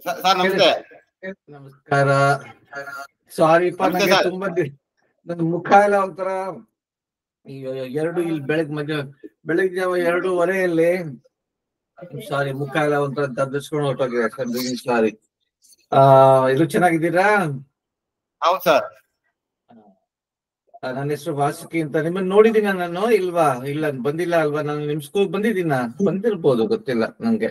Sir sir ನಮಸ್ತೆ ನಮಸ್ಕಾರ ಸಾರಿಪ್ಪ ನಮಸ್ತೆ ನಂಗೆ ಸರ್. ತುಂಬಾ ದಿ- ನನ್ನ ಮುಖ ಎಲ್ಲ ಒಂಥರ ಈ ಎರಡು ಇಲ್ಲಿ ಬೆಳಗ್ ಮಧ್ಯ ಬೆಳಗ್ಗೆ ಜಾವ ಎರಡೂವರೆಯಲ್ಲಿ ಸಾರಿ ಮುಖ ಎಲ್ಲ ಒಂಥರ ದರ್ದಿಸ್ಕೊಂಡು ಹೊರಟೋಗಿದೆ ಸರ್ ಸಾರಿ ಆ ಇದು ಚೆನ್ನಾಗಿದ್ದೀರಾ ಹೌದು ಸರ್ ಆ, ನನ್ನ ಹೆಸರು ವಾಸುಕಿ ಅಂತ ನಿಮ್ಮನ್ನ ನೋಡಿದೀನ ನಾನು ಇಲ್ವಾ ಇಲ್ಲ ಬಂದಿಲ್ಲ ಅಲ್ವಾ ನಾನು ನಿಮ್ ಸ್ಕೂಲ್ ಬಂದಿದ್ದೀನ ಬಂದಿರ್ಬೋದು ಗೊತ್ತಿಲ್ಲ ನಂಗೆ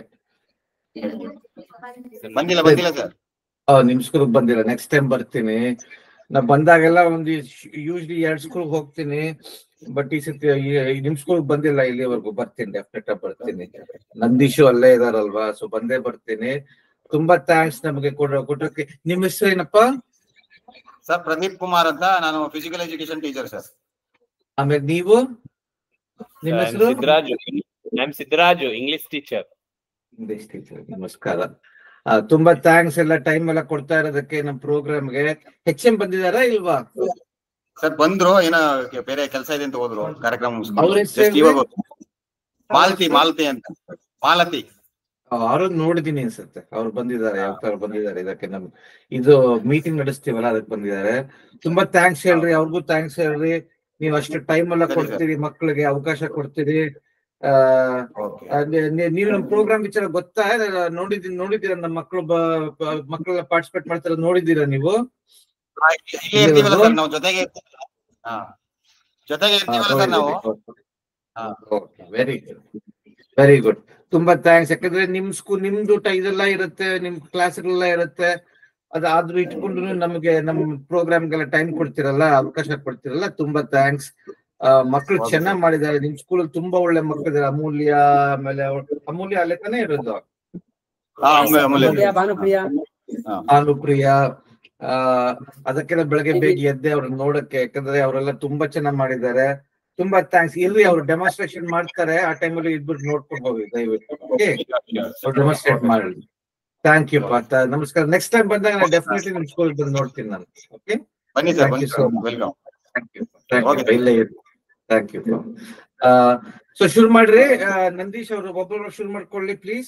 ಬಂದಿಲ್ಲ ಬಂದಿಲ್ಲ ಸರ್ ಆ, ನಿಮ್ ಸ್ಕೂಲ್ ಬಂದಿಲ್ಲ ನೆಕ್ಸ್ಟ್ ಟೈಮ್ ಬರ್ತೀನಿ ನಾ ಬಂದಾಗೆಲ್ಲ ಒಂದು ಯೂಶ್ಲಿ ಎರಡ್ ಸ್ಕೂಲ್ ಹೋಗ್ತೀನಿ ಬಟ್ ಈ ಸತಿ ಈ- ಈ ನಿಮ್ ಸ್ಕೂಲ್ ಬಂದಿಲ್ಲ ಇಲ್ಲಿವರೆಗೂ ಬರ್ತೀನಿ ಡೆಫಿನೆಟ್ ಆಗಿ ಬರ್ತೀನಿ ನಂದೀಶು ಅಲ್ಲೇ ಇದಾರಲ್ವಾ ಸೊ ಬಂದೇ ಬರ್ತೀನಿ ತುಂಬಾ ಥ್ಯಾಂಕ್ಸ್ ನಮಗೆ ಕೊಡ ಕೊಟ್ಟಕ್ಕೆ ನಿಮ್ ಹೆಸರು ಏನಪ್ಪ ಸರ್ ಪ್ರದೀಪ್ ಕುಮಾರ್ ಅಂತ ನಾನು ಫಿಸಿಕಲ್ ಎಜುಕೇಶನ್ ಟೀಚರ್ ಸರ್ ಆಮೇಲೆ ನೀವು ನಿಮ್ಮ I'm ಹೆಸರು Siddharaju. I'm Siddharaju, English teacher. English teacher ನಮಸ್ಕಾರ ಆ, ತುಂಬಾ ಥ್ಯಾಂಕ್ಸ್ ಎಲ್ಲ ಟೈಮ್ ಎಲ್ಲ ಕೊಡ್ತಾ ಇರೋದಕ್ಕೆ ನಮ್ಮ ಪ್ರೋಗ್ರಾಮ್ಗೆ ಹೆಚ್ ಎಂ ಬಂದಿದಾರಾ ಇಲ್ವಾ ಸರ್ ಬಂದ್ರು ಏನೋ ಬೇರೆ ಕೆಲಸ ಇದೆ ಅಂತ ಹೋದ್ರು ಕಾರ್ಯಕ್ರಮ ಮುಗಿಸ್ಕೊಂಡು. ಅವ್ರ ಹೆಸ್ರು Just ಏನ್ರಿ? ಇವಾಗ ಹೋದ್ರು. ಮಾಲತಿ ಮಾಲತಿ ಅಂತ ಮಾಲತಿ ಅವರು ನೋಡಿದೀನಿ ಅನ್ಸುತ್ತೆ ಅವ್ರು ಬಂದಿದ್ದಾರೆ ಯಾವ ತರ ಬಂದಿದ್ದಾರೆ ಇದಕ್ಕೆ ನಮ್ ಇದು ಮೀಟಿಂಗ್ ನಡೆಸ್ತೀವಲ್ಲ ಅದಕ್ಕೆ ಬಂದಿದ್ದಾರೆ ತುಂಬಾ ಥ್ಯಾಂಕ್ಸ್ ಹೇಳ್ರಿ ಅವ್ರಿಗೂ ಥ್ಯಾಂಕ್ಸ್ ಹೇಳ್ರಿ ನೀವು ಅಷ್ಟು ಟೈಮ್ ಎಲ್ಲ ಸರಿ, ಸರ್. ಕೊಡ್ತೀರಿ ಮಕ್ಕಳಿಗೆ ಅವಕಾಶ ಕೊಡ್ತೀರಿ ಆ Okay. ಅದೇ ನೀ- ನೀವು ನಮ್ಮ ಪ್ರೋಗ್ರಾಮ್ ವಿಚಾರ ಗೊತ್ತಾ ನೋಡಿದೀನಿ ನೋಡಿದ್ದೀರಾ ನಮ್ಮ ಮಕ್ಕಳು ಮಕ್ಕಳೆಲ್ಲ ಪಾರ್ಟಿಸಿಪೇಟ್ ಮಾಡ್ತಾರೆ ನೋಡಿದ್ದೀರಾ ನೀವು ಇಲ್ಲೇ ಇರ್ತೀವಲ್ಲ ಸರ್ ನಾವು ಜೊತೆಗೆ ಇರ್ತೀವಲ್ಲ? ಹಾ ಜೊತೆಗೆ ಇರ್ತೀವಲ್ಲ ಸರ್ ನಾವು ಹಾ. ವೆರಿ ಗುಡ್ ವೆರಿ ಗುಡ್ ತುಂಬಾ ಥ್ಯಾಂಕ್ಸ್ ಯಾಕಂದ್ರೆ ನಿಮ್ ಸ್ಕೂಲ್ ನಿಮ್ದು ಟ- ಇದೆಲ್ಲ ಇರುತ್ತೆ ನಿಮ್ ಕ್ಲಾಸ್ಗಳೆಲ್ಲ ಇರುತ್ತೆ ಅದಾದ್ರೂ ಇಟ್ಕೊಂಡು ನಮಗೆ ನಮ್ ಪ್ರೋಗ್ರಾಮ್ಗೆಲ್ಲ ಟೈಮ್ ಕೊಡ್ತಿರಲ್ಲ ಅವಕಾಶ ಕೊಡ್ತಿರಲ್ಲ ತುಂಬಾ ಥ್ಯಾಂಕ್ಸ್ ಮಕ್ಕಳು ಹೌದು ಚೆನ್ನಾಗ್ ಮಾಡಿದ್ದಾರೆ ನಿಮ್ ಸ್ಕೂಲಲ್ಲಿ ತುಂಬಾ ಒಳ್ಳೆ ಮಕ್ಕಳಿದ್ದಾರೆ ಅಮೂಲ್ಯ ಆಮೇಲೆ ಅವ್ಳ್- ಅಮೂಲ್ಯ ಅಲ್ಲೇ ತಾನೇ ಇರೋದು ಹಾ, ಅಮೂಲ್ಯ- ಅಮೂಲ್ಯ. ಭಾನುಪ್ರಿಯ ಭಾನುಪ್ರಿಯ ಆ ಅದಕ್ಕೆಲ್ಲ ಬೆಳಗ್ಗೆ ಬೇಗ ಎದ್ದೆ ಅವ್ರನ್ನ ನೋಡಕ್ಕೆ ಯಾಕಂದ್ರೆ ಅವರೆಲ್ಲ ತುಂಬಾ ಚೆನ್ನಾಗ್ ಮಾಡಿದ್ದಾರೆ ತುಂಬಾ ಥ್ಯಾಂಕ್ಸ್ ಇರ್ರಿ ಅವ್ರು ಡೆಮಾನ್ಸ್ಟ್ರೇಷನ್ ಮಾಡ್ತಾರೆ ಆ ಟೈಮಲ್ಲಿ ಇದ್ಬಿಟ್ಟು ನೋಡ್ಕೊಂಡು ಹೋಗಿ ದಯವಿಟ್ಟು ಓಕೆ ಡೆಮಾನ್ಸ್ಟ್ರೇಟ್ ಮಾಡಿ ಥ್ಯಾಂಕ್ ಯು ಪಾತ ನಮಸ್ಕಾರ ನೆಕ್ಸ್ಟ್ ಟೈಮ್ ಬಂದಾಗ ನಾನು ಡೆಫಿನೆಟ್ಲಿ ನಿಮ್ ಸ್ಕೂಲ್ ಬಂದು ನೋಡ್ತೀನಿ ನಾನು ಓಕೆ ಬನ್ನಿ ಸರ್ Thank ಬನ್ನಿ you sir so much. Welcome thank you thank Okay. You ಇಲ್ಲೇ ಇರಿ ಥ್ಯಾಂಕ್ ಯು ಸೊ ಶುರು ಮಾಡ್ರಿ ಆ, ನಂದೀಶ್ ಅವರು ಒಬ್ಬೊಬ್ರು ಶುರು ಮಾಡ್ಕೊಳ್ಳಿ ಪ್ಲೀಸ್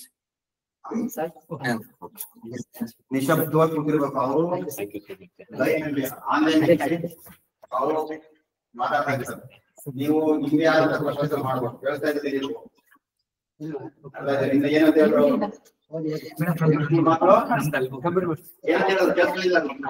ನಿಶಬ್ದವಾಗಿ ಕೂತಿರ್ಬೇಕು ಅವರು ಆನ್ಲೈನ್ ಅವರು ಮಾತಾಡ್ತಾ ಇದ್ದಾರೆ ನೀವು ನಿಮ್ಗೆ ಆದಂತ ಪ್ರಶ್ನೆ ಮಾಡ್ಬೋದು ಕೇಳ್ತಾ ಇದ್ದೀರಿ ನೀವು. ಅಲ್ಲ, ಇದರಿಂದ ಏನಂತ ಹೇಳಿದ್ರು ಅವ್ರು? ಮಕ್ಕಳು ಏನಂತ ಹೇಳಿದ್ರು ಕೇಳಿಸ್ಲಿಲ್ಲ ನಮ್ಗೆ.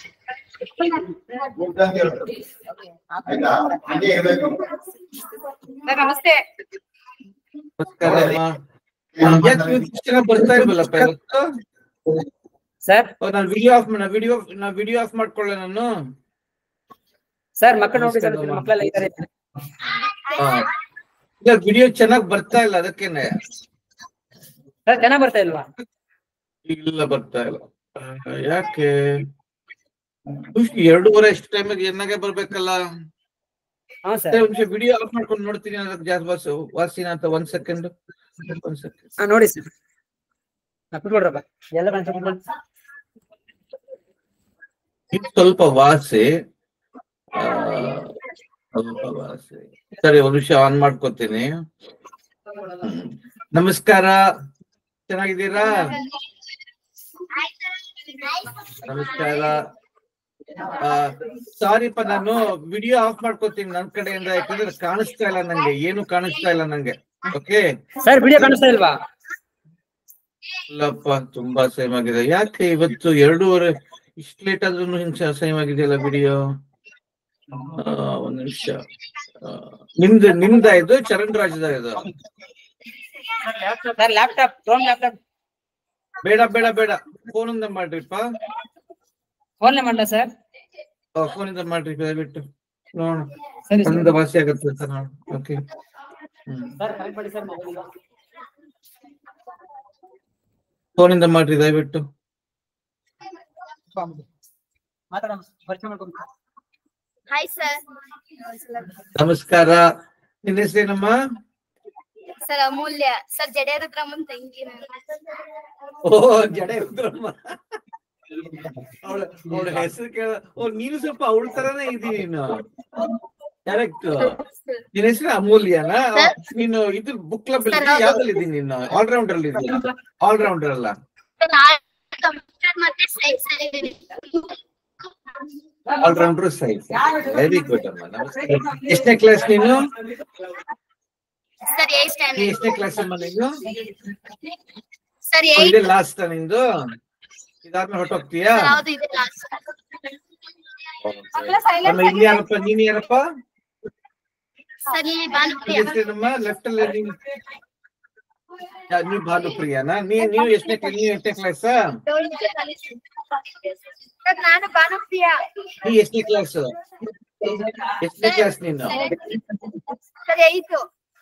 ಊಟ ಅಂತ ಹೇಳಿದ್ರು. ಆಯ್ತಾ ಹಂಗೆ ಇರ್ಬೇಕು ಸರ್ ನಮಸ್ತೆ ನಮಸ್ಕಾರ ಅಮ್ಮ ಯಾಕೆ ನೀವು ಇಷ್ಟು ಜನ ಬರ್ತಾ ಇಲ್ವಲ್ಲಪ್ಪ ಇವತ್ತು ಸರ್ ಓ, ನಾನು ವಿಡಿಯೋ ಆಫ್ ನಾ ವಿಡಿಯೋ ನಾ ವಿಡಿಯೋ ಆಫ್ ಮಾಡ್ಕೊಳ್ಳೆ ನಾನು ಸರ್ ಮಕ್ಕಳು ನೋಡಿ ಸರ್ ನಮಸ್ಕಾರ. ಮಕ್ಕಳೆಲ್ಲ ಇದ್ದಾರೆ ಹಾ. ಇಲ್ಲ ವಿಡಿಯೋ ಚೆನ್ನಾಗ್ ಬರ್ತಾ ಇಲ್ಲ ಅದಕ್ಕೇನೆ ಸರ್ ಚೆನ್ನಾಗ್ ಬರ್ತಾ ಇಲ್ವಾ ಇಲ್ಲ ಬರ್ತಾ ಇಲ್ಲ ಆ, ಯಾಕೆ ಖುಷಿ ಎರಡೂವರೆ ಎಷ್ಟು ಟೈಮಿಗೆ ಎನ್ನಾಗೆ ಬರ್ಬೇಕಲ್ಲ ಹಾ ಸರ್ ಸರಿ, ಒಂದ್ ನಿಮಿಷ ವಿಡಿಯೋ ಆಫ್ ಮಾಡ್ಕೊಂಡು ನೋಡ್ತೀನಿ ಅದಕ್ಕೆ ಜಾಸ್ತಿ ವಾಸ ವಾಸಿನ ಅಂತ ಒಂದ್ ಸೆಕೆಂಡ್ ಒಂದ್ ಸೆಕೆಂಡ್ ಹಾ ನೋಡಿ ಸರ್ ಕುತ್ಕೊಡ್ರಪ್ಪ ಎಲ್ಲ ಬಂದ್ ಕುತ್ಕೊಳ್ಳಿ. ಇದು ಸ್ವಲ್ಪ ವಾಸಿ ಆ, ಸ್ವಲ್ಪ ವಾಸಿ ಸರಿ ಒಂದ್ ನಿಮಿಷ ಆನ್ ಮಾಡ್ಕೋತೀನಿ ಹ್ಮ್. ನಮಸ್ಕಾರ ಚೆನ್ನಾಗಿದ್ದೀರಾ ನಮಸ್ಕಾರ ಸಾರಿಪ್ಪ ನಾನು ವಿಡಿಯೋ ಆಫ್ ಮಾಡ್ಕೋತೀನಿ ನನ್ ಕಡೆಯಿಂದ ಯಾಕಂದ್ರೆ ಕಾಣಿಸ್ತಾ ಇಲ್ಲ ನಂಗೆ ಏನು ಕಾಣಿಸ್ತಾ ಇಲ್ಲ ನಂಗೆ ಓಕೆ ಸರ್ ವಿಡಿಯೋ ಕಾಣಿಸ್ತಾ ಇಲ್ವಾ ಇಲ್ಲಪ್ಪ ತುಂಬಾ ಸೇಮ್ ಆಗಿದೆ ಯಾಕೆ ಇವತ್ತು ಎರಡೂವರೆ ಇಷ್ಟು ಲೇಟ್ ಆದ್ರೂ ಹಿಂಸೆ ಸೇಮ್ ಆಗಿದೆಯಲ್ಲ ವಿಡಿಯೋ ಒಂದ್ ನಿಮಿಷ ಆ, ನಿಮ್ದು ನಿಮ್ದ ಇದು ಚರಣ್ ರಾಜದ ಇದು ಸರ್ ಲ್ಯಾಪ್ಟಾಪ್ ಫೋನ್ ಲ್ಯಾಪ್ಟಾಪ್ ಬೇಡ ಬೇಡ ಬೇಡ ಫೋನ್ ಇಂದ ಮಾಡ್ರಿಪ್ಪ ಫೋನ್ ಮಾಡಲ ಸರ್ ಫೋನ್ ಇಂದ ಮಾಡ್ರಿ ದಯವಿಟ್ಟು ನೋಡೋಣ ಸರಿ ಸರ್ ಫೋನಿಂದ ವಾಸಿ ಆಗತ್ತೆ ಅಂತ ನೋಡ ಓಕೆ ಹ್ಮ್ ಸರ್ ಕನೆಕ್ಟ್ ಮಾಡಿ ಸರ್ ಮೊಬೈಲ್ ಫೋನಿಂದ ಮಾಡ್ರಿ ದಯವಿಟ್ಟು ಮಾತಾಡೋಣ ಪರಿಚಯ ಮಾಡ್ಕೊಂಡು ಹಾಯ್ ಸರ್ ನಮಸ್ಕಾರ ನಿನ್ನ ಹೆಸರೇನಮ್ಮ ಸರ್ ಅಮೂಲ್ಯ ಸರ್ ಜಡೇರುದ್ರಮ್ಮನ್ ತಂಗಿ ನಾನು ಓ ಜಡೆ ರುದ್ರಮ್ಮ ಅವಳ ಅವಳ ಹೆಸರು ಕೇಳ ಓ ನೀನು ಸ್ವಲ್ಪ ಅವಳ ತರಾನೇ ಇದೀನಿ ನೀನು ಕರೆಕ್ಟ್ ನಿನ್ನ ಹೆಸರು ಅಮೂಲ್ಯನಾ ನೀನು ಇದು ಬುಕ್ ಕ್ಲಬ್ Sir, ಹೌದು. ಯಾವ್ದಲ್ಲಿ ಇದೀನಿ ನೀನು ಆಲ್ರೌಂಡರ್ ಅಲ್ಲಿ ಇದೀನಿ ಆಲ್ರೌಂಡರ್ ಅಲ್ಲ ಸರ್, ಆಟ ಸರ್ ಮತ್ತೆ science allrounder science very good ಅಮ್ಮ ನಮಸ್ಕಾರ ಎಷ್ಟನೇ ಕ್ಲಾಸ್ ನೀನು ಸರ್ ಏಟ್ ನೀ ಸ್ಟ್ಯಾಂಡರ್ಡ್ ಎಷ್ಟನೇ ಕ್ಲಾಸ್ ಅಮ್ಮ ನೀನು ಸರ್ ಓ, ಏಟ್ ಇದೇ ಲಾಸ್ಟ್ ನಿಂದು ಇದಾದ್ಮೇಲೆ ಹೊಟ್ಟೋಗ್ತೀಯಾ ಹೌದು ಇದೆ ಲಾಸ್ಟ್ ಆಮೇಲೆ ಇಲ್ಲಿ ಯಾರಪ್ಪ ನೀನ್ ಯಾರಪ್ಪ ಸರ್ ಇಲ್ಲಿ ಭಾನುಪ್ರಿಯ ಹೆಸರೇನಮ್ಮ ಲೆಫ್ಟ್ ಅಲ್ಲಿ ನೀನ್ ಯಾ, ನೀವ್ ಭಾನುಪ್ರಿಯಾನಾ ನೀ ನೀವು ಎಷ್ಟನೇ ಕ್ಲಾಸ್ ನೀವು ಎಷ್ಟನೇ ಕ್ಲಾಸ್ ಸರ್ ನಾನು ಭಾನುಪ್ರಿಯ ನೀ ಎಷ್ಟನೇ ಕ್ಲಾಸ್ ಎಷ್ಟನೇ ಕ್ಲಾಸ್ ನೀನು ಸರ್ ಏಯ್ತು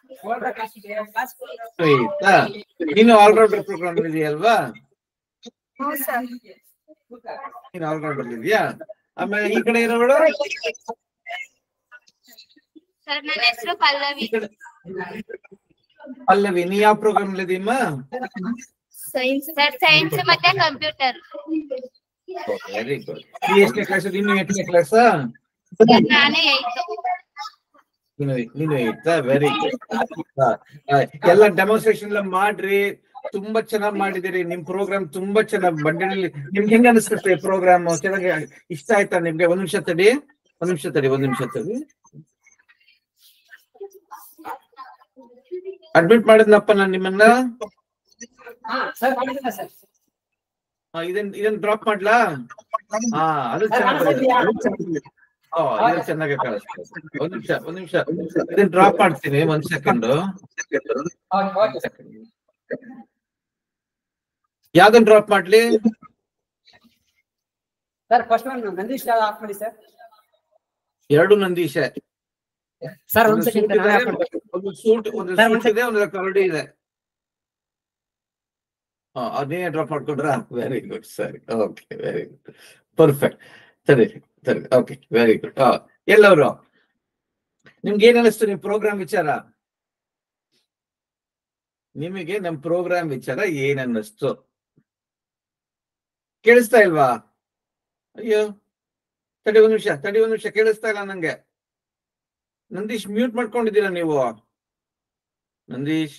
ಆಯ್ತಾ ನೀನು ಆಲ್ರೌಂಡರ್ ಪ್ರೋಗ್ರಾಮ್ ಇದೆಯಲ್ವಾ ಹ್ಞೂ ಸರ್ ನೀನು ಆಲ್ರೌಂಡರ್ ಇದೆಯಾ ಆಮೇಲೆ ಈ ಕಡೆ ಇರೋವಳು ಸರ್ ನನ್ನ ಹೆಸರು ಪಲ್ಲವಿ ಈ ಕಡೆ ಪಲ್ಲವಿ ನೀ ಯಾವ ಪ್ರೋಗ್ರಾಮ್ ಇದೀಯಮ್ಮ ಸೈನ್ಸ್ ಸರ್ ಸೈನ್ಸ್ ಮತ್ತೆ ಕಂಪ್ಯೂಟರ್ ವೆರಿ ಗುಡ್ ನೀ ಎಷ್ಟನೇ ಕ್ಲಾಸ್ ನೀನು ಎಷ್ಟನೇ ಕ್ಲಾಸ್ ನಾನೇ ಏಯ್ತು ನೀನು ನೀನು ಇತ್ತಾ ವೆರಿ ಗುಡ್ ಎಲ್ಲ ಡೆಮಾನ್ಸ್ಟ್ರೇಷನ್ ಎಲ್ಲ ಮಾಡ್ರಿ ತುಂಬಾ ಚೆನ್ನಾಗ್ ಮಾಡಿದಿರಿ ನಿಮ್ ಪ್ರೋಗ್ರಾಮ್ ತುಂಬಾ ಚೆನ್ನಾಗ್ ಬಂಡೇಳಿ ನಿಮ್ಗೆ ಹೆಂಗ ಅನಿಸ್ತದೆ ಪ್ರೋಗ್ರಾಮ್ ಚೆನ್ನಾಗಿ ಇಷ್ಟ ಆಯ್ತಾ ನಿಮ್ಗೆ ಒಂದ್ ನಿಮಿಷ ತಡಿ ಒಂದ್ ನಿಮಿಷ ತಡಿ ಒಂದ್ ನಿಮಿಷ ತಡಿ ಅಡ್ಮಿಟ್ ಮಾಡಿದ್ನಪ್ಪ ನಾನ್ ನಿಮ್ಮನ್ನ ಸರ್ ಮಾಡಿದ್ದೀನಿ ಸರ್ ಆ, ಇದನ್ ಇದನ್ ಡ್ರಾಪ್ ಮಾಡ್ಲಾ ಹಾ ಅದು ಚೆನ್ನಾಗಿ ಓ ಇದು ಚೆನ್ನಾಗಿ ಕಾಣಿಸ್ತದೆ ಒಂದ್ ನಿಮಿಷ ಒಂದ್ ನಿಮಿಷ ಇದನ್ನ ಡ್ರಾಪ್ ಮಾಡ್ತೀನಿ ಒಂದ್ ಸೆಕೆಂಡ್ ಓಕೆ ಓಕೆ ಯಾವ್ದನ್ ಡ್ರಾಪ್ ಮಾಡ್ಲಿ sir first one Nandish off ಮಾಡಿ ಸರ್ ಎರಡು ನಂದೀಶ ಸರ್ ಒಂದು ಒಂದ್ ಸೆಕೆಂಡ್ ಸೂಟ್ ಇದೆ, ಒಂದು ಸೂಟ್ ಒಂದು ಸರ್, ಒಂದ್ ಸೂಟ್ ಇದೆ ಒಂದು ಕರಡಿ ಇದೆ ಹಾ ಅದೇ ಡ್ರಾಪ್ ಮಾಡ್ಕೊಂಡ್ರ ವೆರಿ ಗುಡ್ ಸರಿ ಓಕೆ ವೆರಿ ಗುಡ್ ಪರ್ಫೆಕ್ಟ್ ಸರಿ ಸರಿ ಓಕೆ ವೆರಿ ಗುಡ್ ಎಲ್ಲವರು ನಿಮ್ಗೆ ಏನ್ ಅನಿಸ್ತು ನಿಮ್ ಪ್ರೋಗ್ರಾಮ್ ವಿಚಾರ ನಿಮಗೆ ನಮ್ ಪ್ರೋಗ್ರಾಮ್ ವಿಚಾರ ಏನ್ ಅನ್ನಿಸ್ತು ಕೇಳಿಸ್ತಾ ಇಲ್ವಾ ಅಯ್ಯೋ ತಡಿ ಒಂದ್ ನಿಮಿಷ ತಡಿ ಒಂದ್ ನಿಮಿಷ ಕೇಳಿಸ್ತಾ ಇಲ್ಲ ನಂಗೆ ನಂದೀಶ್ ಮ್ಯೂಟ್ ಮಾಡ್ಕೊಂಡಿದ್ದೀರಾ ನೀವು ನಂದೀಶ್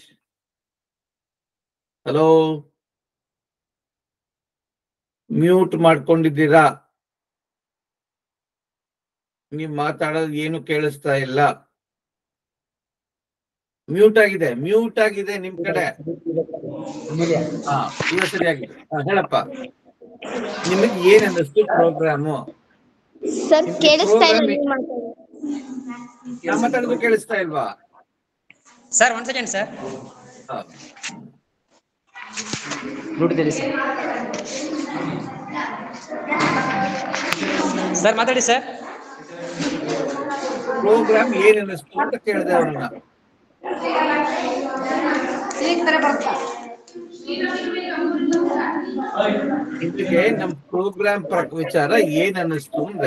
ಹಲೋ ಮ್ಯೂಟ್ ಮಾಡ್ಕೊಂಡಿದ್ದೀರಾ ನೀವ್ ಮಾತಾಡೋದು ಏನು ಕೇಳಿಸ್ತಾ ಇಲ್ಲ ಮ್ಯೂಟ್ ಆಗಿದೆ ಮ್ಯೂಟ್ ಆಗಿದೆ ನಿಮ್ ಕಡೆ ಹಾ ಈಗ ಸರಿಯಾಗಿದೆ ಹಾ, ಹೇಳಪ್ಪ ನಿಮಗೆ ಏನ್ ಅನ್ನಿಸ್ತು ಪ್ರೋಗ್ರಾಮು ಸರ್ ನಿಮ್ಗೆ ಕೇಳಿಸ್ತಾ ಇಲ್ಲ program- ನೀವು ಮಾತಾಡೋದು. ನಾ ಮಾತಾಡೋದು ಕೇಳಿಸ್ತಾ ಇಲ್ವಾ ಸರ್ ಒಂದ್ ಸೆಕೆಂಡ್ ಸರ್ ಹಾ. ನೋಡಿದ್ದೀರಿ ಸರ್ ಸರ್ ಮಾತಾಡಿ ಸರ್ ಪ್ರೋಗ್ರಾಮ್ ಏನ್ ಅನ್ನಿಸ್ತು ಅಂತ ಕೇಳಿದೆ ಅವ್ರನ್ನ ನಿಮಗೆ ನಮ್ ಪ್ರೋಗ್ರಾಮ್ ವಿಚಾರ ಏನ್ ಅನ್ನಿಸ್ತು ಅಂದ್ರೆ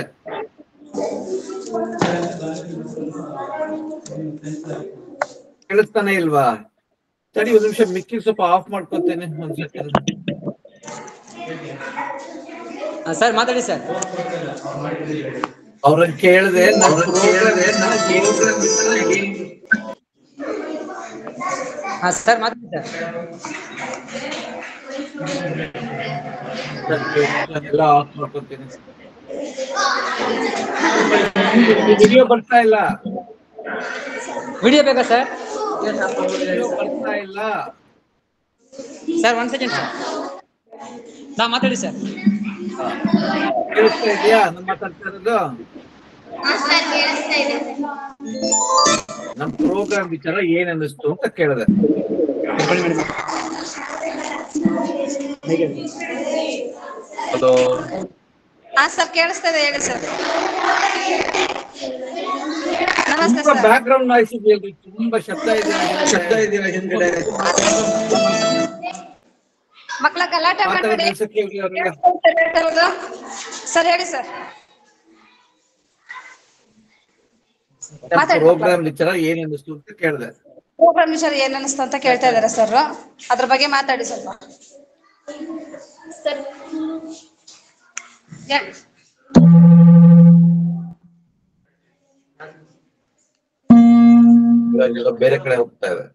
ಕೇಳಿಸ್ತಾನೆ ಇಲ್ವಾ ಸರಿ ಒಂದ್ ನಿಮಿಷ ಮಿಕ್ಕಿ ಸ್ವಲ್ಪ ಆಫ್ ಮಾಡ್ಕೊತೇನೆ ಒಂದ್ ಸೆಕೆಂಡ್ ಸರ್ ಮಾತಾಡಿ ಸರ್ ಅವ್ರನ್ನ ಕೇಳಿದೆ ನಮ್ ಹಾ ಸರ್ ಮಾತಾಡಿ ಸರ್ ಎಲ್ಲ ಆಫ್ ಮಾಡ್ಕೊತೀನಿ ವಿಡಿಯೋ ಬರ್ತಾ ಇಲ್ಲ ವಿಡಿಯೋ ಬೇಕಾ ಸರ್ ವಿಡಿಯೋ ಬರ್ತಾ ಇಲ್ಲ ಸರ್ ಒಂದ್ ಸೆಕೆಂಡ್ ಸರ್ ನಾ ಮಾತಾಡಿ ಸರ್ ಹಾ. ಕೇಳಿಸ್ತಾ ಇದೆಯಾ ನಾನು ಮಾತಾಡ್ತಾ ಇರೋದು ಹಾ ಸರ್ ಕೇಳಿಸ್ತಾ ಇದೆ ನಮ್ ಪ್ರೋಗ್ರಾಮ್ ವಿಚಾರ ಏನ್ ಅನ್ನಿಸ್ತು ಅಂತ ಕೇಳಿದೆ ಹಲೋ ಹಾ ಸರ್ ಕೇಳಿಸ್ತದೆ ಹೇಳಿ ಸರ್ ನಮಸ್ತೆ ತುಂಬಾ ಸರ್ ಬ್ಯಾಕ್ ಗ್ರೌಂಡ್ ನಾಯ್ಸ್ ಇದೆಯಲ್ರಿ ತುಂಬಾ ಶಬ್ದ ಇದೆ ಶಬ್ದ ಇದೆ ಹಿಂದ್ಗಡೆ ಮಕ್ಕಳ ಗಲಾಟೆ ಮಾತಾಡೋ ಮಾಡಬೇಡಿ ಕೆಲ್ಸಕ್ಕೆ ಹೋಗಿ ಅವ್ರನ್ನ. ಸರ್ ಹೇಳಿ ಸರ್ ನಮ್ ಮಾತಾಡಿ. ಪ್ರೋಗ್ರಾಮ್ ವಿಚಾರ ಏನ್ ಅನ್ನಿಸ್ತು ಅಂತ ಕೇಳಿದೆ ಪ್ರೋಗ್ರಾಮ್ ವಿಚಾರ ಏನ್ ಅನಿಸ್ತು ಅಂತ ಕೇಳ್ತಾ ಇದಾರೆ ಸರ್ ಅದ್ರ ಬಗ್ಗೆ ಮಾತಾಡಿ ಸ್ವಲ್ಪ ಸರ್ ಹೇಳಿ. ಇವಾಗೆಲ್ಲ ಬೇರೆ ಕಡೆ ಹೋಗ್ತಾ ಇದೆ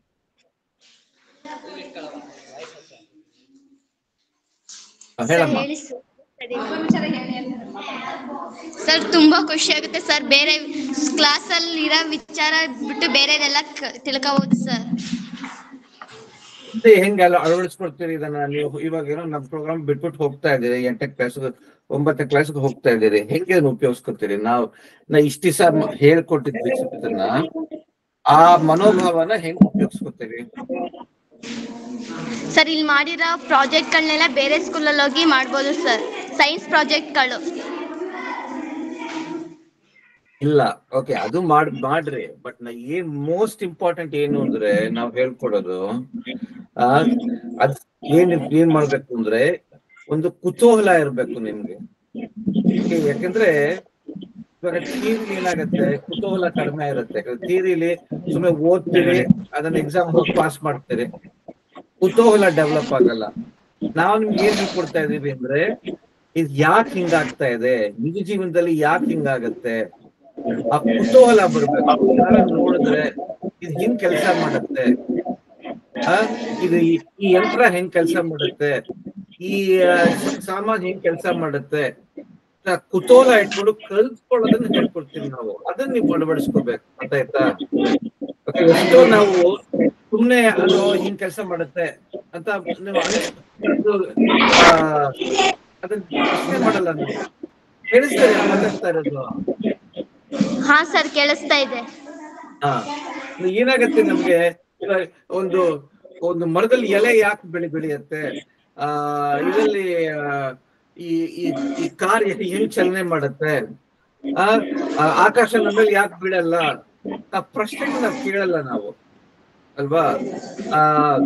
ಹೇಳಮ್ಮ ಹೇಳಿ ಸರ್ ತುಂಬಾ ಖುಷಿ ಆಗುತ್ತೆ ಸರ್ ಬೇರೆ ಕ್ಲಾಸ್ ಅಲ್ಲಿ ಇರೋ ವಿಚಾರ ಬಿಟ್ಟು ಬೇರೆದೆಲ್ಲ ಕ- ತಿಳ್ಕೊಬೋದು ಸರ್ ಮತ್ತೆ ಹೆಂಗೆಲ್ಲ ಅಳವಡಿಸ್ಕೊಳ್ತೀರಿ ಇದನ್ನ ನೀವು ಇವಾಗ ಏನೋ ನಮ್ ಪ್ರೋಗ್ರಾಮ್ ಬಿಟ್ಬಿಟ್ಟು ಹೋಗ್ತಾ ಇದ್ದೀರಿ ಎಂಟನೇ ಕ್ಲಾಸ್ ಒಂಬತ್ತನೇ ಕ್ಲಾಸ್ ಹೋಗ್ತಾ ಇದ್ದೀರಿ ಹೆಂಗೆ ಅದನ್ನ ಉಪಯೋಗಿಸ್ಕೊತೀರಿ ನಾವು ನಾ ಇಷ್ಟ ದಿವಸ ಹೇಳ್ಕೊಟ್ಟಿದ್ವಿ ಇದನ್ನ ಆ ಮನೋಭಾವನ ಹೆಂಗ್ ಉಪಯೋಗಿಸ್ಕೊತೀರಿ ಸರ್ ಇಲ್ಲಿ ಮಾಡಿರೋ ಪ್ರಾಜೆಕ್ಟ್ಗಳನ್ನೆಲ್ಲ ಬೇರೆ ಸ್ಕೂಲಲ್ಲಿ ಹೋಗಿ ಮಾಡ್ಬೋದು ಸರ್ ಸೈನ್ಸ್ ಪ್ರಾಜೆಕ್ಟ್ಗಳು ಇಲ್ಲ ಓಕೆ ಅದು ಮಾಡ್ ಮಾಡ್ರಿ ಬಟ್ ನಾ ಏನ್ ಮೋಸ್ಟ್ ಇಂಪಾರ್ಟೆಂಟ್ ಏನು ಅಂದ್ರೆ ನಾವ್ ಹೇಳ್ಕೊಡೋದು ಆ ಅದ್ ಏನ್ ಏನ್ ಮಾಡ್ಬೇಕು ಅಂದ್ರೆ ಒಂದು ಕುತೂಹಲ ಇರ್ಬೇಕು ನಿಮ್ಗೆ Okay, ಯಾಕಂದ್ರೆ ಇವಾಗ ಥಿಯರಿ ಏನಾಗತ್ತೆ ಕುತೂಹಲ ಕಡಿಮೆ ಇರುತ್ತೆ ಥಿಯರಿಲಿ ಸುಮ್ಮನೆ ಓದ್ತೀರಿ ಅದನ್ನ ಎಕ್ಸಾಮ್ ಹೋಗಿ ಪಾಸ್ ಮಾಡ್ತೀರಿ ಕುತೂಹಲ ಡೆವಲಪ್ ಆಗಲ್ಲ ನಾವು ನಿಮ್ಗೆ ಏನ್ ಹೇಳ್ಕೊಡ್ತಾ ಇದೀವಿ ಅಂದ್ರೆ ಇದು ಯಾಕೆ ಹಿಂಗಾಗ್ತಾ ಇದೆ ನಿಜ ಜೀವನದಲ್ಲಿ ಯಾಕೆ ಹಿಂಗಾಗತ್ತೆ ಆ ಕುತೂಹಲ ಬರ್ಬೇಕು ಯಾರ ನೋಡಿದ್ರೆ ಇದು ಹಿಂಗ್ ಕೆಲಸ ಮಾಡುತ್ತೆ ಆ ಇದು ಈ- ಈ ಯಂತ್ರ ಹೆಂಗ್ ಕೆಲಸ ಮಾಡುತ್ತೆ ಈ ಆ, ಸಾಮಾನ್ ಹೆಂಗ್ ಕೆಲಸ ಮಾಡುತ್ತೆ ಆ ಕುತೂಹಲ ಇಟ್ಕೊಂಡು ಕಲ್ತ್ಕೊಳ್ಳೋದನ್ನ ಹೇಳ್ಕೊಡ್ತೀವಿ ನಾವು ಅದನ್ನ ನೀವು ಅಳವಡಿಸ್ಕೋಬೇಕು ಗೊತ್ತಾಯ್ತಾ Okay, ಎಷ್ಟೋ ನಾವು ಸುಮ್ನೆ ಅದು ಹಿಂಗ್ ಕೆಲಸ ಮಾಡುತ್ತೆ ಅಂತ ನೀವು ಅನ್ಸ್- ಅದು, ಆ, ಅದನ್ನ ಪ್ರಶ್ನೆ ಮಾಡಲ್ಲ ನೀವು ಕೇಳಿಸ್ತಾರೆ ಮಾತಾಡ್ತಾ ಇರೋದು ಹಾ ಸರ್ ಕೇಳಿಸ್ತಾ ಇದೆ ಹಾ ಏನಾಗತ್ತೆ ನಮ್ಗೆ ಇವಾಗ ಒಂದು ಒಂದು ಮರದಲ್ಲಿ ಎಲೆ ಯಾಕೆ ಬೆಳಿ ಬೆಳೆಯುತ್ತೆ ಆ ಇದರಲ್ಲಿ ಆ, ಈ ಈ ಈ ಕಾರ್ ಹೆಂಗ್ ಚಲನೆ ಮಾಡುತ್ತೆ ಆ ಆ, ಆಕಾಶ ನಮ್ಮಲ್ಲಿ ಯಾಕೆ ಬೀಳಲ್ಲ ಆ ಪ್ರಶ್ನೆಗಳು ನಾವು ಕೇಳಲ್ಲ ನಾವು ಅಲ್ವಾ ಆ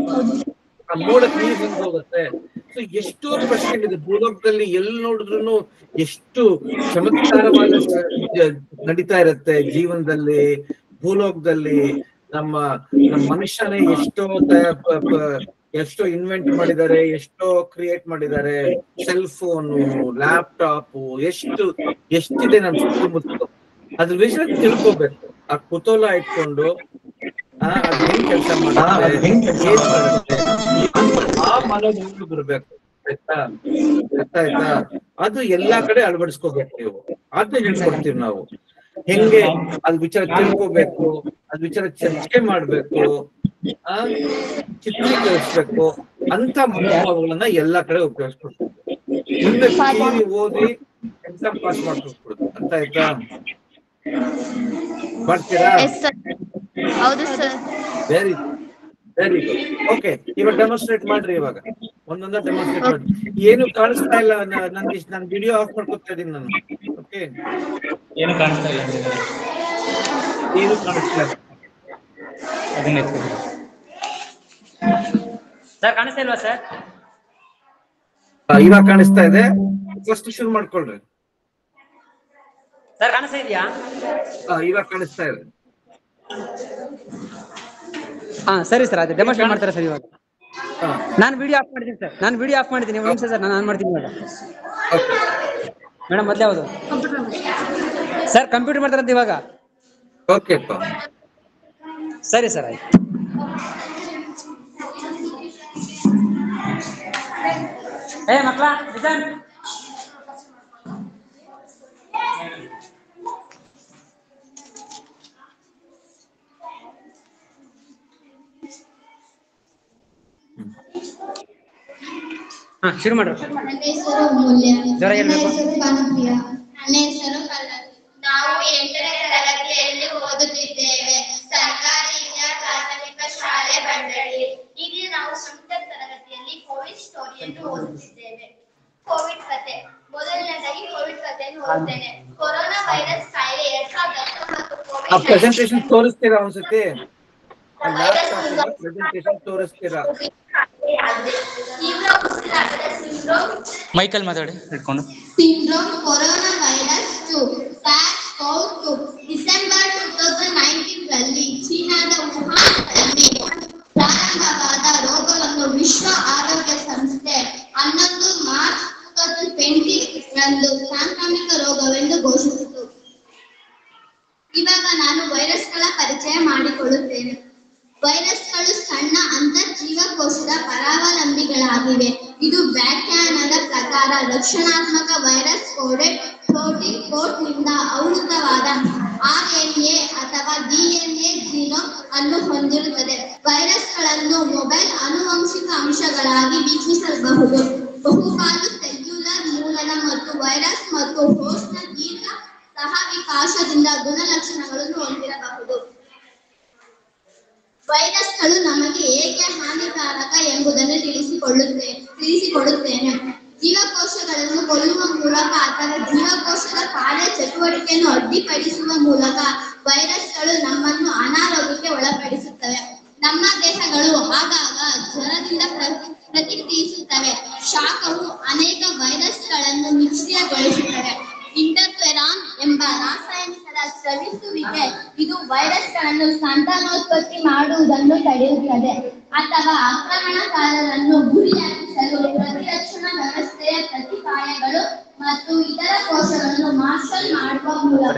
ಆ ಮೋಡಕ್ ನೀರ್ ಹೆಂಗ್ ಹೋಗುತ್ತೆ ಸೊ ಎಷ್ಟೋ ಪ್ರಶ್ನೆಗಳಿದೆ ಭೂಲೋಕದಲ್ಲಿ ಎಲ್ಲಿ ನೋಡಿದ್ರು ಎಷ್ಟು ಚಮತ್ಕಾರವಾದ ಸ- ಜ- ನಡೀತಾ ಇರುತ್ತೆ ಜೀವನದಲ್ಲಿ ಭೂಲೋಕದಲ್ಲಿ ನಮ್ಮ ನಮ್ಮ ಮನುಷ್ಯನೇ ಎಷ್ಟೋ ತ- ಪ- ಪ- ಎಷ್ಟೋ ಇನ್ವೆಂಟ್ ಮಾಡಿದ್ದಾರೆ ಎಷ್ಟೋ ಕ್ರಿಯೇಟ್ ಮಾಡಿದ್ದಾರೆ ಸೆಲ್ ಫೋನು ಲ್ಯಾಪ್ಟಾಪ್ ಎಷ್ಟು ಎಷ್ಟಿದೆ ನಮ್ಮ ಸುತ್ತಮುತ್ತ ಅದ್ರ ವಿಷಯ ತಿಳ್ಕೊಬೇಕು ಆ ಕುತೂಹಲ ಇಟ್ಕೊಂಡು ಆ, ಅದ್ ಹೆಂಗ್ ಕೆಲಸ ಮಾಡುತ್ತೆ ಏನ್ ಮಾಡುತ್ತೆ ಆ ಮನೋಭಾವ ಬರ್ಬೇಕು ಆಯ್ತಾ ಗೊತ್ತಾಯ್ತಾ ಅದು ಎಲ್ಲಾ ಕಡೆ ಅಳವಡಿಸ್ಕೋಬೇಕು ನೀವು ಅದನ್ನ ಹೇಳ್ಕೊಡ್ತೀವಿ ನಾವು ಹೆಂಗೆ ಅದ್ ವಿಚಾರ ತಿಳ್ಕೋಬೇಕು ಅದ್ ವಿಚಾರ ಚರ್ಚೆ ಮಾಡ್ಬೇಕು ಆ ಚಿತ್ರೀಕರಿಸ್ಬೇಕು ಅಂತ ಮನೋಭಾವಗಳನ್ನ ಎಲ್ಲಾ ಕಡೆ ಉಪಯೋಗಿಸ್ಕೊಡ್ತೀವಿ ಮುಂದೆ theory ಓದಿ ಎಕ್ಸಾಮ್ ಪಾಸ್ ಮಾಡ್ಕೊಟ್ಬಿಡುದು ಅರ್ಥ ಆಯ್ತಾ ಮಾಡ್ತೀರಾ ಎಸ್ ಸರ್ ಹೌದು sir very very good okay ಇವಾಗ ಡೆಮಾನ್ಸ್ಟ್ರೇಟ್ ಮಾಡ್ರಿ ಇವಾಗ ಒಂದೊಂದ ಡೆಮಾನ್ಸ್ಟ್ರೇಟ್ ಮಾಡಿ ಏನು ಕಾಣಿಸ್ತಾ ಇಲ್ಲ ನ- ನನ್ಗೆ ಇಷ್ಟ್- ನಾನು ವಿಡಿಯೋ ಆಫ್ ಮಾಡ್ಕೊತಾ ಇದೀನಿ ನಾನು ಓಕೆ ಏನು ಕಾಣಿಸ್ತಾ ಇಲ್ಲ ಏನು ಕಾಣಿಸ್ತಾ ಇಲ್ಲ ಅದನ್ನ ಸರ್ ಕಾಣಿಸ್ತಾ ಇಲ್ವಾ ಸರ್ ಆ, ಇವಾಗ ಕಾಣಿಸ್ತಾ ಇದೆ ಫಸ್ಟ್ ಶುರು ಮಾಡ್ಕೊಳ್ರಿ ಸರ್ ಕಾಣಿಸ್ತಾ ಇದೆಯಾ ಆ, ಇವಾಗ ಕಾಣಿಸ್ತಾ ಇದೆ ಹಾ ಸರಿ ಸರ್ ಅದೇ ಡೆಮಾನ್ಸ್ಟ್ರೇಟ್ ಮಾಡ್ತಾರೆ ಸರ್ ಇವಾಗ ಹಾ ನಾನು ವಿಡಿಯೋ ಆಫ್ ಮಾಡಿದ್ದೀನಿ ಸರ್ ನಾನು ವಿಡಿಯೋ ಆಫ್ ಮಾಡಿದ್ದೀನಿ ಒಂದು ನಿಮಿಷ ಸರ್ ನಾನು ಆನ್ ಮಾಡ್ತೀನಿ ಇವಾಗ ಓಕೆ ಮೇಡಮ್ ಮೊದಲೇ ಯಾವುದು ಸರ್ ಕಂಪ್ಯೂಟರ್ ಮಾಡ್ತಾರಂತ ಇವಾಗ ಓಕೆ ಸರಿ ಸರ್ ಆಯ್ತು ಏ ಮಕ್ಕಳ ನಿಧಾನ್ ಹಾ ಶುರು ಮಾಡ್ರಿ ನನ್ನ ಹೆಸರು ಅಮೂಲ್ಯ ಜ್ವರ ನನ್ನ ಹೇಳ್ಬೇಕು. ಹೆಸರು ಕಾನಪ್ರಿಯ ನನ್ನ ಹೆಸರು ಕಲ್ಲನ್ ನಾವು ಎಂಟನೇ ತರಗತಿಯಲ್ಲಿ ಓದುತ್ತಿದ್ದೇವೆ ಸರ್ಕಾರಿ ಹಿರಿಯ ಪ್ರಾಥಮಿಕ ಶಾಲೆ ಬಂಡಳಿ ಈಗ ನಾವು ಸ್ವಂತ ತರಗತಿಯಲ್ಲಿ ಕೋವಿಡ್ ಸ್ಟೋರಿಯನ್ನು ಓದುತ್ತಿದ್ದೇವೆ ಕೋವಿಡ್ ಕತೆ ಮೊದಲನೇದಾಗಿ ಕೋವಿಡ್ ಕಥೆಯನ್ನು ಓದ್ತೇನೆ ಕೊರೋನಾ ವೈರಸ್ ಕಾಯಿಲೆ ಎರಡ್ ಸಾವಿರದ ಹತ್ತೊಂಬತ್ತು ಆ ಕೋವಿಡ್ ಪ್ರೆಸೆಂಟೇಶನ್ ತೋರಿಸ್ತೀರಾ ಒಂದ್ಸತಿ ಪ್ರೆಸೆಂಟೇಶನ್ ತೋರಿಸ್ತೀರಾ ತೀವ್ರ ಉಸಿರಾಟದ ಸಿಂಡ್ರೋಮ್ ಮೈಕಲ್ ಮಾತಾಡಿ ಇಟ್ಕೊಂಡು syndrome coronavirus 2 SARS-CoV-2 ಡಿಸೆಂಬರ್ 2019 ರಲ್ಲಿ ಚೀನಾದ ವುಹಾನ್ನಲ್ಲಿ ಪ್ರಾರಂಭವಾದ ರೋಗವನ್ನು ವಿಶ್ವ ಆರೋಗ್ಯ ಸಂಸ್ಥೆ ಹನ್ನೊಂದು ಮಾರ್ಚ್ 2020 ರಂದು ಸಾಂಕ್ರಾಮಿಕ ರೋಗವೆಂದು ಘೋಷಿಸಿತು ಇವಾಗ ನಾನು ವೈರಸ್ಗಳ ಪರಿಚಯ ಮಾಡಿಕೊಳ್ಳುತ್ತೇನೆ ವೈರಸ್ಗಳು ಸಣ್ಣ ಅಂತರ್ಜೀವಕೋಶದ ಪರಾವಲಂಬಿಗಳಾಗಿವೆ ಇದು ವ್ಯಾಖ್ಯಾನದ ಪ್ರಕಾರ ರಕ್ಷಣಾತ್ಮಕ ವೈರಸ್ ಕೋಡೆಡ್ ಪ್ರೋಟೀನ್ ಕೋಟ್ನಿಂದ ಆವೃತವಾದ ಆರ್ಎನ್ಎ ಅಥವಾ ಡಿಎನ್ಎ ಜೀನೋಮ್ ಅನ್ನು ಹೊಂದಿರುತ್ತದೆ ವೈರಸ್ಗಳನ್ನು ಮೊಬೈಲ್ ಆನುವಂಶಿಕ ಅಂಶಗಳಾಗಿ ವೀಕ್ಷಿಸಬಹುದು ಬಹುಪಾಲು ಸೆಲ್ಯುಲರ್ ಮೂಲದ ಮತ್ತು ವೈರಸ್ ಮತ್ತು ಹೋಸ್ಟ್ನ ದೀರ್ಘ ಸಹವಿಕಾಸದಿಂದ ಗುಣಲಕ್ಷಣಗಳನ್ನು ಹೊಂದಿರಬಹುದು ವೈರಸ್ಗಳು ನಮಗೆ ಏಕೆ ಹಾನಿಕಾರಕ ಎಂಬುದನ್ನು ತಿಳಿಸಿಕೊಳ್ಳುತ್ತೇ ತಿಳಿಸಿಕೊಡುತ್ತೇನೆ ಜೀವಕೋಶಗಳನ್ನು ಕೊಲ್ಲುವ ಮೂಲಕ ಅಥವಾ ಜೀವಕೋಶದ ಕಾರ್ಯ ಚಟುವಟಿಕೆಯನ್ನು ಅಡ್ಡಿಪಡಿಸುವ ಮೂಲಕ ವೈರಸ್ಗಳು ನಮ್ಮನ್ನು ಅನಾರೋಗ್ಯಕ್ಕೆ ಒಳಪಡಿಸುತ್ತವೆ ನಮ್ಮ ದೇಹಗಳು ಆಗಾಗ ಜ್ವರದಿಂದ ಪ್ರತಿ ಪ್ರತಿಕ್ರಿಯಿಸುತ್ತವೆ ಶಾಖವು ಅನೇಕ ವೈರಸ್ಗಳನ್ನು ನಿಷ್ಕ್ರಿಯಗೊಳಿಸುತ್ತವೆ ಇಂಟರ್ಫೆರಾನ್ ಎಂಬ ರಾಸಾಯನಿಕದ ಸ್ರವಿಸುವಿಕೆ ಇದು ವೈರಸ್ಗಳನ್ನು ಸಂತಾನೋತ್ಪತ್ತಿ ಮಾಡುವುದನ್ನು ತಡೆಯುತ್ತದೆ ಅಥವಾ ಆಕ್ರಮಣಕಾರರನ್ನು ಗುರಿಯಾಗಿಸಲು ಪ್ರತಿರಕ್ಷಣಾ ವ್ಯವಸ್ಥೆಯ ಪ್ರತಿಕಾಯಗಳು ಮತ್ತು ಇತರ ಕೋಶಗಳನ್ನು ಮಾರ್ಷಲ್ ಮಾಡುವ ಮೂಲಕ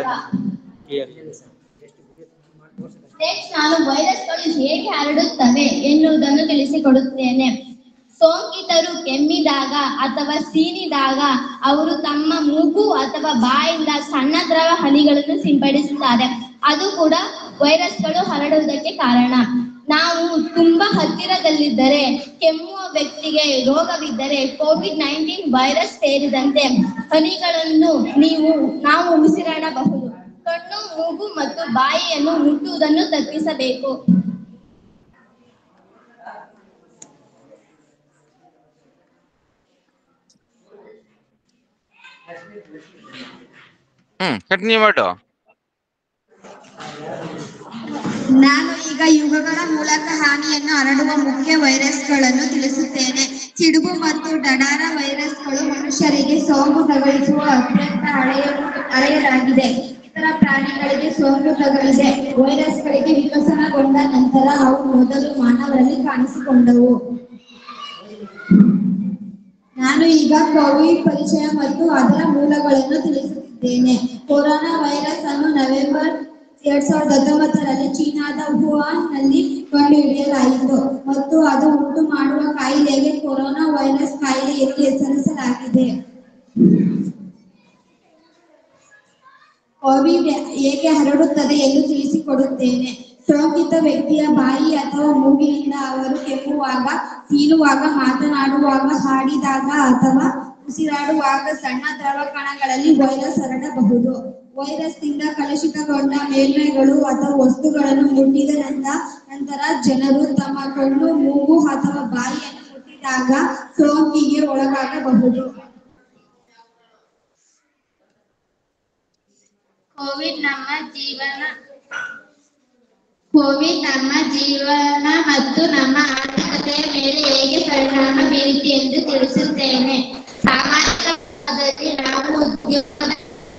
ನೆಕ್ಸ್ಟ್ ನಾನು ವೈರಸ್ಗಳು ಹೇಗೆ ಹರಡುತ್ತವೆ ಎನ್ನುವುದನ್ನು ತಿಳಿಸಿಕೊಡುತ್ತೇನೆ ಸೋಂಕಿತರು ಕೆಮ್ಮಿದಾಗ ಅಥವಾ ಸೀನಿದಾಗ ಅವರು ತಮ್ಮ ಮೂಗು ಅಥವಾ ಬಾಯಿಂದ ಸಣ್ಣ ದ್ರವ ಹನಿಗಳನ್ನು ಸಿಂಪಡಿಸುತ್ತಾರೆ ಅದು ಕೂಡ ವೈರಸ್ಗಳು ಹರಡುವುದಕ್ಕೆ ಕಾರಣ ನಾವು ತುಂಬಾ ಹತ್ತಿರದಲ್ಲಿದ್ದರೆ ಕೆಮ್ಮುವ ವ್ಯಕ್ತಿಗೆ ರೋಗವಿದ್ದರೆ ಕೋವಿಡ್ ನೈನ್ಟೀನ್ ವೈರಸ್ ಸೇರಿದಂತೆ ಹನಿಗಳನ್ನು ನೀವು ನಾವು ಉಸಿರಾಡಬಹುದು ಕಣ್ಣು ಮೂಗು ಮತ್ತು ಬಾಯಿಯನ್ನು ಮುಟ್ಟುವುದನ್ನು ತಪ್ಪಿಸಬೇಕು ಹ್ಮ್ ಕಂಟಿನ್ಯೂ ಮಾಡು ನಾನು ಈಗ ಯುಗಗಳ ಮೂಲಕ ಹಾನಿಯನ್ನು ಹರಡುವ ಮುಖ್ಯ ವೈರಸ್ಗಳನ್ನು ತಿಳಿಸುತ್ತೇನೆ ಸಿಡುಬು ಮತ್ತು ಡಡಾರ ವೈರಸ್ಗಳು ಮನುಷ್ಯರಿಗೆ ಸೋಂಕು ತಗುಲಿಸುವ ಅತ್ಯಂತ ಹಳೆಯ ಹಳೆಯದಾಗಿದೆ ಇತರ ಪ್ರಾಣಿಗಳಿಗೆ ಸೋಂಕು ತಗುಲಿದೆ ವೈರಸ್ಗಳಿಗೆ ವಿಕಸನಗೊಂಡ ನಂತರ ಅವು ಮೊದಲು ಮಾನವರಲ್ಲಿ ಕಾಣಿಸಿಕೊಂಡವು ನಾನು ಈಗ ಕೋವಿಡ್ ಪರಿಚಯ ಮತ್ತು ಅದರ ಮೂಲಗಳನ್ನು ತಿಳಿಸುತ್ತಿದ್ದೇನೆ ಕೊರೋನಾ ವೈರಸ್ ಅನ್ನು ನವೆಂಬರ್ ಎರಡ್ ಸಾವಿರದ ಹತ್ತೊಂಬತ್ತರಲ್ಲಿ ಚೀನಾದ ವುಹಾನ್ ನಲ್ಲಿ ಕಂಡುಹಿಡಿಯಲಾಯಿತು ಮತ್ತು ಅದು ಉಂಟು ಮಾಡುವ ಕಾಯಿಲೆಗೆ ಕೊರೋನಾ ವೈರಸ್ ಕಾಯಿಲೆ ಎಂದು ಹೆಸರಿಸಲಾಗಿದೆ ಕೋವಿಡ್ ಹೇಗೆ ಹರಡುತ್ತದೆ ಎಂದು ತಿಳಿಸಿಕೊಡುತ್ತೇನೆ ಸೋಂಕಿತ ವ್ಯಕ್ತಿಯ ಬಾಯಿ ಅಥವಾ ಮೂಗಿನಿಂದ ಅವರು ಕೆಮ್ಮುವಾಗ ಸೀನುವಾಗ ಮಾತನಾಡುವಾಗ ಹಾಡಿದಾಗ ಅಥವಾ ಉಸಿರಾಡುವಾಗ ಸಣ್ಣ ದ್ರವ ಕಣಗಳಲ್ಲಿ ವೈರಸ್ ಹರಡಬಹುದು ವೈರಸ್ ನಿಂದ ಕಲುಷಿತಗೊಂಡ ಮೇಲ್ಮೈಗಳು ಅಥವಾ ವಸ್ತುಗಳನ್ನು ಮುಟ್ಟಿದ ನಂತರ ನಂತರ ಜನರು ತಮ್ಮ ಕಣ್ಣು ಮೂಗು ಅಥವಾ ಬಾಯಿಯನ್ನು ಮುಟ್ಟಿದಾಗ ಸೋಂಕಿಗೆ ಒಳಗಾಗಬಹುದು ಕೋವಿಡ್ ನಮ್ಮ ಜೀವನ ಕೋವಿಡ್ ನಮ್ಮ ಜೀವನ ಮತ್ತು ನಮ್ಮ ಆರ್ಥಿಕತೆಯ ಮೇಲೆ ಹೇಗೆ ಪರಿಣಾಮ ಬೀರಿತು ಎಂದು ತಿಳಿಸುತ್ತೇನೆ ಸಾಮಾನ್ಯವಾಗಿ ನಾವು ಉದ್ಯೋಗದ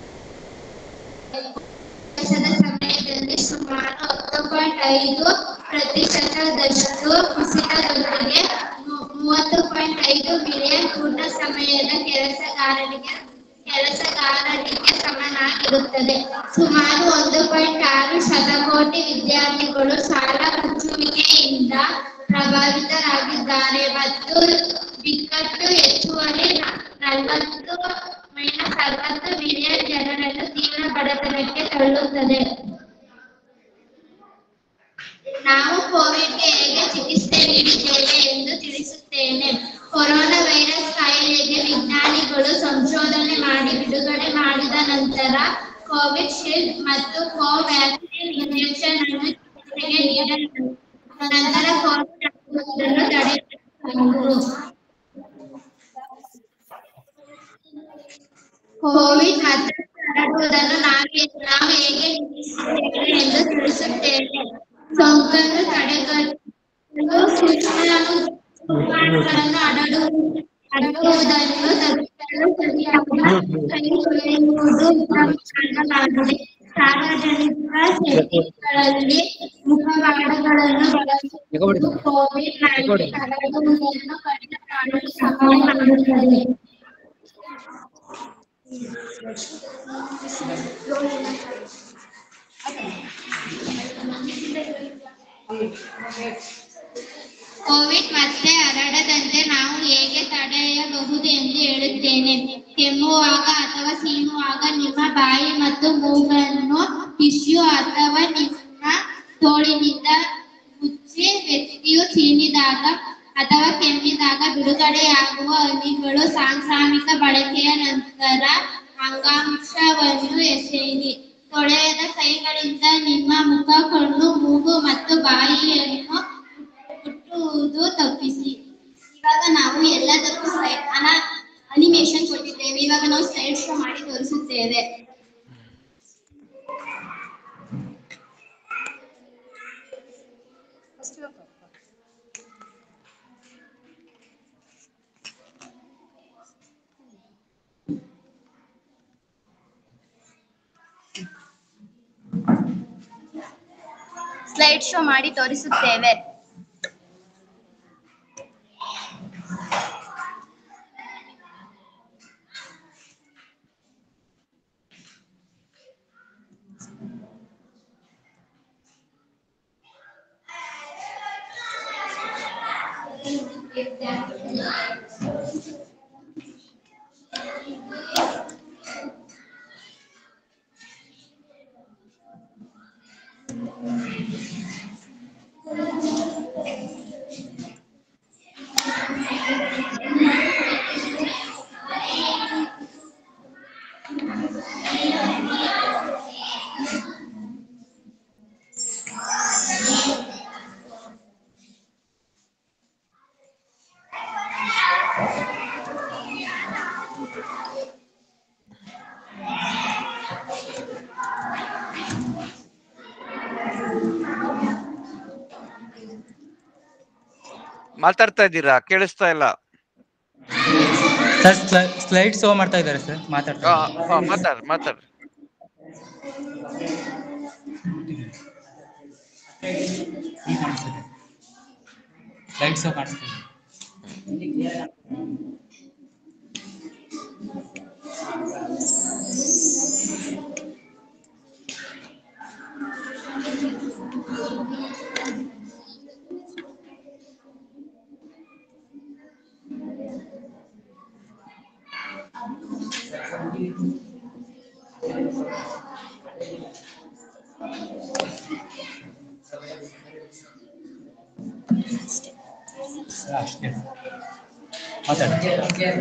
ವರ್ಷದ ಸಮಯದಲ್ಲಿ ಸುಮಾರು ಹತ್ತು ಪಾಯಿಂಟ್ ಐದು ಪ್ರತಿಶತದಷ್ಟು ಕುಸಿತದೊಂದಿಗೆ ಮೂ- ಮೂವತ್ತು ಪಾಯಿಂಟ್ ಐದು ಮಿಲಿಯನ್ ಪೂರ್ಣ ಸಮಯದ ಕೆಲಸಗಾರರಿಗೆ ಕೆಲಸಗಾರರಿಗೆ ಸಮನಾಗಿರುತ್ತದೆ ಸುಮಾರು ಒಂದು ಪಾಯಿಂಟ್ ಆರು ಶತಕೋಟಿ ವಿದ್ಯಾರ್ಥಿಗಳು ಶಾಲಾ ಮುಚ್ಚುವಿಕೆಯಿಂದ ಪ್ರಭಾವಿತರಾಗಿದ್ದಾರೆ ಮತ್ತು ಬಿಕ್ಕಟ್ಟು ಹೆಚ್ಚುವರಿ ನ- ನಲವತ್ತು ಮೈನಸ್ ಅರವತ್ತು ಮಿಲಿಯನ್ ಜನರನ್ನು ತೀವ್ರ ಬಡತನಕ್ಕೆ ತಳ್ಳುತ್ತದೆ ನಾವು ಕೋವಿಡ್ಗೆ ಹೇಗೆ ಚಿಕಿತ್ಸೆ ನೀಡಿದ್ದೇವೆ ಎಂದು ತಿಳಿಸುತ್ತೇನೆ ಕೊರೋನಾ ವೈರಸ್ ಕಾಯಿಲೆಗೆ ವಿಜ್ಞಾನಿಗಳು ಸಂಶೋಧನೆ ಮಾಡಿ ಬಿಡುಗಡೆ ಮಾಡಿದ ನಂತರ ಕೋವಿಡ್ ಶೀಲ್ಡ್ ಮತ್ತು ಕೋವ್ಯಾಕ್ಸಿನ್ ಇಂಜೆಕ್ಷನ್ ಅನ್ನು ಚಿಕಿತ್ಸೆಗೆ ನೀಡಲಾಯಿತು ನಂತರ ಕೋವಿಡ್ ಹತ್ತೊಂಬತ್ತನ್ನು ತಡೆಯಲಾಯಿತು ಕೋವಿಡ್ ಹತ್ತೊಂಬತ್ತು ಹರಡುವುದನ್ನು ನಾವು ನಾವು ಹೇಗೆ ನಿಲ್ಲಿಸುತ್ತೇವೆ ಎಂದು ತಿಳಿಸುತ್ತೇನೆ ಸೋಂಕನ್ನು ತಡೆಗಟ್ಟಲು ಸೂಕ್ಷ್ಮಾಣುಗಳನ್ನು ಹರಡು ಹರಡುವುದನ್ನು ತಪ್ಪಿಸಲು ಸರಿಯಾದ ಕೈ ತೊಳೆಯುವುದು ಮಾಡಲಾಗಿದೆ ಸಾರ್ವಜನಿಕ ಸೆಟ್ಟಿಂಗ್ಗಳಲ್ಲಿ ಮುಖವಾಡಗಳನ್ನು ಬಳಸುವುದು ಕೋವಿಡ್ ನೈನ್ಟೀನ್ ಹರಡುವುದನ್ನು ಕಡಿಮೆ ಮಾಡಲು ಸಹಾಯ ಮಾಡುತ್ತದೆ ಕೋವಿಡ್ ಮತ್ತೆ ಹರಡದಂತೆ ನಾವು ಹೇಗೆ ತಡೆ ಮಾಡಬಹುದು ಎಂದು ಹೇಳುತ್ತೇನೆ ಕೆಮ್ಮುವಾಗ ಅಥವಾ ಸೀನುವಾಗ ನಿಮ್ಮ ಬಾಯಿ ಮತ್ತು ಮೂಗನ್ನು ಟಿಶ್ಯೂ ಅಥವಾ ನಿಮ್ಮ ತೋಳಿನಿಂದ ಮುಚ್ಚಿ ವ್ಯಕ್ತಿಯು ಸೀನಿದಾಗ ಅಥವಾ ಕೆಮ್ಮಿದಾಗ ಬಿಡುಗಡೆಯಾಗುವ ಹನಿಗಳು ಸಾಂಕ್ರಾಮಿಕ ಬಳಕೆಯ ನಂತರ ಅಂಗಾಂಶವನ್ನು ಎಸೆಯಿರಿ ತೊಳೆಯದ ಕೈಗಳಿಂದ ನಿಮ್ಮ ಮುಖ ಕಣ್ಣು ಮೂಗು ಮತ್ತು ಬಾಯಿಯನ್ನು ಮುಟ್ಟುವುದು ತಪ್ಪಿಸಿ ಇವಾಗ ನಾವು ಎಲ್ಲದಕ್ಕೂ ಅನಿಮೇಷನ್ ಕೊಟ್ಟಿದ್ದೇವೆ ಇವಾಗ ನಾವು ಸ್ಲೈಡ್ ಶೋ ಮಾಡಿ ತೋರಿಸುತ್ತೇವೆ ಸ್ಲೈಡ್ ಶೋ ಮಾಡಿ ತೋರಿಸುತ್ತೇವೆ ಮಾತಾಡ್ತಾ ಇದ್ದೀರಾ ಕೇಳಿಸ್ತಾ ಇಲ್ಲ ಸರ್ ಸ್ಲೈಡ್ ಶೋ ಮಾಡ್ತಾ ಇದ್ದಾರೆ ಸರ್ ಮಾತಾಡ್ತಾ ಆ, ಆ, ಮಾತಾಡ್ ಮಾತಾಡ್ ಸ್ಲೈಡ್ ಶೋ ಮಾಡಿಸ್ತಾರೆ ಅಷ್ಟೇ ಮಾತಾಡಿ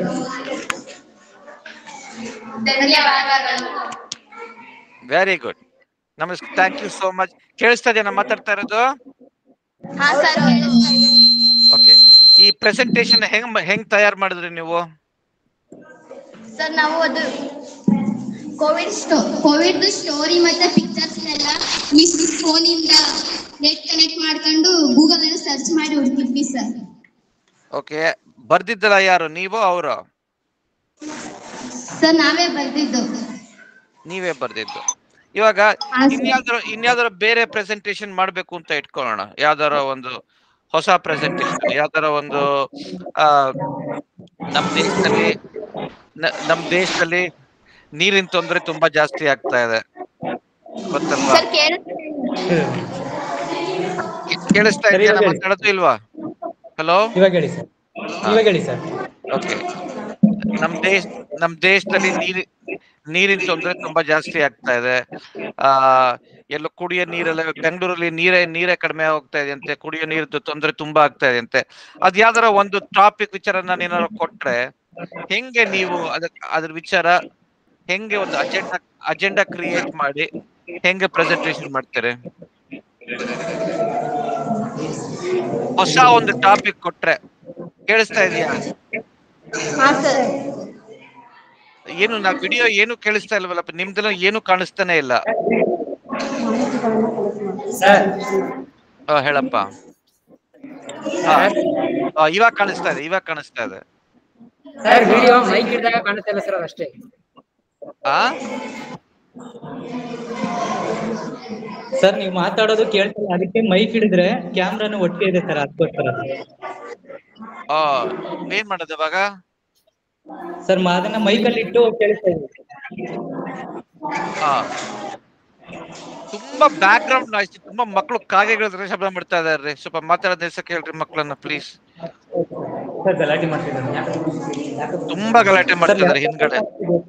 ಧನ್ಯವಾದಗಳು ವೆರಿ ಗುಡ್ ನಮಸ್ಕಾರ ಥ್ಯಾಂಕ್ ಯು ಸೋ ಮಚ್ ಕೇಳಿಸ್ತಾ ಇದೆಯಾ ನಾನು ಮಾತಾಡ್ತಾ ಇರೋದು ಹಾ ಸರ್ ಕೇಳಿಸ್ತಾ ಇದೆ ಓಕೆ ಈ ಪ್ರೆಸೆಂಟೇಶನ್ ಹೆಂಗ್ ಹೆಂಗ್ ತಯಾರು ಮಾಡಿದ್ರಿ ನೀವು ಸರ್ ನಾವು ಅದು ಕೋವಿಡ್ ಸ್ಟೋ ಕೋವಿಡ್ ಸ್ಟೋರಿ ಮತ್ತೆ ಪಿಕ್ಚರ್ಸ್ ಎಲ್ಲ ಮಿಸ್ ಫೋನಿಂದ ನೆಟ್ ಕನೆಕ್ಟ್ ಮಾಡ್ಕೊಂಡು ಗೂಗಲ್ ಅಲ್ಲಿ ಸರ್ಚ್ ಮಾಡಿ ಹುಡುಕಿದ್ವಿ ಸರ್ ಓಕೆ ಬರ್ದಿದ್ದಲ್ಲ ಯಾರು ನೀವು ಅವರು ಸರ್ ನಾವೇ ಬರ್ದಿದ್ದು ನೀವೇ ಬರ್ದಿದ್ದು ಇವಾಗ ಹಾ, ಸರ್. ಇನ್ಯಾವ್ದಾರು ಇನ್ಯಾವ್ದಾರು ಬೇರೆ ಪ್ರೆಸೆಂಟೇಶನ್ ಮಾಡ್ಬೇಕು ಅಂತ ಇಟ್ಕೊಳ್ಳೋಣ ಯಾವ್ದಾರ ಒಂದು ಹೊಸ ಪ್ರೆಸೆಂಟೇಶನ್ ಯಾವ್ದಾರ ಒಂದು ಆ ನಮ್ ದೇಶದಲ್ಲಿ ನ- ನಮ್ ದೇಶದಲ್ಲಿ ನೀರಿನ ತೊಂದರೆ ತುಂಬಾ ಜಾಸ್ತಿ ಆಗ್ತಾ ಇದೆ ಗೊತ್ತಲ್ವಾ ಸರ್ ಕೇಳಿಸ್ತಾ ಕೇ- ಕೇಳಿಸ್ತಾ ಸರಿ, ಇದೆಯಾ ಇವಾಗ ಹೇಳಿ. ಮಾತಾಡೋದು ಇಲ್ವಾ ಹಲೋ ಇವಾಗ ಹೇಳಿ ಸರ್ ಇವಾಗ ಹೇಳಿ ಸರ್ ಓಕೆ ನಮ್ ದೇಶ ನಮ್ ದೇಶದಲ್ಲಿ ನೀರಿ ನೀರಿನ ತೊಂದರೆ ತುಂಬಾ ಜಾಸ್ತಿ ಆಗ್ತಾ ಇದೆ ಆ ಎಲ್ಲ ಕುಡಿಯೋ ನೀರೆಲ್ಲ ಬೆಂಗಳೂರಲ್ಲಿ ನೀರೇ ನೀರೇ ಕಡಿಮೆ ಹೋಗ್ತಾ ಇದೆ ಅಂತೆ ಕುಡಿಯೋ ನೀರಿದ್ದು ತೊಂದರೆ ತುಂಬಾ ಆಗ್ತಾ ಇದೆ ಅಂತೆ ಅದ್ ಯಾವ್ದಾರ ಒಂದು ಟಾಪಿಕ್ ವಿಚಾರ ನಾನು ಏನಾದ್ರು ಕೊಟ್ರೆ ಹೆಂಗೆ ನೀವು ಅದ್ರ ಅದ್ರ ವಿಚಾರ ಹೆಂಗೆ ಒಂದು ಅಜೆಂಡಾ ಅಜೆಂಡಾ ಕ್ರಿಯೇಟ್ ಮಾಡಿ ಹೆಂಗೆ ಪ್ರೆಸೆಂಟೇಶನ್ ಮಾಡ್ತಾರೆ ಹೊಸ ಒಂದು ಟಾಪಿಕ್ ಕೊಟ್ರೆ ಕೇಳಿಸ್ತಾ ಇದೆಯಾ ಹಾ ಸರ್ ಏನು ನಾ ವಿಡಿಯೋ ಏನು ಕೇಳಿಸ್ತಾ ಇಲ್ವಲ್ಲಪ್ಪ ನಿಮ್ದೆಲ್ಲ ಏನು ಕಾಣಿಸ್ತಾನೆ ಇಲ್ಲ ಸರ್ ಆ, ಹೇಳಪ್ಪ ಆ, ಆ, ಇವಾಗ ಕಾಣಿಸ್ತಾ ಇದೆ ಇವಾಗ ಕಾಣಿಸ್ತಾ ಇದೆ ಸರ್ ವಿಡಿಯೋ ಮೈಕ್ ಹಿಡಿದಾಗ ಕಾಣುತ್ತೆ ಇಲ್ಲ ಸರ್ ಅದಷ್ಟೇ ಆ ಸರ್ ನೀವು ಮಾತಾಡೋದು ಕೇಳ್ತಿಲ್ಲ ಅದಕ್ಕೆ ಮೈಕ್ ಹಿಡಿದ್ರೆ ಕ್ಯಾಮ್ರಾನು ಒಟ್ಟಿಗೆ ಇದೆ ಸರ್ ಅದಕ್ಕೋಸ್ಕರ ಆ, ಏನ್ ಮಾಡೋದು ಇವಾಗ ಸರ್ ಮಾ- ಅದನ್ನ ಮೈಕಲ್ಲಿ ಇಟ್ಟು ಕೇಳಿಸ್ತಾ ಇದೆ ಆ ತುಂಬಾ ಬ್ಯಾಕ್ ಗ್ರೌಂಡ್ ನಾಯ್ಸ್ ತುಂಬಾ ಮಕ್ಕಳು ಕಾಗೆಗಳ ತರ ಶಬ್ದ ಮಾಡ್ತಾ ಇದಾರೆ ಸ್ವಲ್ಪ ಮಾತಾಡೋದ್ ನಿಲ್ಸಕ್ ಹೇಳ್ರಿ ಮಕ್ಕಳನ್ನ ಪ್ಲೀಸ್ ಸರ್ ಗಲಾಟೆ ಮಾಡ್ತಿದ್ದಾರೆ ತುಂಬಾ ಗಲಾಟೆ ಮಾಡ್ತಿದ್ದಾರೆ ಹಿಂದ್ಗಡೆ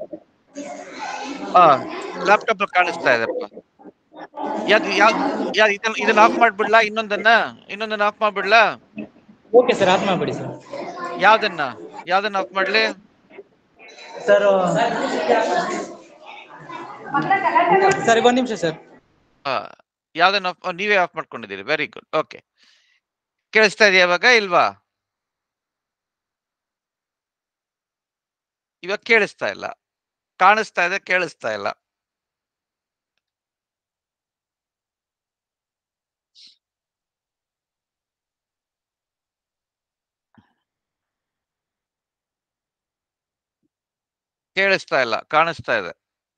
ಹಾ ಲ್ಯಾಪ್ಟಾಪ್ ಕಾಣಿಸ್ತಾ ಇದೆಪ್ಪ ಯಾವ್ದು ಯಾವ್ದು ಯಾವ್ದು ಇದನ್ನ ಇದನ್ನ ಆಫ್ ಮಾಡ್ಬಿಡ್ಲಾ ಇನ್ನೊಂದನ್ನ ಇನ್ನೊಂದನ್ನ ಆಫ್ ಮಾಡ್ಬಿಡ್ಲಾ ಓಕೆ ಸರ್ ಆಫ್ ಮಾಡ್ಬಿಡಿ ಸರ್ ಯಾವ್ದನ್ನ ಯಾವ್ದನ್ನ ಆಫ್ ಮಾಡ್ಲಿ ಸರ್ ಸರ್ ಒಂದ್ ನಿಮಿಷ ಸರ್ ಹಾ ಯಾವ್ದನ್ನ ಆಫ್ ನೀವೇ ಆಫ್ ಮಾಡ್ಕೊಂಡಿದ್ದೀರಿ ವೆರಿ ಗುಡ್ ಓಕೆ ಕೇಳಿಸ್ತಾ ಇದೆಯಾ ಇವಾಗ ಇಲ್ವಾ ಇವಾಗ ಕೇಳಿಸ್ತಾ ಇಲ್ಲ ಕಾಣಿಸ್ತಾ ಇದೆ ಕೇಳಿಸ್ತಾ ಇಲ್ಲ ಕೇಳಿಸ್ತಾ ಇಲ್ಲ ಕಾಣಿಸ್ತಾ ಇದೆ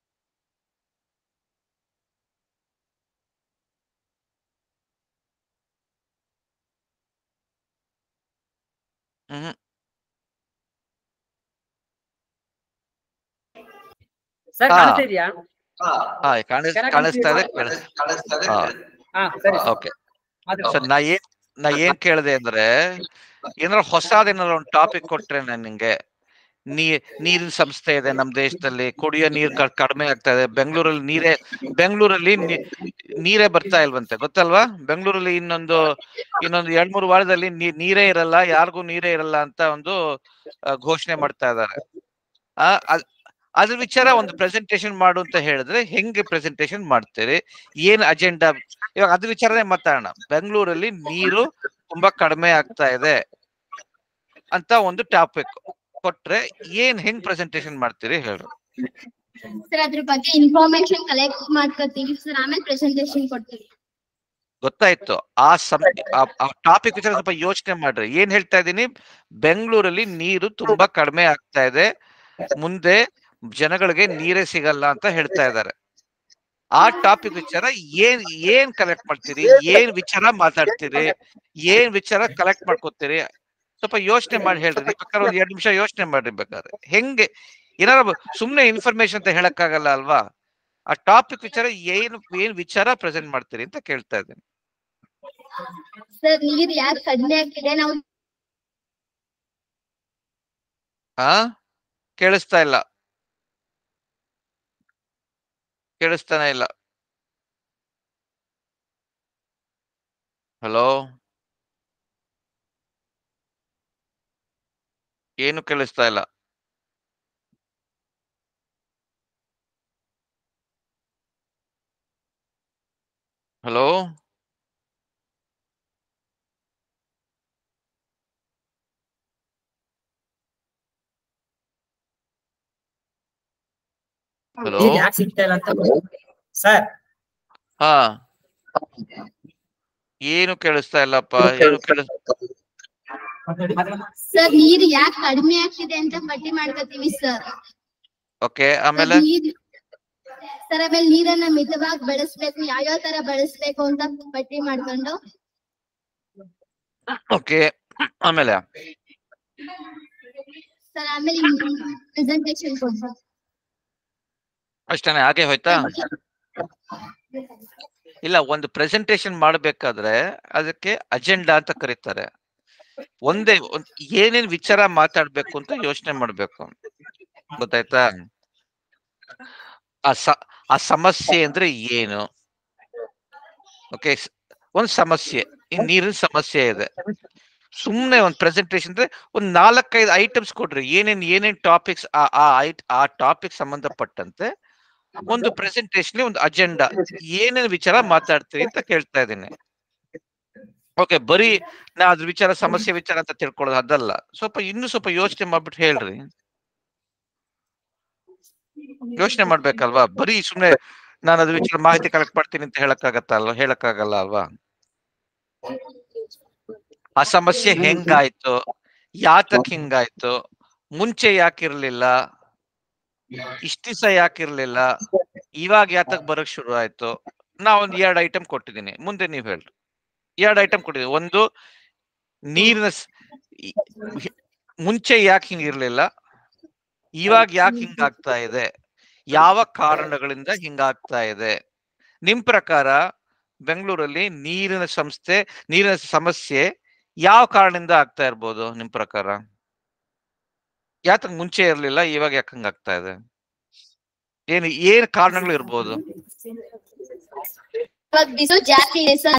ಹ್ಮ್ ಸರ್ ಹಾ. ಕಾಣಿಸ್ತಾ ಇದೆಯಾ ಹಾ ಕಾಣಿಸ್ ಚೆನ್ನಾಗ್ ಕಾಣಿಸ್ತಾ ಇದೆ ಕಾಣಿಸ್ತಾ ಇದೆ. ಹಾ ಹಾ ಸರಿ ಓಕೆ ಮಾತಾಡಿ. ಸರ್ ನಾ ಏನ್ ನಾ ಏನ್ ಕೇಳಿದೆ ಅಂದ್ರೆ ಏನಾರ ಹೊಸದೇನಾರ ಒಂದು ಟಾಪಿಕ್ ಕೊಟ್ರೆ ನಾನು ನಿಂಗೆ ನೀ ನೀರಿನ ಸಂಸ್ಥೆ ಇದೆ ನಮ್ ದೇಶದಲ್ಲಿ ಕುಡಿಯೋ ನೀರ್ ಕ- ಕಡಿಮೆ ಆಗ್ತಾ ಇದೆ ಬೆಂಗಳೂರಲ್ಲಿ ನೀರೇ ಬೆಂಗಳೂರಲ್ಲಿ ನೀ- ನೀರೇ ಬರ್ತಾ ಇಲ್ವಂತೆ ಗೊತ್ತಲ್ವಾ ಬೆಂಗಳೂರಲ್ಲಿ ಇನ್ನೊಂದು ಇನ್ನೊಂದು ಎರಡ್ ಮೂರು ವಾರದಲ್ಲಿ ನೀ- ನೀರೇ ಇರಲ್ಲ ಯಾರಿಗೂ ನೀರೇ ಇರಲ್ಲ ಅಂತ ಒಂದು ಆ, ಘೋಷಣೆ ಮಾಡ್ತಾ ಇದ್ದಾರೆ ಆ ಅದ್- ಅದ್ರ ವಿಚಾರ ಒಂದು ಪ್ರೆಸೆಂಟೇಶನ್ ಮಾಡು ಅಂತ ಹೇಳಿದ್ರೆ ಹೆಂಗೆ ಪ್ರೆಸೆಂಟೇಶನ್ ಮಾಡ್ತೀರಿ ಏನ್ ಅಜೆಂಡಾ ಇವಾಗ ಅದ್ರ ವಿಚಾರನೇ ಮಾತಾಡೋಣ ಬೆಂಗಳೂರಲ್ಲಿ ನೀರು ತುಂಬಾ ಕಡಿಮೆ ಆಗ್ತಾ ಇದೆ ಅಂತ ಒಂದು ಟಾಪಿಕ್ ಕೊಟ್ರೆ ಏನ್ ಹೆಂಗ್ ಪ್ರೆಸೆಂಟೇಶನ್ ಮಾಡ್ತೀರಿ ಹೇಳ್ರಿ ಸರ್ ಅದ್ರ ಬಗ್ಗೆ ಇನ್ಫಾರ್ಮೇಶನ್ ಕಲೆಕ್ಟ್ ಮಾಡ್ಕೊತೀವಿ ಸರ್ ಆಮೇಲೆ ಪ್ರೆಸೆಂಟೇಶನ್ ಕೊಡ್ತೀವಿ ಗೊತ್ತಾಯ್ತು ಆ ಸಂ ಆ ಟಾಪಿಕ್ ವಿಚಾರ ಸ್ವಲ್ಪ ಯೋಚನೆ ಮಾಡ್ರಿ ಏನ್ ಹೇಳ್ತಾ ಇದ್ದೀನಿ ಬೆಂಗಳೂರಲ್ಲಿ ನೀರು ತುಂಬಾ ಕಡಿಮೆ ಆಗ್ತಾ ಇದೆ ಮುಂದೆ ಜನಗಳಿಗೆ ನೀರೇ ಸಿಗಲ್ಲ ಅಂತ ಹೇಳ್ತಾ ಇದ್ದಾರೆ ಆ ಟಾಪಿಕ್ ವಿಚಾರ ಏನ್ ಏನ್ ಕಲೆಕ್ಟ್ ಮಾಡ್ತೀರಿ ಏನ್ ವಿಚಾರ ಮಾತಾಡ್ತೀರಿ ಏನ್ ವಿಚಾರ ಕಲೆಕ್ಟ್ ಮಾಡ್ಕೋತೀರಿ ಸ್ವಲ್ಪ ಯೋಚನೆ ಮಾಡಿ ಹೇಳ್ರಿ ನೀವ್ ಬೇಕಾದ್ರೆ ಒಂದ್ ಎರಡ್ ನಿಮಿಷ ಯೋಚನೆ ಮಾಡ್ರಿ ಬೇಕಾದ್ರೆ ಹೆಂಗೆ ಏನಾರ ಬ- ಸುಮ್ನೆ ಇನ್ಫಾರ್ಮೇಶನ್ ಅಂತ ಹೇಳಕ್ಕಾಗಲ್ಲ ಅಲ್ವಾ ಆ ಟಾಪಿಕ್ ವಿಚಾರ ಏನ್ ಏನ್ ವಿಚಾರ ಪ್ರೆಸೆಂಟ್ ಮಾಡ್ತೀರಿ ಅಂತ ಕೇಳ್ತಾ ಇದ್ದೀನಿ ಸರ್ ನೀರ್ ಯಾಕೆ ಕಡಿಮೆ ಆಗ್ತಿದೆ ನಾವು ಆ ಕೇಳಿಸ್ತಾ ಇಲ್ಲ ಕೇಳಿಸ್ತಾನೆ ಇಲ್ಲ ಹಲೋ ಏನು ಕೇಳಿಸ್ತಾ ಇಲ್ಲ ಹಲೋ ಹಲೋ ನೀರ್ ಯಾಕೆ ಸಿಗ್ತಾ ಇಲ್ಲ ಅಂತ ಸರ್ ಹಾ ಏನು ಕೇಳಿಸ್ತಾ ಇಲ್ಲಪ್ಪ ಏನು ಕೇಳಿಸ್ ಸರ್ ನೀರ್ ಯಾಕೆ ಕಡಿಮೆ ಆಗ್ತಿದೆ ಅಂತ ಪಟ್ಟಿ ಮಾಡ್ಕೊತೀವಿ ಸರ್ ಓಕೆ ಆಮೇಲೆ ಸರ್ ಆಮೇಲೆ ನೀರನ್ನ ಮಿತವಾಗಿ ಬಳಸ್ಬೇಕು ಯಾವ್ಯಾವ ತರ ಬಳಸ್ಬೇಕು ಅಂತ ಪಟ್ಟಿ ಮಾಡ್ಕೊಂಡು ಓಕೆ ಆಮೇಲೆ ಸರ್ ಆಮೇಲೆ ಪ್ರೆಸೆಂಟೇಶನ್ ಕೊಡ್ಬೇಕು ಅಷ್ಟೇನೆ ಹಾಗೆ ಹೋಯ್ತಾ ಇಲ್ಲ ಒಂದು ಪ್ರೆಸೆಂಟೇಶನ್ ಮಾಡ್ಬೇಕಾದ್ರೆ ಅದಕ್ಕೆ ಅಜೆಂಡಾ ಅಂತ ಕರೀತಾರೆ ಒಂದೇ ಒಂದ್- ಏನೇನ್ ವಿಚಾರ ಮಾತಾಡ್ಬೇಕು ಅಂತ ಯೋಚನೆ ಮಾಡ್ಬೇಕು ಗೊತ್ತಾಯ್ತಾ ಆ ಸ ಆ ಸಮಸ್ಯೆ ಅಂದ್ರೆ ಏನು ಓಕೆ ಒಂದ್ ಸಮಸ್ಯೆ ಈ ನೀರಿನ ಸಮಸ್ಯೆ ಇದೆ ಸುಮ್ನೆ ಒಂದ್ ಪ್ರೆಸೆಂಟೇಶನ್ ಅಂದ್ರೆ ಒಂದ್ ನಾಲ್ಕೈದು ಐಟಮ್ಸ್ ಕೊಡ್ರಿ ಏನೇನ್ ಏನೇನ್ ಟಾಪಿಕ್ಸ್ ಆ ಆ ಐಟ್ ಆ ಟಾಪಿಕ್ ಸಂಬಂಧಪಟ್ಟಂತೆ ಒಂದು ಪ್ರೆಸೆಂಟೇಶನ್ ಒಂದು ಅಜೆಂಡಾ ಏನೇನ್ ವಿಚಾರ ಮಾತಾಡ್ತೀರಿ ಅಂತ ಕೇಳ್ತಾ ಇದ್ದೀನಿ ಓಕೆ ಬರೀ ನಾ ಅದ್ರ ವಿಚಾರ ಸಮಸ್ಯೆ ವಿಚಾರ ಅಂತ ತಿಳ್ಕೊಳ್ಳೋದು ಅದಲ್ಲ ಸ್ವಲ್ಪ ಇನ್ನು ಸ್ವಲ್ಪ ಯೋಚನೆ ಮಾಡ್ಬಿಟ್ಟು ಹೇಳ್ರಿ ಯೋಚನೆ ಮಾಡ್ಬೇಕಲ್ವಾ ಬರೀ ಸುಮ್ನೆ ನಾನು ಅದ್ರ ವಿಚಾರ ಮಾಹಿತಿ ಕಲೆಕ್ಟ್ ಮಾಡ್ತೀನಿ ಅಂತ ಹೇಳಕ್ಕಾಗತ್ತಲ್ವಾ ಹೇಳಕ್ಕಾಗಲ್ಲ ಅಲ್ವಾ ಆ ಸಮಸ್ಯೆ ಹೆಂಗಾಯ್ತು ಯಾತಕ್ ಹಿಂಗಾಯ್ತು ಮುಂಚೆ ಯಾಕಿರ್ಲಿಲ್ಲ ಇಷ್ಟ ದಿವಸ ಯಾಕಿರ್ಲಿಲ್ಲ ಇವಾಗ ಯಾತಕ್ ಬರಕ್ ಶುರು ಆಯ್ತು ನಾ ಒಂದ್ ಎರಡ್ ಐಟಮ್ ಕೊಟ್ಟಿದ್ದೀನಿ ಮುಂದೆ ನೀವ್ ಹೇಳ್ರಿ ಎರಡ್ ಐಟಮ್ ಕೊಟ್ಟಿದ್ದೀನಿ ಒಂದು ನೀರಿನ ಸ್- ಈ- ಹಿ- ಮುಂಚೆ ಯಾಕೆ ಹಿಂಗಿರ್ಲಿಲ್ಲ ಇವಾಗ ಯಾಕೆ ಹಿಂಗಾಗ್ತಾ ಇದೆ ಯಾವ ಕಾರಣಗಳಿಂದ ಹಿಂಗಾಗ್ತಾ ಇದೆ ನಿಮ್ ಪ್ರಕಾರ ಬೆಂಗಳೂರಲ್ಲಿ ನೀರಿನ ಸಂಸ್ಥೆ ನೀರಿನ ಸಮಸ್ಯೆ ಯಾವ ಕಾರಣದಿಂದ ಆಗ್ತಾ ಇರ್ಬೋದು ನಿಮ್ ಪ್ರಕಾರ ಯಾತಕ್ ಮುಂಚೆ ಇರ್ಲಿಲ್ಲ ಇವಾಗ ಯಾಕಂಗ್ ಆಗ್ತಾ ಇದೆ ಏನ್ ಏನ್ ಕಾರಣಗಳು ಇರ್ಬೋದು ಇವಾಗ ಬಿಸಿಲು ಜಾಸ್ತಿ ಇದೆ ಸರ್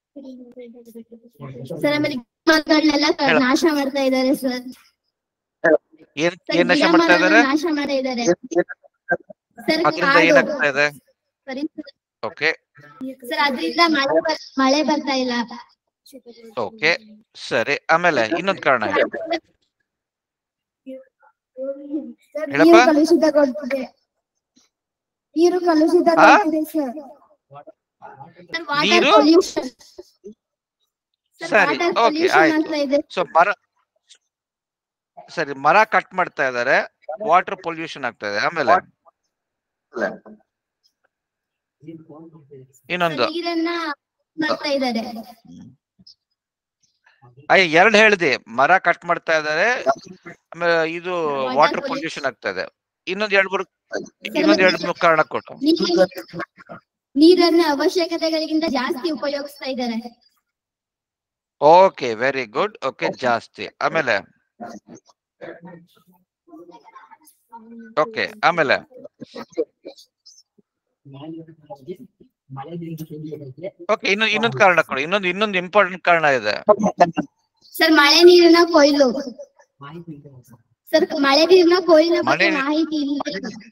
ಸರ್ ಆಮೇಲೆ ಗಿಡಮರಗಳನ್ನೆಲ್ಲ ಹೇಳು. ನಾಶ ಮಾಡ್ತಾ ಇದ್ದಾರೆ ಸರ್ ಏನ್ ಸರ್ ಏನ್ ನಶ ಗಿಡ ಮಾಡ್ತಾ ಮರಗಳನ್ನ ಇದಾರೆ ನಾಶ ಮಾಡ್ತಾ ಇದ್ದಾರೆ ಸರ್ ಅದ್ರಿಂದ ಕಾಡು ಏನಾಗ್ತಾ ಇದೆ ಪರಿಸರ- ಓಕೆ ಸರ್ ಅದರಿಂದ ಮಳೆ ಬರ್- ಮಳೆ ಬರ್ತಾ ಇಲ್ಲ ಓಕೆ ಸರಿ ಆಮೇಲೆ ಇನ್ನೊಂದ್ ಕಾರಣ ಇದೆ. ಸರ್ ಹೇಳಪ್ಪ. ನೀರು ಕಲುಷಿತಗೊಳ್ತಿದೆ ನೀರು ಕಲುಷಿತಗೊಳ್ತಿದೆ ಸರ್ ಸರ್ ವಾಟರ್ ನೀರು? ಪೊಲ್ಯೂಷನ್ ಸರ್ ಸರಿ ವಾಟರ್ ಓಕೆ ಪೊಲ್ಯೂಷನ್ ಆಯ್ತು ಆಗ್ತಾ ಇದೆ ಸೊ ಮರ ಸರಿ ಮರ ಕಟ್ ಮಾಡ್ತಾ ಇದಾರೆ ವಾಟರ್ ಪೊಲ್ಯೂಷನ್ ಆಗ್ತಾ ಇದೆ ಆಮೇಲೆ ಇನ್ನೊಂದು ನೀರನ್ನ ಮಾಡ್ತಾ ಇದ್ದಾರೆ ಅಯ್ಯ ಎರಡ್ ಹೇಳ್ದೆ ಮರ ಕಟ್ ಮಾಡ್ತಾ ಇದಾರೆ ಆಮೇಲೆ ಇದು Water ವಾಟರ್ pollution. ಪೊಲ್ಯೂಷನ್ ಆಗ್ತಾ ಇದೆ ಇನ್ನೊಂದ್ ಎರಡ್ ಮೂರು ಇನ್ನೊಂದ್ ಎರಡ್ ಮೂರು ಕಾರಣ ಕೊಟ್ಟು ನೀರು- ನೀರನ್ನ ಅವಶ್ಯಕತೆಗಳಿಗಿಂತ ಜಾಸ್ತಿ ಉಪಯೋಗಿಸ್ತಾ ಇದ್ದಾರೆ ಓಕೆ ವೆರಿ ಗುಡ್ ಓಕೆ ಜಾಸ್ತಿ ಆಮೇಲೆ ಓಕೆ ಆಮೇಲೆ ಓಕೆ ಇನ್ನೊಂದು ಇನ್ನೊಂದು ಕಾರಣ ಕೊಡಿ ಇನ್ನೊಂದು ಇನ್ನೊಂದು ಇಂಪಾರ್ಟೆಂಟ್ ಕಾರಣ ಇದೆ ಸರ್ ಮಳೆ ನೀರಿನ ಕೊಯ್ಲು ಸರ್ ಮಳೆ ನೀರಿನ ಕೊಯ್ಲಿನ ಬಗ್ಗೆ ಮಳೆ- ಮಾಹಿತಿ ಇಲ್ಲ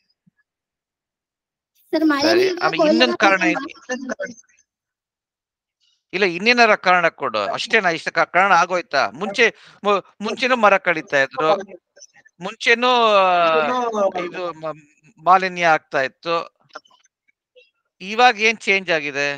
ಸರ್ ಮಳೆ ಸರಿ ನೀರಿನ ಆಮೇಲೆ ಕೊಯ್ಲಿನ ಇನ್ನೊಂದು ಕಾರಣ ಬಗ್ಗೆ ಇದೆ ಇಲ್ಲ ಇನ್ನೇನಾರ ಕಾರಣ ಕೊಡು ಅಷ್ಟೇನಾ ಇಷ್ಟ ಕಾ- ಕಾರಣ ಆಗೋಯ್ತಾ ಮುಂಚೆ ಮು- ಮುಂಚೆನೂ ಮರ ಕಡಿತಾ ಇದ್ರು ಮುಂಚೆನೂ ಆ, ಇದು ಮ- ಮಾಲಿನ್ಯ ಆಗ್ತಾ ಇತ್ತು ಇವಾಗ ಏನ್ ಚೇಂಜ್ ಆಗಿದೆ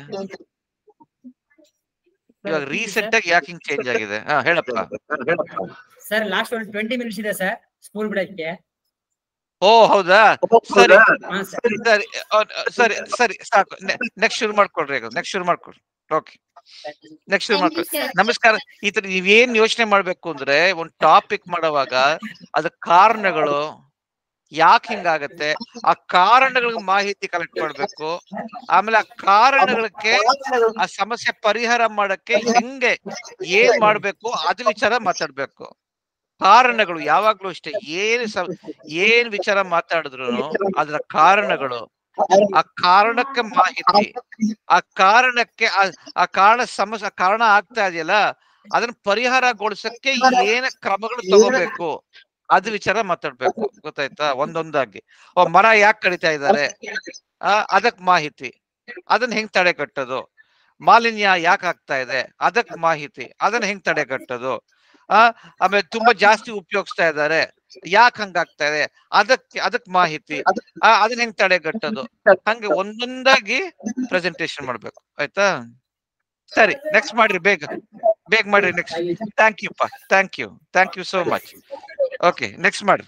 ಇವಾಗ ರೀಸೆಂಟ್ ಆಗಿ ಯಾಕೆ ಹಿಂಗ್ ಚೇಂಜ್ ಆಗಿದೆ ಹಾ ಹೇಳಪ್ಪ ಸರ್ ಲಾಸ್ಟ್ ಒಂದು ಟ್ವೆಂಟಿ ಮಿನಿಟ್ಸ್ ಇದೆ ಸರ್ ಸ್ಕೂಲ್ ಬಿಡಕ್ಕೆ ಓ ಹೌದಾ ಸರಿ ಹಾ ಸರ್ ಸರಿ ಅ, ಅ, ಸರಿ ಸರಿ ಸಾಕು ನೆಕ್ಸ್ಟ್ ಶುರು ಮಾಡ್ಕೊಳ್ರಿ ನೆಕ್ಸ್ಟ್ ಶುರು ಮಾಡ್ಕೊಳ್ರಿ ಓಕೆ ನೆಕ್ಸ್ಟ್ ಶುರು Thank you, ಮಾಡ್ಕೊಳ್ರಿ sir. ನಮಸ್ಕಾರ ಈ ತರ ನೀವೇನ್ ಯೋಚನೆ ಮಾಡ್ಬೇಕು ಅಂದ್ರೆ ಒಂದ್ ಟಾಪಿಕ್ ಮಾಡುವಾಗ ಅದ ಕಾರಣಗಳು ಯಾಕೆ ಹಿಂಗಾಗತ್ತೆ ಆ ಕಾರಣಗಳಿಗೆ ಮಾಹಿತಿ ಕಲೆಕ್ಟ್ ಮಾಡ್ಬೇಕು ಆಮೇಲೆ ಆ ಕಾರಣಗಳಿಗೆ ಆ ಸಮಸ್ಯೆ ಪರಿಹಾರ ಮಾಡಕ್ಕೆ ಹೆಂಗೆ ಏನ್ ಮಾಡ್ಬೇಕು ಅದ್ ವಿಚಾರ ಮಾತಾಡ್ಬೇಕು ಕಾರಣಗಳು ಯಾವಾಗ್ಲೂ ಅಷ್ಟೇ ಏನ್ ಸ- ಏನ್ ವಿಚಾರ ಮಾತಾಡಿದ್ರು ಅದರ ಕಾರಣಗಳು ಆ ಕಾರಣಕ್ಕೆ ಮಾಹಿತಿ ಆ ಕಾರಣಕ್ಕೆ ಆ- ಆ ಕಾರಣ ಸಮಸ್ಯೆ ಆ ಕಾರಣ ಆಗ್ತಾ ಇದೆಯಲ್ಲ ಅದನ್ನ ಪರಿಹಾರಗೊಳಿಸಕ್ಕೆ ಏನ ಕ್ರಮಗಳು ತಗೋಬೇಕು ಅದ್ ವಿಚಾರ ಮಾತಾಡ್ಬೇಕು ಗೊತ್ತಾಯ್ತಾ ಒಂದೊಂದಾಗಿ ಓ ಮರ ಯಾಕೆ ಕಡಿತಾ ಇದ್ದಾರೆ ಆ ಅದಕ್ ಮಾಹಿತಿ ಅದನ್ನ ಹೆಂಗ್ ತಡೆ ಕಟ್ಟೋದು ಮಾಲಿನ್ಯ ಯಾಕೆ ಆಗ್ತಾ ಇದೆ ಅದಕ್ ಮಾಹಿತಿ ಅದನ್ನ ಹೆಂಗ್ ತಡೆ ಕಟ್ಟೋದು ಆ ಆಮೇಲೆ ತುಂಬಾ ಜಾಸ್ತಿ ಉಪಯೋಗಿಸ್ತಾ ಇದ್ದಾರೆ ಯಾಕೆ ಹಂಗಾಗ್ತಾ ಇದೆ ಅದಕ್ಕೆ ಅದಕ್ ಮಾಹಿತಿ ಆ ಅದನ್ನ ಹೆಂಗ್ ತಡೆಗಟ್ಟೋದು ಹಂಗೆ ಒಂದೊಂದಾಗಿ ಪ್ರೆಸೆಂಟೇಶನ್ ಮಾಡ್ಬೇಕು ಆಯ್ತಾ ಸರಿ ನೆಕ್ಸ್ಟ್ ಮಾಡ್ರಿ ಬೇಗ ಬೇಗ ಮಾಡ್ರಿ ನೆಕ್ಸ್ಟ್ ಥ್ಯಾಂಕ್ ಯು ಪಾ thank you thank you so much okay next ಮಾಡ್ರಿ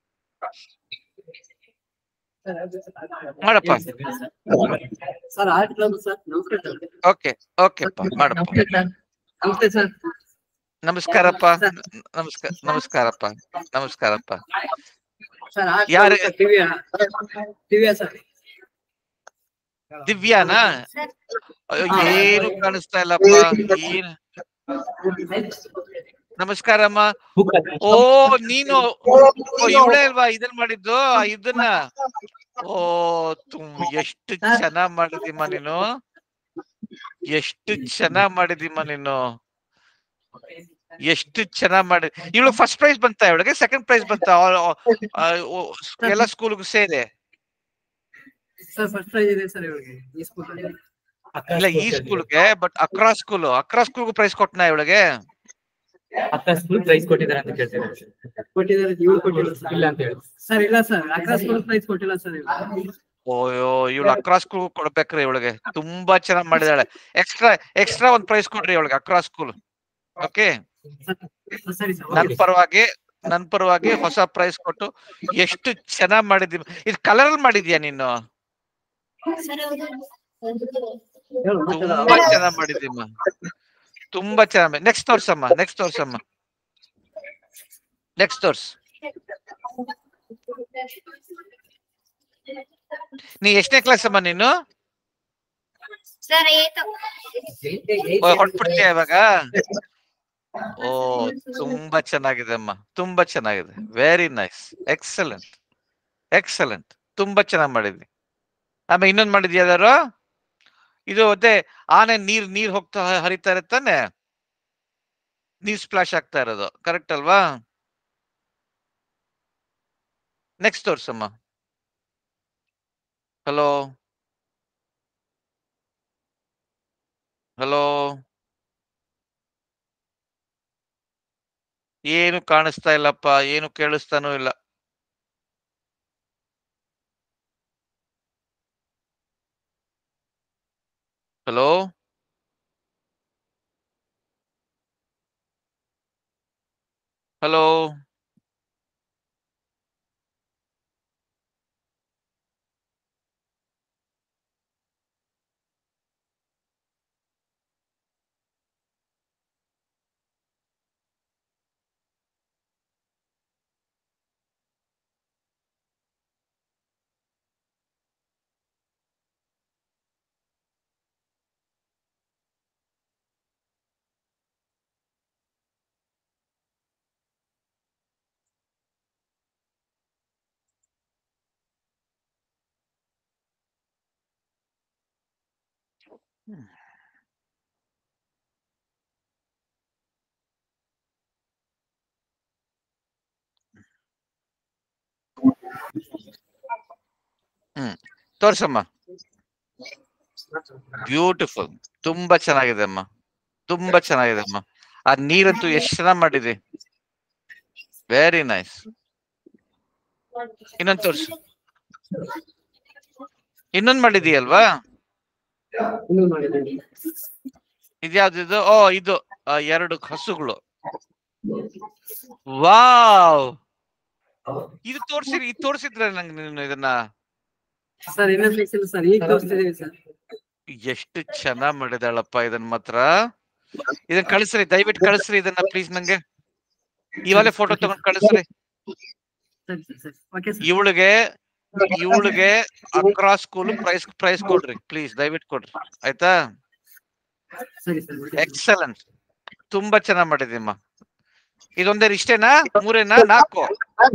ಮಾಡಪ್ಪ ಸರ್ ಆರ್ಟ್ ಕ್ಲಬ್ ಸರ್ ನಮಸ್ಕಾರ ಸರ್ ಓಕೆ ಓಕೆ ಪಾ ಮಾಡಪ್ಪ ನಮಸ್ತೆ ಸರ್ ನಮಸ್ಕಾರಪ್ಪ ನಮಸ್ಕಾರ ನಮಸ್ಕಾರಪ್ಪ ನಮಸ್ಕಾರಪ್ಪ ಸರ್ ಆರ್ಟ್ ಯಾರು ದಿವ್ಯಾ ದಿವ್ಯಾ ಸರ್ ದಿವ್ಯಾನಾ ಅಯ್ಯೋ, ಏನು ಕಾಣಿಸ್ತಾ ಇಲ್ಲಪ್ಪ ಏನ್ ನಮಸ್ಕಾರಮ್ಮ ಓ ನೀನು ಓ ಇವಳೇ ಅಲ್ವಾ ಇದನ್ ಮಾಡಿದ್ದು ಆ ಇದನ್ನ ಓ ತುಮ್ ಎಷ್ಟು ಚೆನ್ನಾಗ್ ಮಾಡಿದೀಮ್ಮ ನೀನು ಎಷ್ಟು ಚೆನ್ನಾಗ್ ಮಾಡಿದೀಮ್ಮ ನೀನು ಎಷ್ಟು ಚೆನ್ನಾಗ್ ಮಾಡಿ ಇವಳು ಫಸ್ಟ್ ಪ್ರೈಸ್ ಬಂತ ಇವಳಿಗೆ ಸೆಕೆಂಡ್ ಪ್ರೈಸ್ ಬಂತ ಎಲ್ಲ ಸ್ಕೂಲ್ಗೂ ಸೇರಿ ಸರ್ ಫಸ್ಟ್ ಪ್ರೈಸ್ ಇದೆ ಸರ್ ಇವಳಿಗೆ ಈ ಸ್ಕೂಲ್ ಇಲ್ಲ ಈ ಸ್ಕೂಲ್ಗೆ ಬಟ್ ಅಕ್ರಾ ಸ್ಕೂಲ್ ಅಕ್ರಾ ಸ್ಕೂಲ್ಗೂ ಪ್ರೈಸ್ ಕೊಟ್ನಾ ಇವಳಿಗೆ ಹತ್ತ ಸ್ಕೂಲ್ ಪ್ರೈಸ್ ಕೊಟ್ಟಿದ್ದಾರೆ ಅಂತ ಕೇಳ್ತಿದ್ದಾರೆ ಕೊಟ್ಟಿದ್ದಾರೆ ಇವ್ರು ಕೊಟ್ಟಿಲ್ಲ ಸರ್ ಇಲ್ಲ ಅಂತ ಹೇಳಿ ಸರ್ ಇಲ್ಲ ಸರ್ ಅಕ್ರಾ ಸ್ಕೂಲ್ ಪ್ರೈಸ್ ಕೊಟ್ಟಿಲ್ಲ ಸರ್ ಇವ್ರು ಓಯೋ ಇವಳು ಅಕ್ರಾ ಸ್ಕೂಲ್ ಕೊಡ್ಬೇಕ್ರಿ ಇವಳಿಗೆ ತುಂಬಾ ಚೆನ್ನಾಗ್ ಮಾಡಿದಾಳೆ ಎಕ್ಸ್ಟ್ರಾ ಎಕ್ಸ್ಟ್ರಾ ಒಂದ್ ಪ್ರೈಸ್ ಕೊಡ್ರಿ ಇವಳಿಗೆ ಅಕ್ರಾ ಸ್ಕೂಲ್ ಓಕೆ ಸರಿ ಸರ್ ನನ್ ಪರವಾಗಿ ನನ್ ಪರವಾಗಿ ಹೊಸ ಪ್ರೈಸ್ ಕೊಟ್ಟು ಎಷ್ಟು ಚೆನ್ನಾಗ್ ಮಾಡಿದೀವಿ ಇದು ಕಲರ್ ಅಲ್ಲಿ ಮಾಡಿದ್ಯಾ ನೀನು ತುಂಬಾ ಚೆನ್ನಾಗ್ ಮಾಡಿದೀಮ್ಮ ತುಂಬಾ ಚೆನ್ನಾಗ್ ನೆಕ್ಸ್ಟ್ ತೋರ್ಸಮ್ಮ ನೆಕ್ಸ್ಟ್ ತೋರ್ಸಮ್ಮ ನೆಕ್ಸ್ಟ್ ತೋರ್ಸ್ ನೀ ಎಷ್ಟನೇ ಕ್ಲಾಸ್ ಅಮ್ಮ ನೀನು ಸರ್ ಏತು ಓ, ಹೊಟ್ಬಿಡ್ತೀಯ ಇವಾಗ ತುಂಬಾ ಚೆನ್ನಾಗಿದೆ ಅಮ್ಮ ತುಂಬಾ ಚೆನ್ನಾಗಿದೆ ವೆರಿ ನೈಸ್ ಎಕ್ಸಲೆಂಟ್ ಎಕ್ಸಲೆಂಟ್ ತುಂಬಾ ಚೆನ್ನಾಗಿ ಮಾಡಿದ್ವಿ ಆಮೇಲೆ ಇನ್ನೊಂದ್ ಮಾಡಿದ್ಯಾ ಯಾರು ಇದು ಅದೇ ಆನೆ ನೀರ್ ನೀರ್ ಹೋಗ್ತಾ ಹ- ಹರಿತಾ ಇರುತ್ತಾನೆ ನೀರ್ ಸ್ಪ್ಲಾಶ್ ಆಗ್ತಾ ಇರೋದು ಕರೆಕ್ಟ್ ಅಲ್ವಾ ನೆಕ್ಸ್ಟ್ ತೋರ್ಸಮ್ಮ ಹಲೋ ಹಲೋ ಏನು ಕಾಣಿಸ್ತಾ ಇಲ್ಲಪ್ಪ ಏನು ಕೇಳಿಸ್ತಾನೂ ಇಲ್ಲ ಹಲೋ ಹಲೋ ಹ್ಮ್ ತೋರ್ಸಮ್ಮ ಬ್ಯೂಟಿಫುಲ್ ತುಂಬಾ ಚೆನ್ನಾಗಿದೆ ಅಮ್ಮ ತುಂಬಾ ಚೆನ್ನಾಗಿದೆ ಅಮ್ಮ ಆ ನೀರಂತೂ ಎಷ್ಟು ಚೆನ್ನಾಗಿ ಮಾಡಿದೆ ವೆರಿ ನೈಸ್ ಇನ್ನೊಂದ್ ತೋರ್ಸು ಇನ್ನೊಂದ್ ಮಾಡಿದೀಯಲ್ವಾ ಇದ್ಯಾವ್ದಿದು ಓ ಇದು ಆ, ಎರಡು ಹಸುಗಳು ವಾವ್ ಇದು ತೋರ್ಸಿರಿ ಇದು ತೋರ್ಸಿದ್ರೆ ನಂಗೆ ನೀನು ಇದನ್ನ ಸರ್ ಇನ್ನೊಂದು ಇಲ್ಲ ಸರ್ ಈಗ ತೋರಿಸ್ತಿದೀವಿ ಸರ್ ಎಷ್ಟು ಚೆನ್ನಾಗ್ ಮಾಡಿದಾಳಪ್ಪ ಇದನ್ನ ಮಾತ್ರ ಇದನ್ನ ಕಳಿಸ್ರಿ ದಯವಿಟ್ಟು ಕಳಿಸ್ರಿ ಇದನ್ನ ಪ್ಲೀಸ್ ನಂಗೆ ಇವಾಗಲೇ ಫೋಟೋ ತಗೊಂಡ್ ಕಳಿಸ್ರಿ ಸರಿ ಸರ್ ಸರಿ ಓಕೆ ಸರ್ ಇವಳಿಗೆ ಇವಳಿಗೆ ಅಕ್ರಾಸ್ ಸ್ಕೂಲ್ ಪ್ರೈಸ್ ಪ್ರೈಸ್ ಕೊಡ್ರಿ ಪ್ಲೀಸ್ ದಯವಿಟ್ಟು ಕೊಡ್ರಿ ಆಯ್ತಾ ಸರಿ ಸರ್ ಓಕೆ ಎಕ್ಸಲೆಂಟ್ ತುಂಬಾ ಚೆನ್ನಾಗ್ ಮಾಡಿದೀಮ್ಮ ಇದೊಂದೇ ಇಷ್ಟೇನಾ ಮೂರೇನಾ ನಾಲ್ಕು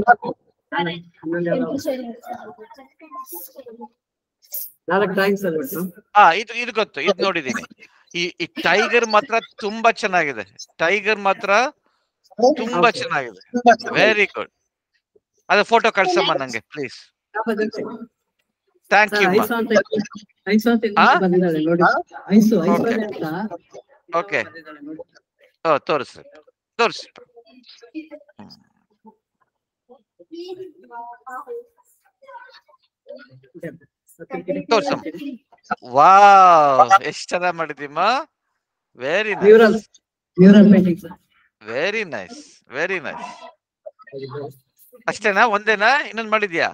ನಾಲ್ಕು ಥ್ಯಾಂಕ್ಸ್ ಸರ್ ಒಟ್ಟು ಹಾ ಇದು ಇದು ಗೊತ್ತು ಇದು ನೋಡಿದೀನಿ ಈ ಈ ಟೈಗರ್ ಮಾತ್ರ ತುಂಬಾ ಚೆನ್ನಾಗಿದೆ ಟೈಗರ್ ಮಾತ್ರ ತುಂಬಾ ಚೆನ್ನಾಗಿದೆ ವೆರಿ ಗುಡ್ ಅದ ಫೋಟೋ ಕಳ್ಸಮ್ಮ ನಂಗೆ please thank sir you Aisu ಅಂತ ಐಸು ಅಂತ ಆ? ಇನ್ನೊಂದು ಬಂದಿದ್ದಾಳೆ ನೋಡಿ ಐಸು ಐಸು Okay. ಅಂತ ಓಕೆ ಬಂದಿದ್ದಾಳೆ ನೋಡಿ ಓ ತೋರಿಸ್ರಿ ತೋರಿಸಿ ತೋರ್ಸಮ್ಮ ವಾವ್ ಎಷ್ಟ್ ಚೆನ್ನಾಗ್ ಮಾಡಿದೀಮ್ಮ very mural nice mural painting sir very nice very nice ಅಷ್ಟೇನಾ ಒಂದೇನಾ ಇನ್ನೊಂದ್ ಮಾಡಿದ್ಯಾ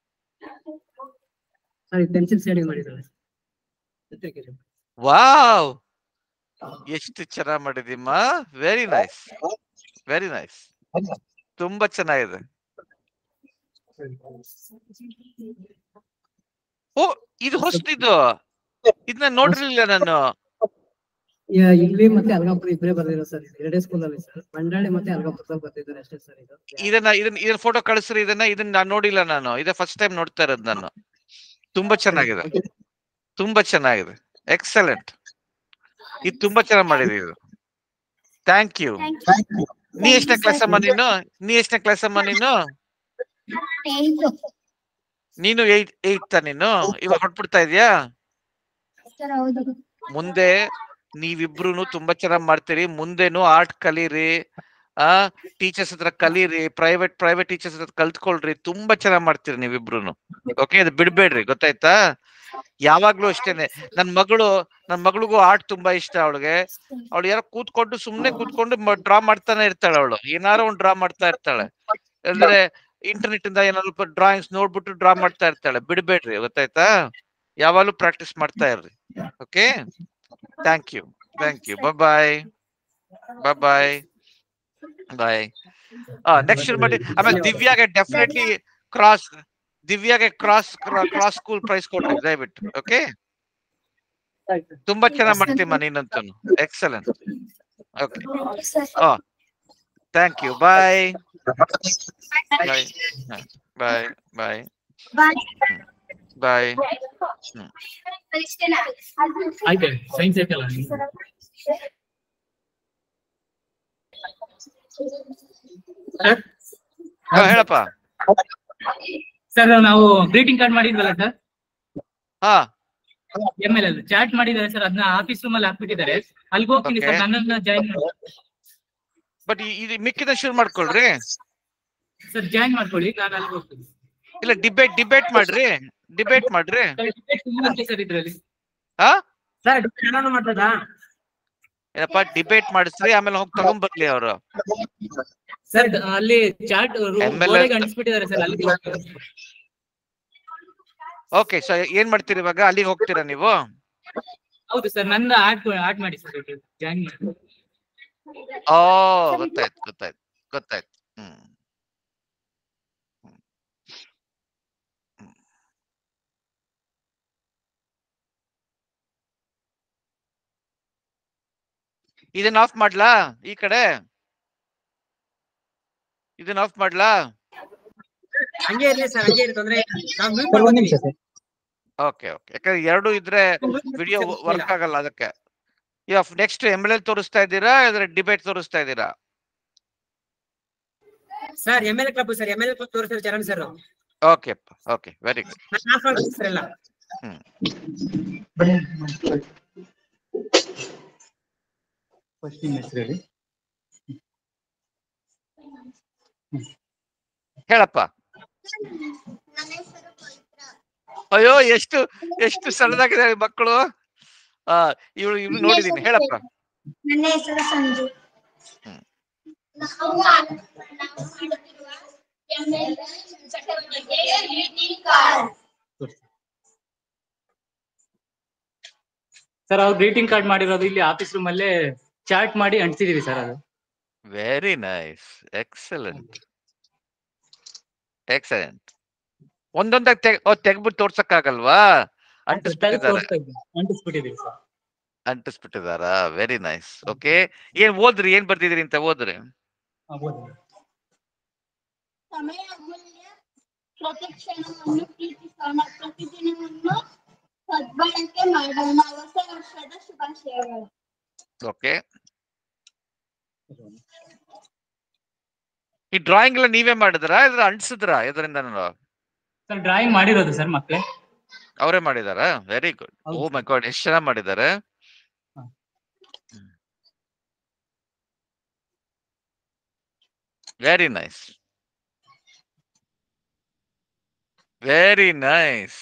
ಸರಿ ಪೆನ್ಸಿಲ್ ಶೇಡಿಂಗ್ ಮಾಡಿದ್ದಾಳೆ ವಾವ್ ಎಷ್ಟು ಚೆನ್ನಾಗ್ ಮಾಡಿದೀಮ್ಮ ವೆರಿ ನೈಸ್ ವೆರಿ ನೈಸ್ ತುಂಬಾ ಚೆನ್ನಾಗಿದೆ ಓ ಇದು ಹೊಸ್ತಿದ್ದು ಇದನ್ನ ನೋಡಿರ್ಲಿಲ್ಲ ನಾನು ಯಾ- ಇಲ್ಲಿ ಮತ್ತೆ ಅಲ್ಗಾಪುರ ಇಬ್ಬರೇ ಬರ್ದಿರೋ ಸರ್ ಎರಡೇ ಸ್ಕೂಲ್ ಅಲ್ಲಿ ಸರ್ ಬಂಡಾಳಿ ಮತ್ತೆ ಅಲ್ಗಾಪುರದಲ್ಲಿ ಬರ್ತಿದ್ದಾರೆ ಅಷ್ಟೇ ಸರ್ ಇದು ಇದನ್ನ ಇದನ್ನ ಇದನ್ನ ಫೋಟೋ ಕಳಿಸ್ರಿ ಇದನ್ನ ಇದನ್ನ ನಾನ್ ನೋಡಿಲ್ಲ ನಾನು ಇದೇ ಫಸ್ಟ್ ಟೈಮ್ ನೋಡ್ತಾ ಇರೋದು ನಾನು ತುಂಬಾ ಚೆನ್ನಾಗಿದೆ ತುಂಬಾ ಚೆನ್ನಾಗಿದೆ ಎಕ್ಸಲೆಂಟ್ ಇದು ತುಂಬಾ ಚೆನ್ನಾಗಿ ಮಾಡಿದೆ ಇದು ಥ್ಯಾಂಕ್ ಯು ನೀ ಎಷ್ಟನೇ ಕ್ಲಾಸ್ ಅಮ್ಮ ನೀನು ನೀ ಎಷ್ಟನೇ ಕ್ಲಾಸ್ ಅಮ್ಮ ನೀನು ನೀನು ಏಟ್ ಏಟ್ ನೀನು ಇವಾಗ ಹೊಟ್ಬಿಡ್ತಾ ಇದೀಯಾ ಸರ್ ಹೌದು ಮುಂದೆ ನೀವಿಬ್ರು ತುಂಬಾ ಚೆನ್ನಾಗಿ ಮಾಡ್ತೀರಿ ಮುಂದೆನು ಆರ್ಟ್ ಕಲೀರಿ ಆ ಟೀಚರ್ಸ್ ಹತ್ರ ಕಲೀರಿ ಪ್ರೈವೇಟ್ ಪ್ರೈವೇಟ್ ಟೀಚರ್ಸ್ ಹತ್ರ ಕಲ್ತ್ಕೊಳ್ರಿ ತುಂಬಾ ಚೆನ್ನಾಗಿ ಮಾಡ್ತೀರಿ ನೀವಿಬ್ರು ಓಕೆ ಇದು ಬಿಡ್ಬೇಡ್ರಿ ಗೊತ್ತಾಯ್ತಾ ಯಾವಾಗ್ಲೂ ಅಷ್ಟೇನೆ ನನ್ ಮಗಳು ನನ್ ಮಗಳಿಗೂ ಆರ್ಟ್ ತುಂಬಾ ಇಷ್ಟ ಅವಳಿಗೆ ಅವಳು ಯಾರೋ ಕೂತ್ಕೊಂಡು ಸುಮ್ನೆ ಕೂತ್ಕೊಂಡು ಡ್ರಾ ಮಾಡ್ತಾನೆ ಇರ್ತಾಳೆ ಅವಳು ಏನಾರೋ ಒಂದ್ ಡ್ರಾ ಮಾಡ್ತಾ ಇರ್ತಾಳೆ ಅಂದ್ರೆ ಇಂಟರ್ನೆಟ್ ಇಂದ ಏನಾದ್ರು ಡ್ರಾಯಿಂಗ್ಸ್ ನೋಡ್ಬಿಟ್ಟು ಡ್ರಾ ಮಾಡ್ತಾ ಇರ್ತಾಳೆ ಬಿಡ್ಬೇಡ್ರಿ ಗೊತ್ತಾಯ್ತಾ ಯಾವಾಗ್ಲೂ ಪ್ರಾಕ್ಟೀಸ್ ಮಾಡ್ತಾ ಇರ್ರಿ okay thank you thank you bye bye bye bye next ಮಾಡಿ ಆಮೇಲೆ ದಿವ್ಯಾಗೆ ಡೆಫಿನೆಟ್ಲಿ ಕ್ರಾಸ್ ದಿವ್ಯಾಗೆ ಕ್ರಾಸ್ ಕ್ರಾಸ್ ಸ್ಕೂಲ್ ಪ್ರೈಸ್ ಕೊಡ್ರಿ ದಯವಿಟ್ಟು ಓಕೆ ತುಂಬಾ ಚೆನ್ನಾಗಿ ಮಾಡ್ತೀಮ್ಮ ನೀನಂತೂ excellent okay thank you bye bye bye bye bye ಆಯ್ತು ಸೈನ್ಸ್ ಐತಲ್ಲ ಹಾ ಹೇಳಪ್ಪ ಸರ್ ನಾವು ಗ್ರೀಟಿಂಗ್ ಕಾರ್ಡ್ ಮಾಡಿದ್ವಲ್ಲ ಸರ್ ಹಾ ಎಮ್ ಎಲ್ ಎಲ್ ಚಾಟ್ ಮಾಡಿದ್ದಾರೆ ಸರ್ ಅದನ್ನ ಆಫೀಸ್ ರೂಮ್ ಅಲ್ಲಿ ಹಾಕ್ಬಿಟ್ಟಿದ್ದಾರೆ ಅಲ್ಲಿಗೆ ಹೋಗ್ತೀನಿ ಸರ್ Okay. ನನ್ನನ್ನ ಜಾಯಿನ್ ಬಟ್ ಇದು ಮಿಕ್ಕಿದ ಶುರು ಮಾಡ್ಕೊಳ್ರಿ ಸರ್ ಜಾಯಿನ್ ಮಾಡ್ಕೊಳ್ಳಿ ನಾನು ಅಲ್ಲಿಗೆ ಹೋಗ್ತೀನಿ ಇಲ್ಲ ಡಿಬೇಟ್ ಡಿಬೇಟ್ ಮಾಡ್ರಿ ಡಿಬೇಟ್ ಮಾಡ್ರಿ ಸರ್ ಇದ್ರಲ್ಲಿ ಹಾ ಸರ್ ನಾನು ಮಾಡ್ತದಾ ಏನಪ್ಪ ಡಿಬೇಟ್ ಮಾಡಿಸ್ರಿ ಆಮೇಲೆ ಹೋಗಿ ತಗೊಂಡ್ ಬರ್ಲಿ ಅವರು ಸರ್ ಅಲ್ಲಿ ಚಾಟ್ MLA ಗೋಡೆಗೆ ಅಂಟಿಸ್ಬಿಟ್ಟಿದ್ದಾರೆ ಸರ್ ಅಲ್ಲಿಗೆ ಹೋಗ್ತೀನಿ. ಓಕೆ ಸೊ ಏನ್ ಮಾಡ್ತೀರಿ ಇವಾಗ ಅಲ್ಲಿಗೆ ಹೋಗ್ತೀರಾ ನೀವು ಹೌದು ಸರ್ ನಂದು ಆಡ್ ಆಡ್ ಮಾಡಿ ಸರ್ ಜಾಯಿನ್ ಮಾಡಿ ಓ ಗೊತ್ತಾಯ್ತು ಗೊತ್ತಾಯ್ತು ಗೊತ್ತಾಯ್ತು ಹ್ಮ್ ಇದನ್ನ ಆಫ್ ಮಾಡ್ಲಾ ಈ ಕಡೆ ಇದನ್ನ ಆಫ್ ಮಾಡ್ಲಾ ಹಂಗೆ ಇರ್ಲಿ ಸರ್ ಹಂಗೆ ಇರ್ಲಿ ತೊಂದ್ರೆ ಇಲ್ಲ. ನಾವ್ mute ಸರ್ ಒಂದ್ ಮಾಡ್ಕೊತೀವಿ. ನಿಮಿಷ ಸರ್ ಓಕೆ ಓಕೆ ಯಾಕಂದ್ರೆ ಎರಡು ಇದ್ರೆ ವಿಡಿಯೋ ವರ್ಕ್ ಆಗಲ್ಲ ಅದಕ್ಕೆ ಈಗ ನೆಕ್ಸ್ಟ್ ಎಮ್ ಎಲ್ ಎಲ್ ತೋರಿಸ್ತಾ ಇದ್ದೀರಾ ಇದ್ರೆ ಡಿಬೇಟ್ ತೋರಿಸ್ತಾ ಇದ್ದೀರಾ sir M L club sir M L club ತೋರಿಸ್ತಾರೆ Charan sir okay okay very good ನಾನು ಆಫ್ ಮಾಡ್ತೀನಿ ಸರ್ ಎಲ್ಲ ಹ್ಮ್ ಫಸ್ಟ್ ನಿಮ್ಮ ಹೆಸರು ಹೇಳಿ ಹೇಳಪ್ಪ ಅಯ್ಯೋ ಎಷ್ಟು ಎಷ್ಟು ಸಣ್ಣದಾಗಿದ್ದಾರೆ ಮಕ್ಕಳು ಆ ಇವಳು ಇವ್ಳು ನೋಡಿದೀನಿ ಹೇಳಪ್ಪ ನನ್ನ ಹೆಸರು ಸಂಜು ಹ್ಮ್. ನಾವು ಆಡ್- ನಾವು ಮಾಡುತ್ತಿರುವ ML ಚಟುವಟಿಕೆ greeting card. ಸರ್ ಅವ್ರು ಗ್ರೀಟಿಂಗ್ ಕಾರ್ಡ್ ಮಾಡಿರೋದು ಇಲ್ಲಿ ಆಫೀಸ್ ರೂಮ್ ಅಲ್ಲೇ ಚಾಟ್ ಮಾಡಿ ಅಂಟಿಸಿದೀವಿ ಸರ್ ಅದು ವೆರಿ ನೈಸ್ ಎಕ್ಸಲೆಂಟ್ ಎಕ್ಸಲೆಂಟ್ ಒಂದೊಂದಾಗಿ ತೆಗ್ ಓ ತೆಗ್ಬಿಟ್ಟು ತೋರ್ಸಕ್ಕಾಗಲ್ವಾ ತೆಗೆದು ಅಂಟಿಸ್ಬಿಟ್ಟಿದ್ದಾರೆ ತೋರಿಸ್ತಾ ಇದ್ವಿ ಅಂಟಿಸ್ಬಿಟ್ಟಿದೀವಿ ಸರ್ ಅಂಟಿಸ್ಬಿಟ್ಟಿದಾರಾ ವೆರಿ ನೈಸ್ ಓಕೆ ಏನ್ ಓದ್ರಿ ಏನ್ ಬರ್ದಿದ್ರಿ ಅಂತ ಓದ್ರಿ ಸಮಯ ಅಮೂಲ್ಯ ಪ್ರತಿ ಕ್ಷಣವನ್ನು ಪ್ರೀತಿಸೋಣ ಪ್ರತಿದಿನವನ್ನು ಸದ್ಬಳಕೆ ಮಾಡೋಣ ಹೊಸ ವರ್ಷದ ಶುಭಾಶಯಗಳು ಓಕೆ ಈ ಡ್ರಾಯಿಂಗ್ ಎಲ್ಲ ನೀವೇ ಮಾಡಿದ್ರಾ ಇದ್ರ ಅಂಟಿಸಿದ್ರಾ ಇದರಿಂದ ಸರ್ ಡ್ರಾಯಿಂಗ್ ಮಾಡಿರೋದು ಸರ್ ಮಕ್ಕಳೇ ಅವರೇ ಮಾಡಿದಾರಾ very good oh my god ಎಷ್ಟು ಚೆನ್ನಾಗಿ ಮಾಡಿದ್ದಾರೆ ವೆರಿ ನೈಸ್ ವೆರಿ ನೈಸ್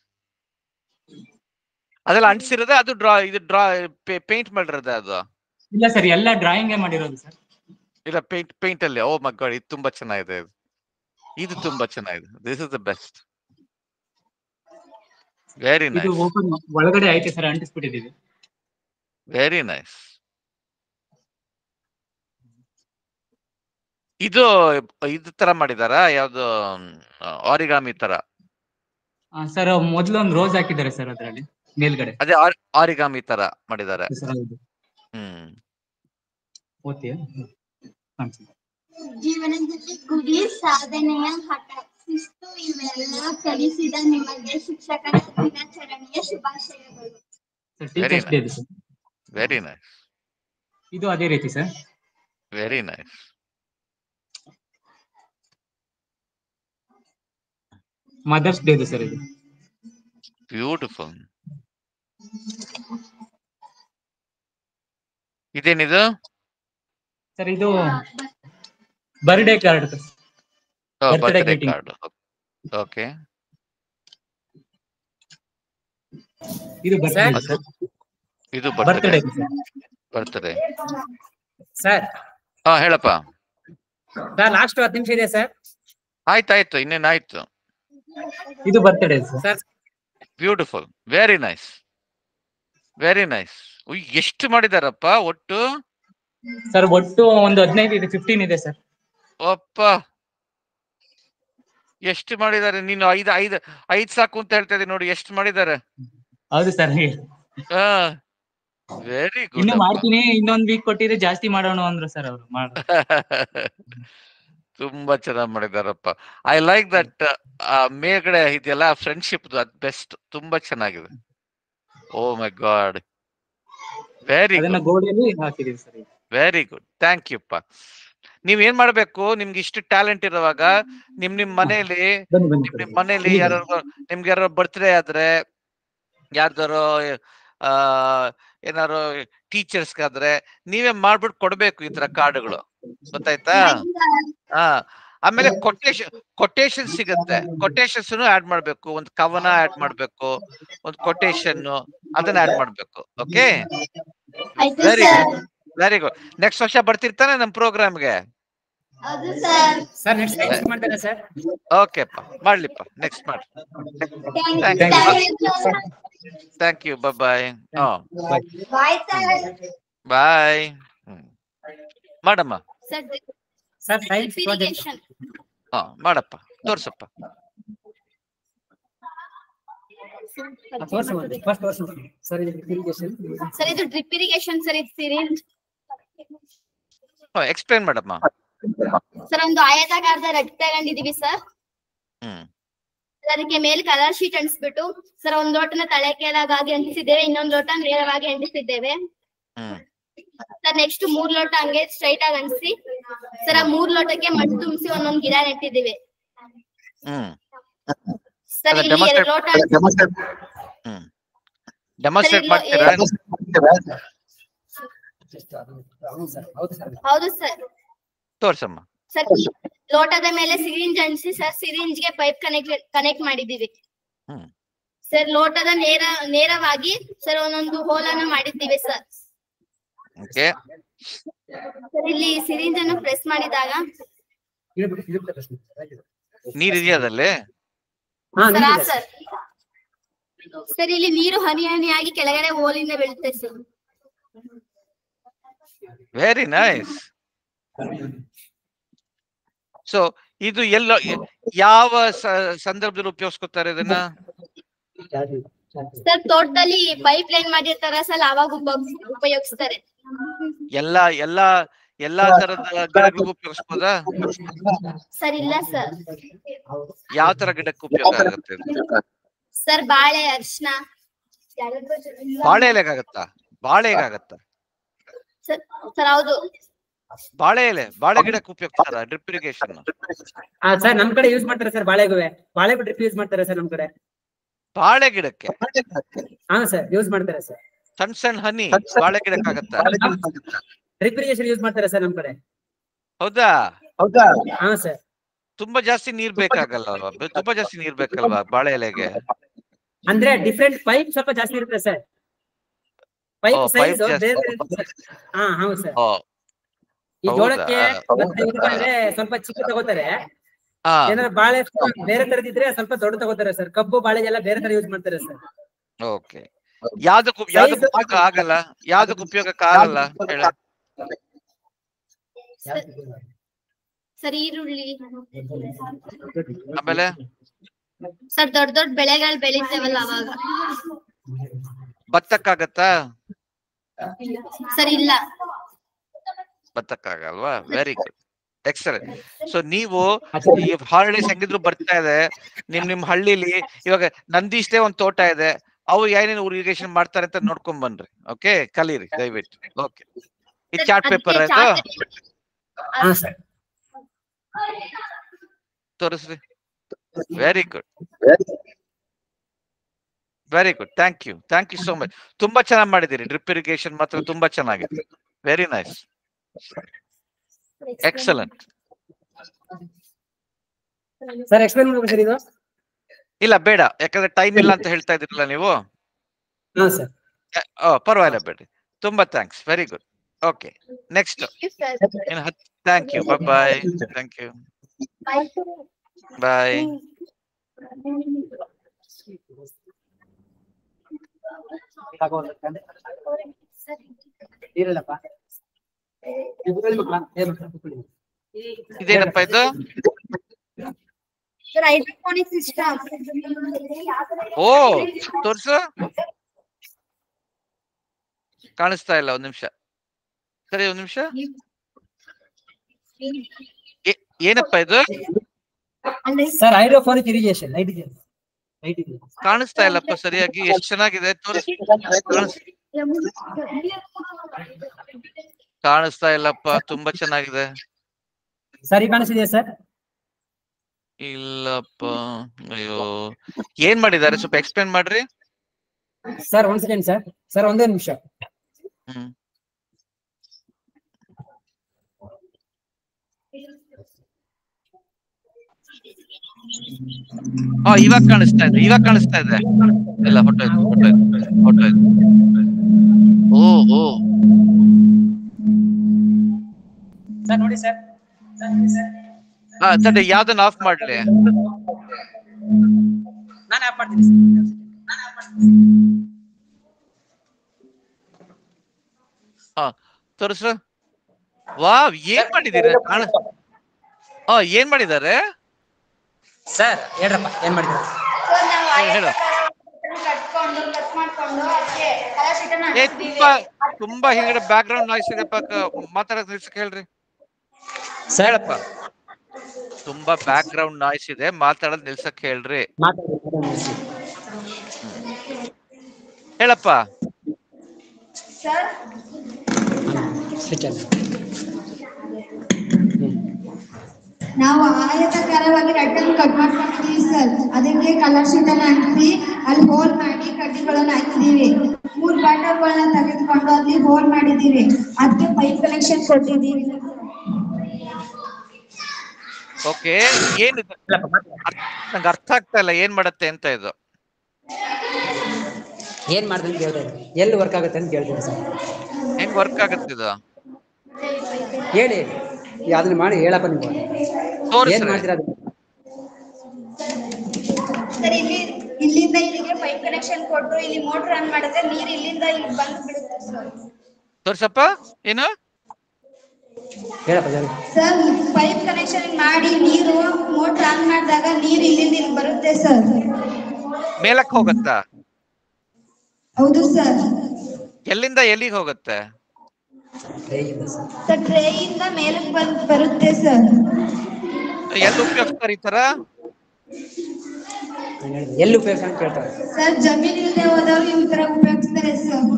ಅದೆಲ್ಲ ಅಂಟಿಸಿರೋದ ಅದು ಡ್ರಾ ಇದು ಡ್ರಾ ಪೇಂಟ್ ಮಾಡಿರೋದ ಅದು ಇಲ್ಲ ಸರ್ ಎಲ್ಲ ಡ್ರಾಯಿಂಗೇ ಮಾಡಿರೋದು ಸರ್ ಇಲ್ಲ ಪೇಂಟ್ ಪೇಂಟ್ ಅಲ್ಲಿ ಓ ಮೈ ಗಾಡ್ ಇದು ತುಂಬಾ ಚೆನ್ನಾಗಿದೆ ಇದು. ಇದು ತುಂಬಾ ಚೆನ್ನಾಗಿದೆ this is the best very ಇದು ನೈಸ್ ಓಪನ್ ಒಳಗಡೆ ಐತೆ ಸರ್ ಅಂಟಿಸ್ಬಿಟ್ಟಿದೀವಿ ವೆರಿ ನೈಸ್ ಇದು ಇದು ತರ ಮಾಡಿದಾರಾ ಯಾವ್ದು ಆರಿಗಾಮಿ ತರ ಸರ್ ಮೊದ್ಲು ಒಂದು ರೋಸ್ ಹಾಕಿದ್ದಾರೆ ಸರ್ ಅದರಲ್ಲಿ ಮೇಲ್ಗಡೆ ಅದೇ ಆರಿಗಾಮಿ ತರ ಮಾಡಿದ್ದಾರೆ ಸರ್ ಹೌದು ಹ್ಮ್ ಓದ್ತೀಯಾ ಹಾಂ ಸರ್ ಜೀವನದಲ್ಲಿ ಗುರಿ ಸಾಧನೆಯ ಹಠ ಶಿಸ್ತು ಇವೆಲ್ಲ ಕಲಿಸಿದ ನಿಮಗೆ ಶಿಕ್ಷಕರ ದಿನಾಚರಣೆಯ ಶುಭಾಶಯಗಳು ಸರ್ ವೆರಿ ಟೀಚರ್ಸ್ ಡೇ ಇದೆ ಸರ್ ವೆರಿ ನೈಸ್ ಇದು ಅದೇ ರೀತಿ sir very nice mothers day ಇದೆ ಸರ್ ಇದು ಬ್ಯೂಟಿಫುಲ್ ಇದೇನಿದು ಸರ್ ಇದು birthday card Birthday birthday greeting. Card okay ಇದು ಬರ್ತ್ಡೇ ಸರ್ ಇದು ಬರ್ತ್ಡೇ ಬರ್ತ್ಡೇ ಬರ್ತ್ಡೇ ಸರ್ ಹಾ ಹೇಳಪ್ಪ ಸರ್ ಲಾಸ್ಟ್ ಹತ್ತು ನಿಮಿಷ ಇದೆ ಸರ್ ಆಯ್ತಾಯ್ತು ಇನ್ನೇನಾಯ್ತು ಇದು birthday sir beautiful very nice very nice ಎಷ್ಟು ಮಾಡಿದಾರಪ್ಪ ಒಟ್ಟು ಸರ್ ಒಟ್ಟು ಒಂದು ಹದಿನೈದು ಇದೆ ಫಿಫ್ಟೀನ್ ಇದೆ ಸರ್ ಅಪ್ಪ ಎಷ್ಟು ಮಾಡಿದ್ದಾರೆ ನೀನು ಐದು ಐದು ಐದ್ ಸಾಕು ಅಂತ ಹೇಳ್ತಾ ಇದ್ದೀನಿ ನೋಡಿ ಎಷ್ಟು ಮಾಡಿದ್ದಾರೆ ಹೌದು ಸರ್ ಹಾ ವೆರಿ ಇನ್ನು ಗುಡ್ ಮಾಡ್ತೀನಿ ಇನ್ನೊಂದ್ ವೀಕ್ ಕೊಟ್ಟಿದ್ರೆ ಜಾಸ್ತಿ ಮಾಡೋಣ ಅಂದ್ರು ಸರ್ ಅವರು ಮಾಡ ತುಂಬಾ ಚೆನ್ನಾಗಿ ಮಾಡಿದಾರಪ್ಪ ಐ ಲೈಕ್ ದಟ್ ಮೇಲ್ಗಡೆ ಇದೆಲ್ಲ ಫ್ರೆಂಡ್ಶಿಪ್ ಅದ್ ಬೆಸ್ಟ್ ತುಂಬಾ ಚೆನ್ನಾಗಿದೆ ಓ ಮೈ ಗಾಡ್ ವೆರಿ ಅದನ್ನ ಗುಡ್ ಗೋಡೆಯಲ್ಲಿ ಹಾಕಿದೀವಿ sir very good thank you ಪ ನೀವ್ ಏನ್ ಮಾಡ್ಬೇಕು ನಿಮ್ಗೆ ಇಷ್ಟು ಟ್ಯಾಲೆಂಟ್ ಇರುವಾಗ ನಿಮ್ ನಿಮ್ ಮನೇಲಿ ಬನ್ನಿ ಬನ್ನಿ ನಿಮ್ ನಿಮ್ ಮನೇಲಿ ಯಾರು ನಿಮ್ಗೆ ಯಾರೋ ಬರ್ತ್ಡೇ ಆದ್ರೆ ಯಾರ್ದಾರೋ ಆ ಏನಾರು ಟೀಚರ್ಸ್ಗಾದ್ರೆ ನೀವೇ ಮಾಡ್ಬಿಟ್ಟು ಕೊಡ್ಬೇಕು ಈ ತರ ಕಾರ್ಡ್ಗಳು ಗೊತ್ತಾಯ್ತಾ ಹಾ ಆಮೇಲೆ ಕೊಟೇಶನ್ ಕೊಟೇಶನ್ ಸಿಗುತ್ತೆ ಕೊಟೇಶನ್ಸ್ ಆಡ್ ಮಾಡ್ಬೇಕು ಒಂದು ಕವನ ಆಡ್ ಮಾಡ್ಬೇಕು ಒಂದು ಕೊಟೇಶನ್ ಅದನ್ನ ಆಡ್ ಮಾಡ್ಬೇಕು ಓಕೆ ಆಯ್ತು very sir good very good next ವರ್ಷ ಬರ್ತಿರ್ತಾನೆ ನಮ್ ಪ್ರೋಗ್ರಾಮ್ಗೆ ಹೌದು ಸರ್ ಸರ್ ನೆಕ್ಸ್ಟ್ ನೆಕ್ಸ್ಟ್ ಮಾಡ್ತಾರಾ ಸರ್ ಓಕೆಪ್ಪ ಮಾಡ್ಲಿಪ್ಪ ನೆಕ್ಸ್ಟ್ ಮಾಡಿ ಥ್ಯಾಂಕ್ ಥ್ಯಾಂಕ್ ಯು ಬಾಯ್ ಹಾ ಬಾಯ್ ಸರ್ ಬಾಯ್ ಮಾಡಮ್ಮ ಸರ್ ಸೈನ್ಸ್ ಪ್ರಾಜೆಕ್ಟ್ ಹಾ ಮಾಡಪ್ಪ ತೋರ್ಸಪ್ಪ ತೋರ್ಸು ಫಸ್ಟ್ ತೋರ್ಸು ಸರ್ ಇದು irrigation. ಸರ್ ಇದು ಡ್ರಿಪ್ ಇರಿಗೇಷನ್ ಸರ್ ಇದು ಸಿರಿಂಜ್ ಎಕ್ಸ್ಪ್ಲೇನ್ ಮಾಡಮ್ಮ ಸರ್ ಒಂದು ಆಯತಾಕಾರದ ರಟ್ ತಗೊಂಡಿದೀವಿ ಸರ್ ಹ್ಮ್ ಅದಕ್ಕೆ ಮೇಲೆ ಕಲರ್ ಶೀಟ್ ಅಂಟಿಸ್ಬಿಟ್ಟು ಸರ್ ಒಂದ್ ಲೋಟನ ತಲೆ ಕೆಳಗಾಗಿ ಅಂಟಿಸಿದ್ದೇವೆ ಇನ್ನೊಂದ್ ಲೋಟ ನೇರವಾಗಿ ಅಂಟಿಸಿದ್ದೇವೆ ಹ್ಮ್ ಸರ್ ನೆಕ್ಸ್ಟ್ ಮೂರ್ ಲೋಟ ಹಂಗೆ ಸ್ಟ್ರೈಟ್ ಆಗಿ ಅಂಟಿಸಿ ಸರ್ ಆ ಮೂರ್ ಲೋಟಕ್ಕೆ ಮಣ್ಣು ತುಂಬಿಸಿ ಒಂದೊಂದ್ ಗಿಡ ನೆಟ್ಟಿದ್ದೀವಿ ಹ್ಮ್ ಸರ್ ಅದೇ ಇಲ್ಲಿ ಎರಡ್ ಲೋಟ ಡೆಮಾನ್ಸ್ಟ್ರೇಟ್ ಹ್ಮ್ ಡೆಮಾನ್ಸ್ಟ್ರೇಟ್ ಇಲ್ಲ, ಮಾಡ್ತೀರಾ ಹೌದು ಸರ್ ಹೌದು ಸರ್ ಹೌದು ಸರ್ ತೋರ್ಸಮ್ಮ ಸರ್ ಲೋಟದ ಮೇಲೆ ಸಿರಿಂಜ್ ಅಂಟಿಸಿ ಸರ್ ಸಿರಿಂಜ್ ಗೆ ಪೈಪ್ ಕನೆಕ್ಟ್ ಕನೆಕ್ಟ್ ಮಾಡಿದ್ದೀವಿ ಹ್ಮ್ ಸರ್ ಲೋಟದ ನೇರ ನೇರವಾಗಿ ಸರ್ ಒಂದೊಂದು ಹೋಲನ್ನು ಮಾಡಿದ್ದೀವಿ ಸರ್ ಓಕೆ ಸರ್ ಇಲ್ಲಿ ಸಿರಿಂಜ್ ಅನ್ನು ಪ್ರೆಸ್ ಮಾಡಿದಾಗ ಇಳ್ಬಿಟ್ಟು ಇಳ್ಬಿಟ್ಟು ಅಷ್ಟೇ. ನೀರ್ ಇದೆಯಾ ಅದಲ್ಲಿ ಹಾ ಸರ್ ಆ ನೀರಿದೆ. ಸರ್ ಸರ್ ಇಲ್ಲಿ ನೀರು ಹನಿ ಹನಿಯಾಗಿ ಕೆಳಗಡೆ ಹೋಲಿಂದ ಬೀಳುತ್ತೆ ಸರ್ ವೆರಿ ನೈಸ್ ಸೊ ಇದು ಎಲ್ಲ ಯಾವ ಸ- ಸಂದರ್ಭದಲ್ಲಿ ಉಪಯೋಗಿಸ್ಕೊತಾರೆ ಇದನ್ನ ಸರ್ ತೋಟದಲ್ಲಿ ಪೈಪ್ ಲೈನ್ ಮಾಡಿರ್ತಾರ ಸರ್ ಅವಾಗ ಉಪ- ಉಪಯೋಗಿಸ್ತಾರೆ ಎಲ್ಲಾ ಎಲ್ಲಾ ಎಲ್ಲಾ ತರದ ಗಿಡಗಳಿಗೂ ಉಪಯೋಗಿಸ್ಬೋದಾ ಸರ್ ಇಲ್ಲ ಸರ್ ಯಾವ ತರ ಗಿಡಕ್ಕೆ ಉಪಯೋಗ ಆಗುತ್ತೆ ಇದು? ಸರ್ ಬಾಳೆ ಅರ್ಶನ ಬಾಳೆ ಎಲೆಗಾಗತ್ತಾ ಬಾಳೆ ಆಗತ್ತಾ ಸರ್ ಸರ್ ಹೌದು ಬಾಳೆ ಎಲೆ ಬಾಳೆ ಗಿಡಕ್ಕೆ ಉಪಯೋಗಿಸ್ತಾರ ಡ್ರಿಪ್ ಇರಿಗೇಷನ್ ಹಾ ಸರ್ ನಮ್ ಕಡೆ ಯೂಸ್ ಮಾಡ್ತಾರೆ ಸರ್ ಬಾಳೆಗುವೆ ಬಾಳೆಗೂ ಡ್ರಿಪ್ ಯೂಸ್ ಮಾಡ್ತಾರೆ ಸರ್ ನಮ್ ಕಡೆ ಬಾಳೆ ಗಿಡಕ್ಕೆ ಹಾ ಸರ್ ಯೂಸ್ ಮಾಡ್ತಾರೆ ಸರ್ ಸಣ್ಣ ಸಣ್ಣ ಹನಿ ಬಾಳೆ ಗಿಡಕ್ಕೆ ಆಗತ್ತಾ ಡ್ರಿಪ್ ಇರಿಗೇಷನ್ ಯೂಸ್ ಮಾಡ್ತಾರೆ ಸರ್ ನಮ್ ಕಡೆ ಹೌದಾ ಹಾ ಸರ್ ತುಂಬಾ ಜಾಸ್ತಿ ನೀರ್ ಬೇಕಾಗಲ್ಲ ಅಲ್ವಾ ಬೆ- ತುಂಬಾ ಜಾಸ್ತಿ ನೀರ್ ಬೇಕಲ್ವಾ ಬಾಳೆ ಎಲೆಗೆ ಅಂದ್ರೆ ಡಿಫ್ರೆಂಟ್ ಪೈಪ್ ಸ್ವಲ್ಪ ಜಾಸ್ತಿ ಇರುತ್ತೆ ಸರ್ ಪೈಪ್ ಓ, ಸೈಜ್ pipe ಜಾಸ್ತಿ. ಬೇರೆ ಬೇರೆ ಇರುತ್ತೆ sir. ಹಾ ಹೌದು ಸರ್ ಓ ಈ ಹೌದಾ? ಜೋಳಕ್ಕೆ ಮತ್ತೆ ಇದಕ್ಕೆ ಅಂದ್ರೆ ಸ್ವಲ್ಪ ಚಿಕ್ಕ ತಗೋತಾರೆ ಹಾ ಏನಾದ್ರು ಬಾಳೆ ಬೇರೆ ತರದಿದ್ರೆ ಸ್ವಲ್ಪ ದೊಡ್ಡ ತಗೋತಾರೆ ಸರ್ ಕಬ್ಬು ಬಾಳೆ ಎಲ್ಲ ಬೇರೆ ತರ ಯೂಸ್ ಮಾಡ್ತಾರೆ ಸರ್ ಓಕೆ ಯಾವ್ದಕ್ಕೂ ಯಾವ್ದಕ್ಕೂ ಉಪಯೋಗ ಆಗಲ್ಲ ಯಾವ್ದಕ್ಕೂ ಉಪಯೋಗಕ್ಕೆ ಆಗಲ್ಲ ಹೇಳ ಸರ್ ಈರುಳ್ಳಿ ಆಮೇಲೆ ಸರ್ ದೊಡ್ಡ ದೊಡ್ಡ ಬೆಳೆಗಳು ಬೆಳಿತೇವಲ್ಲ ಅವಾಗ ಭತ್ತಕ್ಕಾಗತ್ತಾ ಸರ್ ಇಲ್ಲ ಭತ್ತಕ್ಕಾಗಲ್ವಾ ವೆರಿ ಗುಡ್ ಎಕ್ಸಲೆಂಟ್ ಸೊ ನೀವು ಈ ಹಾಲಿಡೇಸ್ ಹೆಂಗಿದ್ರು ಬರ್ತಾ ಇದೆ ನಿಮ್ ನಿಮ್ ಹಳ್ಳಿಲಿ ಇವಾಗ ನಂದೀಶ್ದೇ ಒಂದ್ ತೋಟ ಇದೆ ಅವು ಏನೇನು ಇರಿಗೇಷನ್ ಮಾಡ್ತಾರೆ ಅಂತ ನೋಡ್ಕೊಂಡ್ ಬನ್ರಿ ಓಕೆ ಕಲೀರಿ ದಯವಿಟ್ಟು ಓಕೆ ಈ ಚಾರ್ಟ್ ಪೇಪರ್ ಅದಕ್ಕೆ ಆಯ್ತು ಹಾ ಸರ್ ತೋರಿಸ್ರಿ very good very good thank you thank you so much ತುಂಬಾ ಚೆನ್ನಾಗಿ ಮಾಡಿದ್ದೀರಿ ಡ್ರಿಪ್ ಇರಿಗೇಷನ್ ಮಾತ್ರ ತುಂಬಾ ಚೆನ್ನಾಗಿದೆ very nice excellent sir explain ಮಾಡ್ಬೇಕು ಸರ್ ಇದು ಇಲ್ಲ ಬೇಡ ಯಾಕಂದ್ರೆ ಟೈಮ್ ಇಲ್ಲ ಅಂತ ಹೇಳ್ತಾ ಇದ್ರಲ್ಲ ನೀವು ಹಾ ಸರ್ ಓ ಪರವಾಗಿಲ್ಲ ಬೇಡ್ರಿ ತುಂಬಾ thanks very good okay next thank you bye thank you bye ಇರಲ್ಲಪ್ಪ ಇದ್ರಲ್ಲಿ ಮಕ್ಳ, ಏನ್ ಮಕ್ಳ, ಕೂತ್ಕೊಳ್ಳಿ. ಇದೇನಪ್ಪ ಇದು ಸರ್ ಹೈಡ್ರೋಫೋನಿಕ್ ಸಿಸ್ಟಮ್ ಓ ತೋರ್ಸು ಕಾಣಿಸ್ತಾ ಇಲ್ಲ ಒಂದ್ ನಿಮಿಷ ಸರಿ ಒಂದ್ ನಿಮಿಷ ಏ- ಏನಪ್ಪ ಇದು ಸರ್ ಹೈಡ್ರೋಫೋನಿಕ್ ಇರಿಗೇಷನ್ ಕಾಣಿಸ್ತಾ ಇಲ್ಲಪ್ಪ ಸರಿಯಾಗಿ ಎಷ್ಟ್ ಚೆನ್ನಾಗಿದೆ ತೋರಿಸ್ ಕಾಣಿಸ್- ಕಾಣಿಸ್ತಾ ಇಲ್ಲಪ್ಪ ತುಂಬಾ ಚೆನ್ನಾಗಿದೆ ಸರಿ ಕಾಣಿಸಿದೆಯಾ ಸರ್ ಇಲ್ಲಪ್ಪ ಅಯ್ಯೋ ಏನ್ ಮಾಡಿದ್ದಾರೆ ಸ್ವಲ್ಪ ಎಕ್ಸ್ಪ್ಲೇನ್ ಮಾಡ್ರಿ ಸರ್ ಒಂದ್ ಸೆಕೆಂಡ್ ಸರ್ ಸರ್ ಒಂದೇ ನಿಮಿಷ ಹ್ಮ್ ಹಾ ಇವಾಗ ಕಾಣಿಸ್ತಾ ಇದೆ ಇವಾಗ ಕಾಣಿಸ್ತಾ ಇದೆ ಇಲ್ಲ ಫೋಟೋ ಇದೆ ಫೋಟೋ ಇದೆ ಫೋಟೋ ಇದೆ ಓ ಓ ಸರ್ ನೋಡಿ ಸರ್ ಸರ್ ನೋಡಿ ಸರ್ ಹಾ ತಡೆ ಯಾವ್ದನ್ನ ಆಫ್ ಮಾಡ್ಲಿ ನಾನು ಆಪ್ ಮಾಡ್ತೀನಿ ಸರ್ ನಾನು ಆಪ್ ಮಾಡ್ತೀನಿ ಹಾ ತೋರಿಸ್ರ ವಾವ್ ಏನ್ ಮಾಡಿದೀರ ಕಾಣ ಹಾ ಏನ್ ಮಾಡಿದ್ದಾರೆ ಸರ್ ಹೇಳ್ರಪ್ಪ ಏನ್ ಮಾಡಿದ್ರ ಹೇಳು, ಹೇಳು ಕಟ್ಕೊಂಡು ಕಟ್ ಮಾಡ್ಕೊಂಡು ಅದಕ್ಕೆ ಕಲರ್ ಶೀಟನ್ನ ಏ ತುಂಬಾ ತುಂಬಾ ಹಿಂಗಡೆ ಬ್ಯಾಕ್ ಗ್ರೌಂಡ್ ನಾಯ್ಸ್ ಇದೆ ಪಕ್ಕ ಮಾತಾಡಕ್ ನಿಲ್ಸಕ್ ಹೇಳ್ರಿ ಹೇಳಪ್ಪ ತುಂಬಾ ಬ್ಯಾಕ್ ಗ್ರೌಂಡ್ ನಾಯ್ಸ್ ಇದೆ ಮಾತಾಡೋದ್ ನಿಲ್ಸಕ್ ಹೇಳ್ರಿ ಹೇಳಪ್ಪ ಸರ್ ನಾವು ಆಯತಾಕಾರವಾಗಿ ರಟ್ಟನ್ನು ಕಟ್ ಮಾಡ್ಕೊಂಡಿದೀವಿ ಸರ್ ಅದಕ್ಕೆ ಕಲರ್ ಶೀಟ್ ಅನ್ನ ಹಾಕಿ ಅಲ್ಲಿ ಹೋಲ್ ಮಾಡಿ ಕಡ್ಡಿಗಳನ್ನ ಹಾಕಿದೀವಿ ಮೂರ್ ಬಾಟಲ್ಗಳನ್ನ ತೆಗೆದುಕೊಂಡು ಅಲ್ಲಿ ಹೋಲ್ ಮಾಡಿದೀವಿ ಅದಕ್ಕೆ ಪೈಪ್ ಕನೆಕ್ಷನ್ ಕೊಟ್ಟಿದೀವಿ ಓಕೆ ಏನ್ ಇದು? ಅರ್ಥ- ನಂಗೆ ಅರ್ಥ ಆಗ್ತಾ ಇಲ್ಲ ಏನ್ ಮಾಡತ್ತೆ ಅಂತ ಇದು ಏನ್ ಮಾಡ್ದೆ ಅಂತ ಕೇಳ್ತಾ ಇದ್ದೀನಿ. ಎಲ್ಲಿ ವರ್ಕ್ ಆಗುತ್ತೆ ಅಂತ ಕೇಳ್ತೀನಿ ಸರ್ ಹೆಂಗ್ ವರ್ಕ್ ಆಗತ್ತೆ ಇದು ಹೇಳಿ ಅದನ್ನ ಮಾಡಿ ಹೇಳಪ್ಪ ನೀವು ತೋರ್ಸ್ರಿ. ಏನ್ ಮಾಡ್ತೀರಾ ಅದು? ಸರ್ ಇಲ್ಲಿ ಇಲ್ಲಿಂದ ಇಲ್ಲಿಗೆ ಪೈಪ್ ಕನೆಕ್ಷನ್ ಕೊಟ್ಟು ಇಲ್ಲಿ ಮೋಟರ್ ಆನ್ ಮಾಡಿದ್ರೆ ನೀರ್ ಇಲ್ಲಿಂದ ಇಲ್ಲಿ ಬಂದು ಬಿಡುತ್ತೆ ಸರ್ ತೋರ್ಸಪ್ಪ ಏನು ಹೇಳಪ್ಪ ಜಲ್ದಿ. ಸರ್ ಪೈಪ್ ಕನೆಕ್ಷನ್ ಮಾಡಿ ನೀರು ಮೋಟರ್ ಆನ್ ಮಾಡಿದಾಗ ನೀರು ಇಲ್ಲಿಂದ ಇಲ್ಲಿ ಬರುತ್ತೆ ಸರ್ ಮೇಲಕ್ ಹೋಗತ್ತಾ ಹೌದು ಸರ್ ಎಲ್ಲಿಂದ ಎಲ್ಲಿಗೆ ಹೋಗುತ್ತೆ ಸರ್ ಟ್ರೇ ಇಂದ ಮೇಲಕ್ಕೆ ಬಂದ್ ಬರುತ್ತೆ ಸರ್ ಎಲ್ಲಿ ಉಪಯೋಗಿಸ್ತಾರೆ ಈ ತರ ನಾನ್ ಹೇಳಿದ್ದು, ಎಲ್ಲಿ ಉಪಯೋಗ ಅಂತ ಕೇಳ್ತಾರೆ ಸರ್ ಜಮೀನ್ ಇಲ್ಲದೆ ಹೋದವ್ರು ಈ ತರ ಉಪಯೋಗಿಸ್ತಾರೆ ಸರ್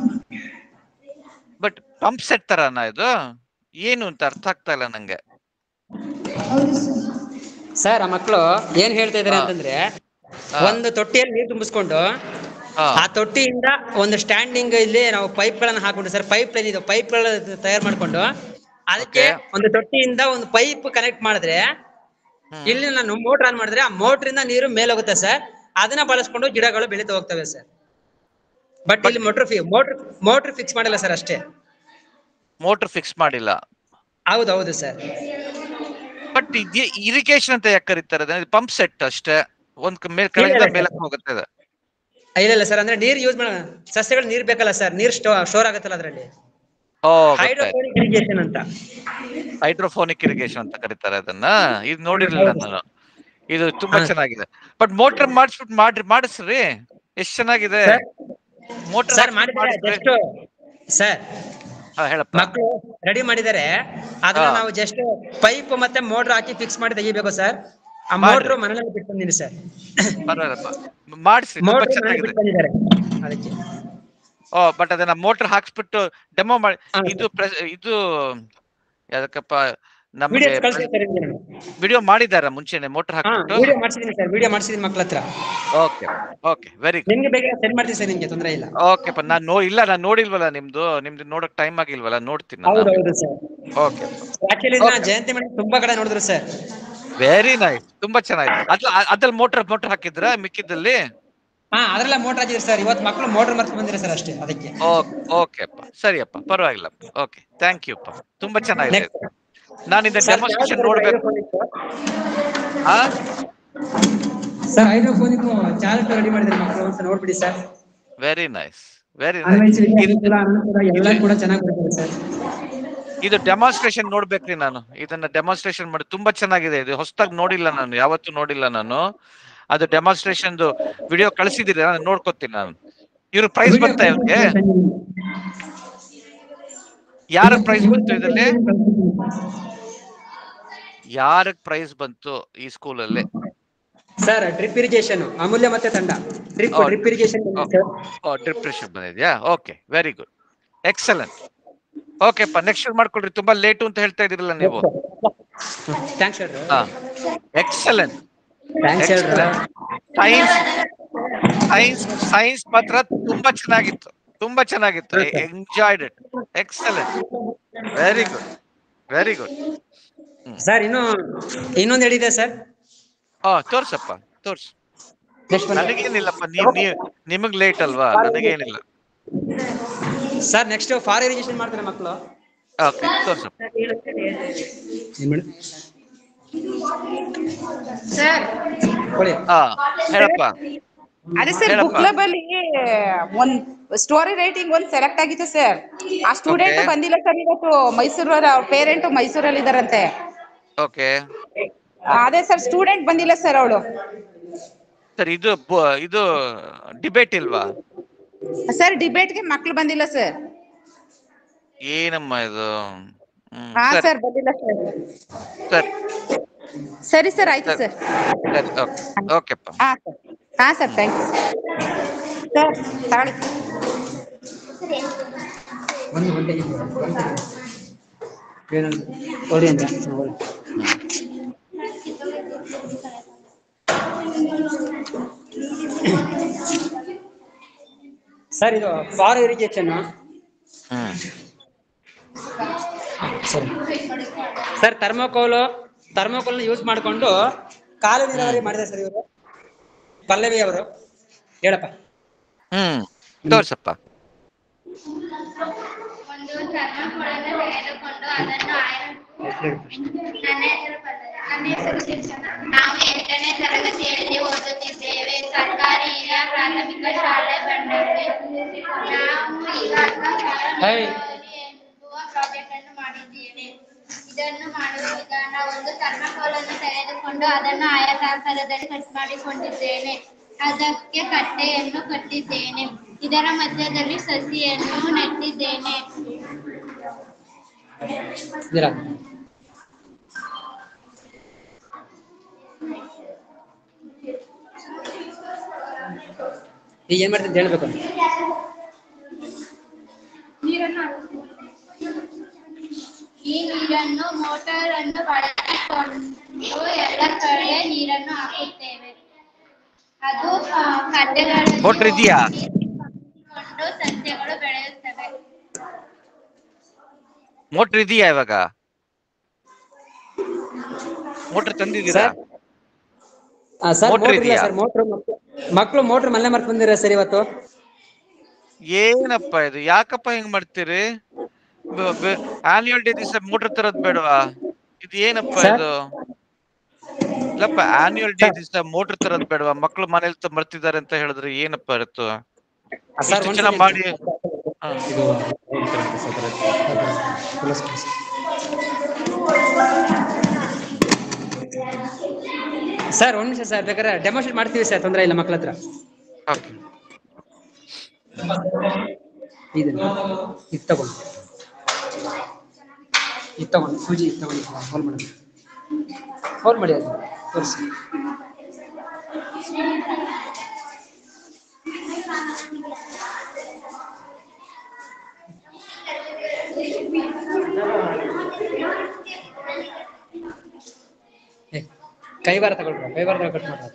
ಬಟ್ ಪಂಪ್ ಸೆಟ್ ತರನಾ ಇದು ಏನು ಅಂತ ಅರ್ಥ ಆಗ್ತಾ ಇಲ್ಲ ನಂಗೆ ಹೌದು ಸರ್ ಸರ್ ಆ ಮಕ್ಕಳು ಏನ್ ಹೇಳ್ತಾ ಇದಾರೆ ಅಂತಂದ್ರೆ ಒಂದು ತೊಟ್ಟಿಯಲ್ಲಿ ನೀರು ತುಂಬಿಸ್ಕೊಂಡು ಆ ತೊಟ್ಟಿಯಿಂದ ಒಂದು ಸ್ಟ್ಯಾಂಡಿಂಗ್ ಇಲ್ಲಿ ನಾವು ಪೈಪ್ ಗಳನ್ನ ಹಾಕೊಂಡು ಸರ್ ಪೈಪ್ ಲೈನ್ ಇದು ಪೈಪ್ ಗಳ ತಯಾರು ಮಾಡ್ಕೊಂಡು ಅದಕ್ಕೆ ಒಂದು ತೊಟ್ಟಿಯಿಂದ ಒಂದು ಪೈಪ್ ಕನೆಕ್ಟ್ ಮಾಡಿದ್ರೆ ಇಲ್ಲಿ ನಾನು ಮೋಟರ್ ಆನ್ ಮಾಡಿದ್ರೆ ಆ ಮೋಟರ್ ಇಂದ ನೀರು ಮೇಲೆ ಹೋಗುತ್ತೆ ಸರ್ ಅದನ್ನ ಬಳಸ್ಕೊಂಡು ಗಿಡಗಳು ಬೆಳೀತಾ ಹೋಗ್ತವೆ ಸರ್ ಬಟ್ ಇಲ್ಲಿ ಮೋಟರ್ ಮೋಟರ್ ಮೋಟರ್ ಫಿಕ್ಸ್ ಮಾಡಿಲ್ಲ ಸರ್ ಅಷ್ಟೇ ಮೋಟರ್ ಫಿಕ್ಸ್ ಮಾಡಿಲ್ಲ ಹೌದು ಹೌದು ಸರ್ ಬಟ್ ಇರಿಗೇಷನ್ ಅಂತ ಯಾಕೆ ಕರೀತಾರೆ ಪಂಪ್ ಸೆಟ್ ಅಷ್ಟೇ ಒಂದ್ ಕ- ಮೇಲ್ ಕೆಳಗಿಂದ ಇಲ್ಲ, ಮೇಲಕ್ಕೆ ಹೋಗುತ್ತೆ ಇದು ಇಲ್ಲ ಇಲ್ಲ ಸರ್ ಅಂದ್ರೆ ನೀರ್ ಯೂಸ್ ಮಾಡ ಸಸ್ಯಗಳು ನೀರ್ ಬೇಕಲ್ಲ ಸರ್ ನೀರ್ ಸ್ಟೋ ಸ್ಟೋರ್ ಆಗುತ್ತಲ್ಲ ಅದರಲ್ಲಿ ಓ ಹೈಡ್ರೋಪೋನಿಕ್ ಇರಿಗೇಷನ್ ಅಂತ ಹೈಡ್ರೋಫೋನಿಕ್ ಇರಿಗೇಷನ್ ಅಂತ ಕರೀತಾರೆ ಅದನ್ನ ಇದು ನೋಡಿರ್ಲಿಲ್ಲ ನಾನು ಇದು ತುಂಬಾ ಚೆನ್ನಾಗಿದೆ ಬಟ್ ಮೋಟರ್ ಮಾಡಿಸ್ಬಿಟ್ಟು ಮಾಡ್ರಿ ಮಾಡಿಸ್ರಿ ಎಷ್ಟ್ ಚೆನ್ನಾಗಿದೆ ಮೋಟರ್ ಸರ್ ಮಾಡಿದ್ದಾರೆ ಜಸ್ಟ್ ಸರ್ ಹೇಳಪ್ಪ ಮಕ್ಕಳು ರೆಡಿ ಮಾಡಿದ್ದಾರೆ ಅದನ್ನ ಹಾ. ನಾವು ಜಸ್ಟ್ ಪೈಪ್ ಮತ್ತೆ ಮೋಟರ್ ಹಾಕಿ ಫಿಕ್ಸ್ ಮಾಡಿ ತೆಗಿಬೇಕು ಸರ್ ಆ ಮಾಡ್ರಿ. ಮೋಟರ್ ಮನೇಲಿ ಬಿಟ್ಟು ಬಂದಿನಿ ಸರ್ ಪರವಾಗಿಲ್ಲಪ್ಪ ಮಾಡಿಸ್ರಿ ತುಂಬಾ ಮೋಟರ್ ಮನೇಲಿ ಚೆನ್ನಾಗಿದೆ ಬಿಟ್ಟು ಬಂದಿದ್ದಾರೆ ಅದಕ್ಕೆ ಓ ಬಟ್ ಅದನ್ನ ಮೋಟರ್ ಹಾಕ್ಸ್ಬಿಟ್ಟು ಡೆಮೋ ಮಾಡಿ ಇದು ಪ್ರೆಸ್- ಇದು ಯಾವ್ದಕ್ಕಪ್ಪ ನಮ್ಗೆ ವಿಡಿಯೋ ಕಳ್ಸಿದ್ದೀನಿ ಸರ್ ನಿಮ್ಗೆ ನಾನು. ವಿಡಿಯೋ ಮಾಡಿದಾರ ಮುಂಚೆನೆ ಮೋಟರ್ ಹಾ ಹಾಕ್ಬಿಟ್ಟು ವಿಡಿಯೋ ಮಾಡ್ಸಿದೀನಿ ಸರ್ ವಿಡಿಯೋ ಮಾಡ್ಸಿದೀನಿ ಮಕ್ಳ ಹತ್ರ ಓಕೆ ಓಕೆ ವೆರಿ ಗುಡ್ ನಿಮ್ಗೆ ಬೇಗ ಸೆಂಡ್ ಮಾಡ್ತೀನಿ ಸರ್ ನಿಮ್ಗೆ ತೊಂದರೆ ಇಲ್ಲ ಓಕೆಪ್ಪ ನಾನ್ ನೋ ಇಲ್ಲ ನಾನ್ ನೋಡಿಲ್ವಲ್ಲ ನಿಮ್ದು ನಿಮ್ದು ನೋಡಕ್ ಟೈಮ್ ಆಗಿಲ್ವಲ್ಲ ನೋಡ್ತೀನಿ ಹೌದು ಹೌದು sir okay actually Jayanthi madam ತುಂಬಾ ಕಡೆ ನೋಡಿದ್ರು ಸರ್ ವೆರಿ ನೈಸ್ ತುಂಬಾ ಚೆನ್ನಾಗಿದೆ ಅದ್ರ ಅದ್ರಲ್ಲಿ ಮೋಟರ್ ಮೋಟರ್ ಹಾಕಿದ್ರ ಮಿಕ್ಕಿದಲ್ಲಿ ಹಾ ಅದ್ರೆಲ್ಲ ಮೋಟರ್ ಹಾಕಿದ್ರು ಸರ್ ಇವತ್ತು ಮಕ್ಕಳು ಮೋಟರ್ ಮರ್ತು ಬಂದಿರ ಸರ್ ಅಷ್ಟೇ ಅದಕ್ಕೆ ಓಕೆ ಅಪ್ಪ ಸರಿಯಪ್ಪ ಪರವಾಗಿಲ್ಲ ಓಕೆ ಥ್ಯಾಂಕ್ ಯು ಅಪ್ಪ ತುಂಬಾ ಚೆನ್ನಾಗಿದೆ ನಾನು ಇಂದ Sir, ಡೆಮಾನ್ಸ್ಟ್ರೇಷನ್ ಯಾವ್ದು ನೋಡ್ಬೇಕು ಆ ಸರ್ ಹೈಡ್ರೋಫೋನಿಕ್ ಚಾರ್ಟ್ ರೆಡಿ ಮಾಡಿದ್ದಾರೆ ಮಕ್ಕಳು ಅಂತ ನೋಡ್ಬಿಡಿ ಸರ್ ವೆರಿ ನೈಸ್ ವೆರಿ ಅನ್ವಯಿಸಿ ನೈಸ್ ಅನುಕೂಲ ಅನುಕೂಲ ಎಲ್ಲ ಕೂಡ ಚೆನ್ನಾಗಿ ಬರ್ತದೆ ಸರ್ ಇದು ಡೆಮಾನ್ಸ್ಟ್ರೇಷನ್ ನೋಡ್ಬೇಕ್ರಿ ನಾನು ಇದನ್ನ ಡೆಮಾನ್ಸ್ಟ್ರೇಷನ್ ಮಾಡಿ ತುಂಬಾ ಚೆನ್ನಾಗಿದೆ ಇದು ಹೊಸದಾಗಿ ನೋಡಿಲ್ಲ ನಾನು ಯಾವತ್ತೂ ನೋಡಿಲ್ಲ ನಾನು ಅದು ಡೆಮಾನ್ಸ್ಟ್ರೇಷನ್ ವಿಡಿಯೋ ಕಳಿಸಿದಿರಿ ನಾನು ನೋಡ್ಕೊತೀನಿ ನಾನು ಇವ್ರು ಪ್ರೈಸ್ ಬರ್ತಾ ಇವ್ರಿಗೆ ಯಾರ ಪ್ರೈಸ್ ಬಂತು ಇದರಲ್ಲಿ ಯಾರಗ್ ಪ್ರೈಸ್ ಬಂತು ಈ ಸ್ಕೂಲಲ್ಲಿ ಸರ್ ಡ್ರಿಪ್ ಇರಿಗೇಷನ್ ಅಮೂಲ್ಯ ಮತ್ತೆ ತಂಡ ಡ್ರಿಪ್ Oh, ಡ್ರಿಪ್ ಇರಿಗೇಷನ್ ಓ ಡಿಪ್ರೆಷನ್ ಬಂದಿದ್ಯಾ ಓಕೆ ವೆರಿ ಗುಡ್ ಎಕ್ಸಲೆಂಟ್ ಓಕೆಪ್ಪ ನೆಕ್ಸ್ಟ್ ಶುರು ಮಾಡ್ಕೊಳ್ರಿ ತುಂಬಾ ಲೇಟು ಅಂತ ಹೇಳ್ತಾ ಇದ್ರಲ್ಲ ನೀವು ಥ್ಯಾಂಕ್ಸ್ ಹೇಳ್ರಿ ಎಕ್ಸಲೆಂಟ್ ಥ್ಯಾಂಕ್ಸ್ ಹೇಳ್ರಿ ಸೈನ್ಸ್ ಸೈನ್ಸ್ ಸೈನ್ಸ್ ಮಾತ್ರ ತುಂಬಾ ಚೆನ್ನಾಗಿತ್ತು ತುಂಬಾ ಚೆನ್ನಾಗಿತ್ತು enjoyed it excellent very good very good sir ಇನ್ನು ಇನ್ನೊಂದು ಹೇಳಿದೆ ಸರ್ ಹಾ ತೋರ್ಸಪ್ಪ ತೋರ್ಸು ನೆಕ್ಸ್ಟ್ ನನಗೇನಿಲ್ಲಪ್ಪ ನೀವ್ ನೀವ್ ನಿಮಗ್ ಲೇಟ್ ಅಲ್ವಾ ನನಗೇನಿಲ್ಲ ಸರ್ ನೆಕ್ಸ್ಟ್ ಫಾರ್ ಇರಿಗೇಷನ್ ಮಾಡ್ತಾರೆ ಮಕ್ಕಳು ಓಕೆ ತೋರ್ಸಪ್ಪ ಏನ್ ಮೇಡಮ್ ಸರ್ ಹಾ ಹೇಳಪ್ಪ ಅದೇ ಸರ್ ಹೇಳಪ್ಪ. ಬುಕ್ ಕ್ಲಬ್ ಅಲ್ಲಿ ಒಂದ್ ಸ್ಟೋರಿ ರೈಟಿಂಗ್ ಒಂದ್ ಸೆಲೆಕ್ಟ್ ಆಗಿತ್ತು ಸರ್ ಆ ಸ್ಟೂಡೆಂಟ್ Okay. ಬಂದಿಲ್ಲ ಸರ್ ಇವತ್ತು ಮೈಸೂರಲ್ಲಿ ಅವ್ರ ಪೇರೆಂಟ್ ಮೈಸೂರಲ್ಲಿ ಇದಾರಂತೆ ಓಕೆ ಅದೇ ಸರ್ ಸ್ಟೂಡೆಂಟ್ ಬಂದಿಲ್ಲ ಸರ್ ಅವಳು ಸರ್ ಇದು ಬ- ಇದು ಡಿಬೇಟ್ ಇಲ್ವಾ ಸರ್ ಡಿಬೇಟ್ಗೆ ಮಕ್ಳು ಬಂದಿಲ್ಲ ಸರ್ ಏನಮ್ಮ ಇದು ಹ್ಮ್, ಹಾ ಸರಿ ಸರ್ ಬಂದಿಲ್ಲ ಸರ್ ಸರಿ ಸರಿ ಸರ್ ಆಯ್ತು ಸರ್ ಸರಿ ಓಕೆ ಓಕೆಪ್ಪ ಹಾ ಸರ್ ಹಾ ಸರ್ ಥ್ಯಾಂಕ್ ಯು ಸರ್ ತಗೊಳ್ಳಿ ಒಂದು ಗಂಟೆಗೆ ಏನಂತ ಹೊಡಿ ಅಂತ ಹೊಡಿ. ಸರ್ ಇದು ಫಾರ್ ಇರಿಗೇಷನ್ ಹ್ಮ್ ಸರಿ ಸರ್ ಥರ್ಮೋಕೋಲು ಥರ್ಮೋಕೋಲ್ ಯೂಸ್ ಮಾಡಿಕೊಂಡು ಕಾಲು ನೀರಾವರಿ ಮಾಡಿದೆ ಸರ್ ಇವರು ಪಲ್ಲವಿ ಅವರು ಹೇಳಪ್ಪ ಹ್ಮ್ ತೋರ್ಸಪ್ಪ ಒಂದು ಥರ್ಮಾಕೋಲನ್ನು ತೆಗೆದುಕೊಂಡು ಅದನ್ನು ಆಯರ್ ನನ್ನ ಹೆಸರು ಪಲ್ಲವಿ. ನನ್ನ ಹೆಸರು ಶಿಕ್ಷಣ ನಾವು ಎಂಟನೇ ತರಗತಿಯಲ್ಲಿ ಓದುತ್ತಿದ್ದೇವೆ ಸರ್ಕಾರಿ ಹಿರಿಯ ಪ್ರಾಥಮಿಕ ಶಾಲೆ ಬಂಡೂರಿ ನಾವು ಇವಾಗ ಹೈ. ಎಂಬುವ ಪ್ರಾಜೆಕ್ಟ್ ಅನ್ನು ಮಾಡಿದ್ದೇವೆ ಇದನ್ನು ಮಾಡುವ ವಿಧಾನ ಒಂದು ಥರ್ಮಾಕೋಲನ್ನು ತೆಗೆದುಕೊಂಡು ಅದನ್ನು ಆಯತಾಕಾರದಲ್ಲಿ ಕಟ್ ಮಾಡಿಕೊಂಡಿದ್ದೇನೆ ಅದಕ್ಕೆ ಕಟ್ಟೆಯನ್ನು ಕಟ್ಟಿದ್ದೇನೆ ಇದರ ಮಧ್ಯದಲ್ಲಿ ಸಸಿಯನ್ನು ನೆಟ್ಟಿದ್ದೇನೆ ಇದೀರಾ ಈಗ ಏನ್ ಮಾಡ್ತೀನಿ ಅಂತ ಹೇಳ್ಬೇಕು ಈ ನೀರನ್ನು ಮೋಟಾರ್ ಅನ್ನು ಬಳಸಿಕೊಂಡು ಎಲ್ಲ ಕಡೆ ನೀರನ್ನು ಹಾಕುತ್ತೇವೆ ಅದು ಆ, ಕಟ್ಟೆಗಳಲ್ಲಿ ಮೋಟ್ರ್ ಇದೆಯಾ ಕೊಂಡು ಸಸ್ಯಗಳು ಬೆಳೆಯುತ್ತವೆ ಮೋಟ್ರ್ ಇದೆಯಾ ಇವಾಗ ಮೋಟ್ರ್ ತಂದಿದ್ದೀರಾ ಸರ್ Motor ಮೋಟರ್ ಇಲ್ಲ ಇದೆಯಾ? ಸರ್ ಮೋಟ್ರ್ ಮಕ್ಕಳು ಮೋಟ್ರ್ ಮನೆ ಮರ್ತ್ ಬಂದಿರ ಸರ್ ಇವತ್ತು ಏನಪ್ಪ ಇದು ಯಾಕಪ್ಪ ಹಿಂಗ್ ಮಾಡ್ತೀರಿ ಆನ್ಯುವಲ್ ಡೇ ದಿವಸ ಮೋಟ್ರ್ ತರದ್ ಬೇಡವಾ ಇದು ಏನಪ್ಪ Sir? ಇದು ಇಲ್ಲಪ್ಪ ಆನ್ಯುವಲ್ ಡೇ ದಿವಸ ಮೋಟ್ರ್ ತರದ್ ಬೇಡವಾ ಮಕ್ಳು ಮನೇಲಿ ತ- ಮರ್ತಿದ್ದಾರೆ ಅಂತ ಹೇಳಿದ್ರೆ ಏನಪ್ಪ ಇರುತ್ತು ಸರ್ ಇಷ್ಟು ಜನ ಮಾಡಿ ಹಾ. ಇದು ಸರ್ ಒಂದ್ ನಿಮಿಷ ಸರ್ ಬೇಕಾದ್ರೆ ಡೆಮೋಸ್ಟ್ರೇಟ್ ಮಾಡ್ತೀವಿ ಸರ್ ತೊಂದರೆ ಇಲ್ಲ ಮಕ್ಳ ಹತ್ರ Okay. ಇದು ಇದು ತಗೊಂಡು ಇದು ತಗೊಂಡು ಸೂಜಿ ಇದು ತಗೊಂಡು ಹೋಲ್ ಮಾಡಿ ಹೋಲ್ ಮಾಡಿ ಅದು ತೋರಿಸಿ ಏ, ಕೈವಾರ ತಗೊಳ್ರ ಕೈವಾರ ಕಟ್ ಮಾಡ್ರಿ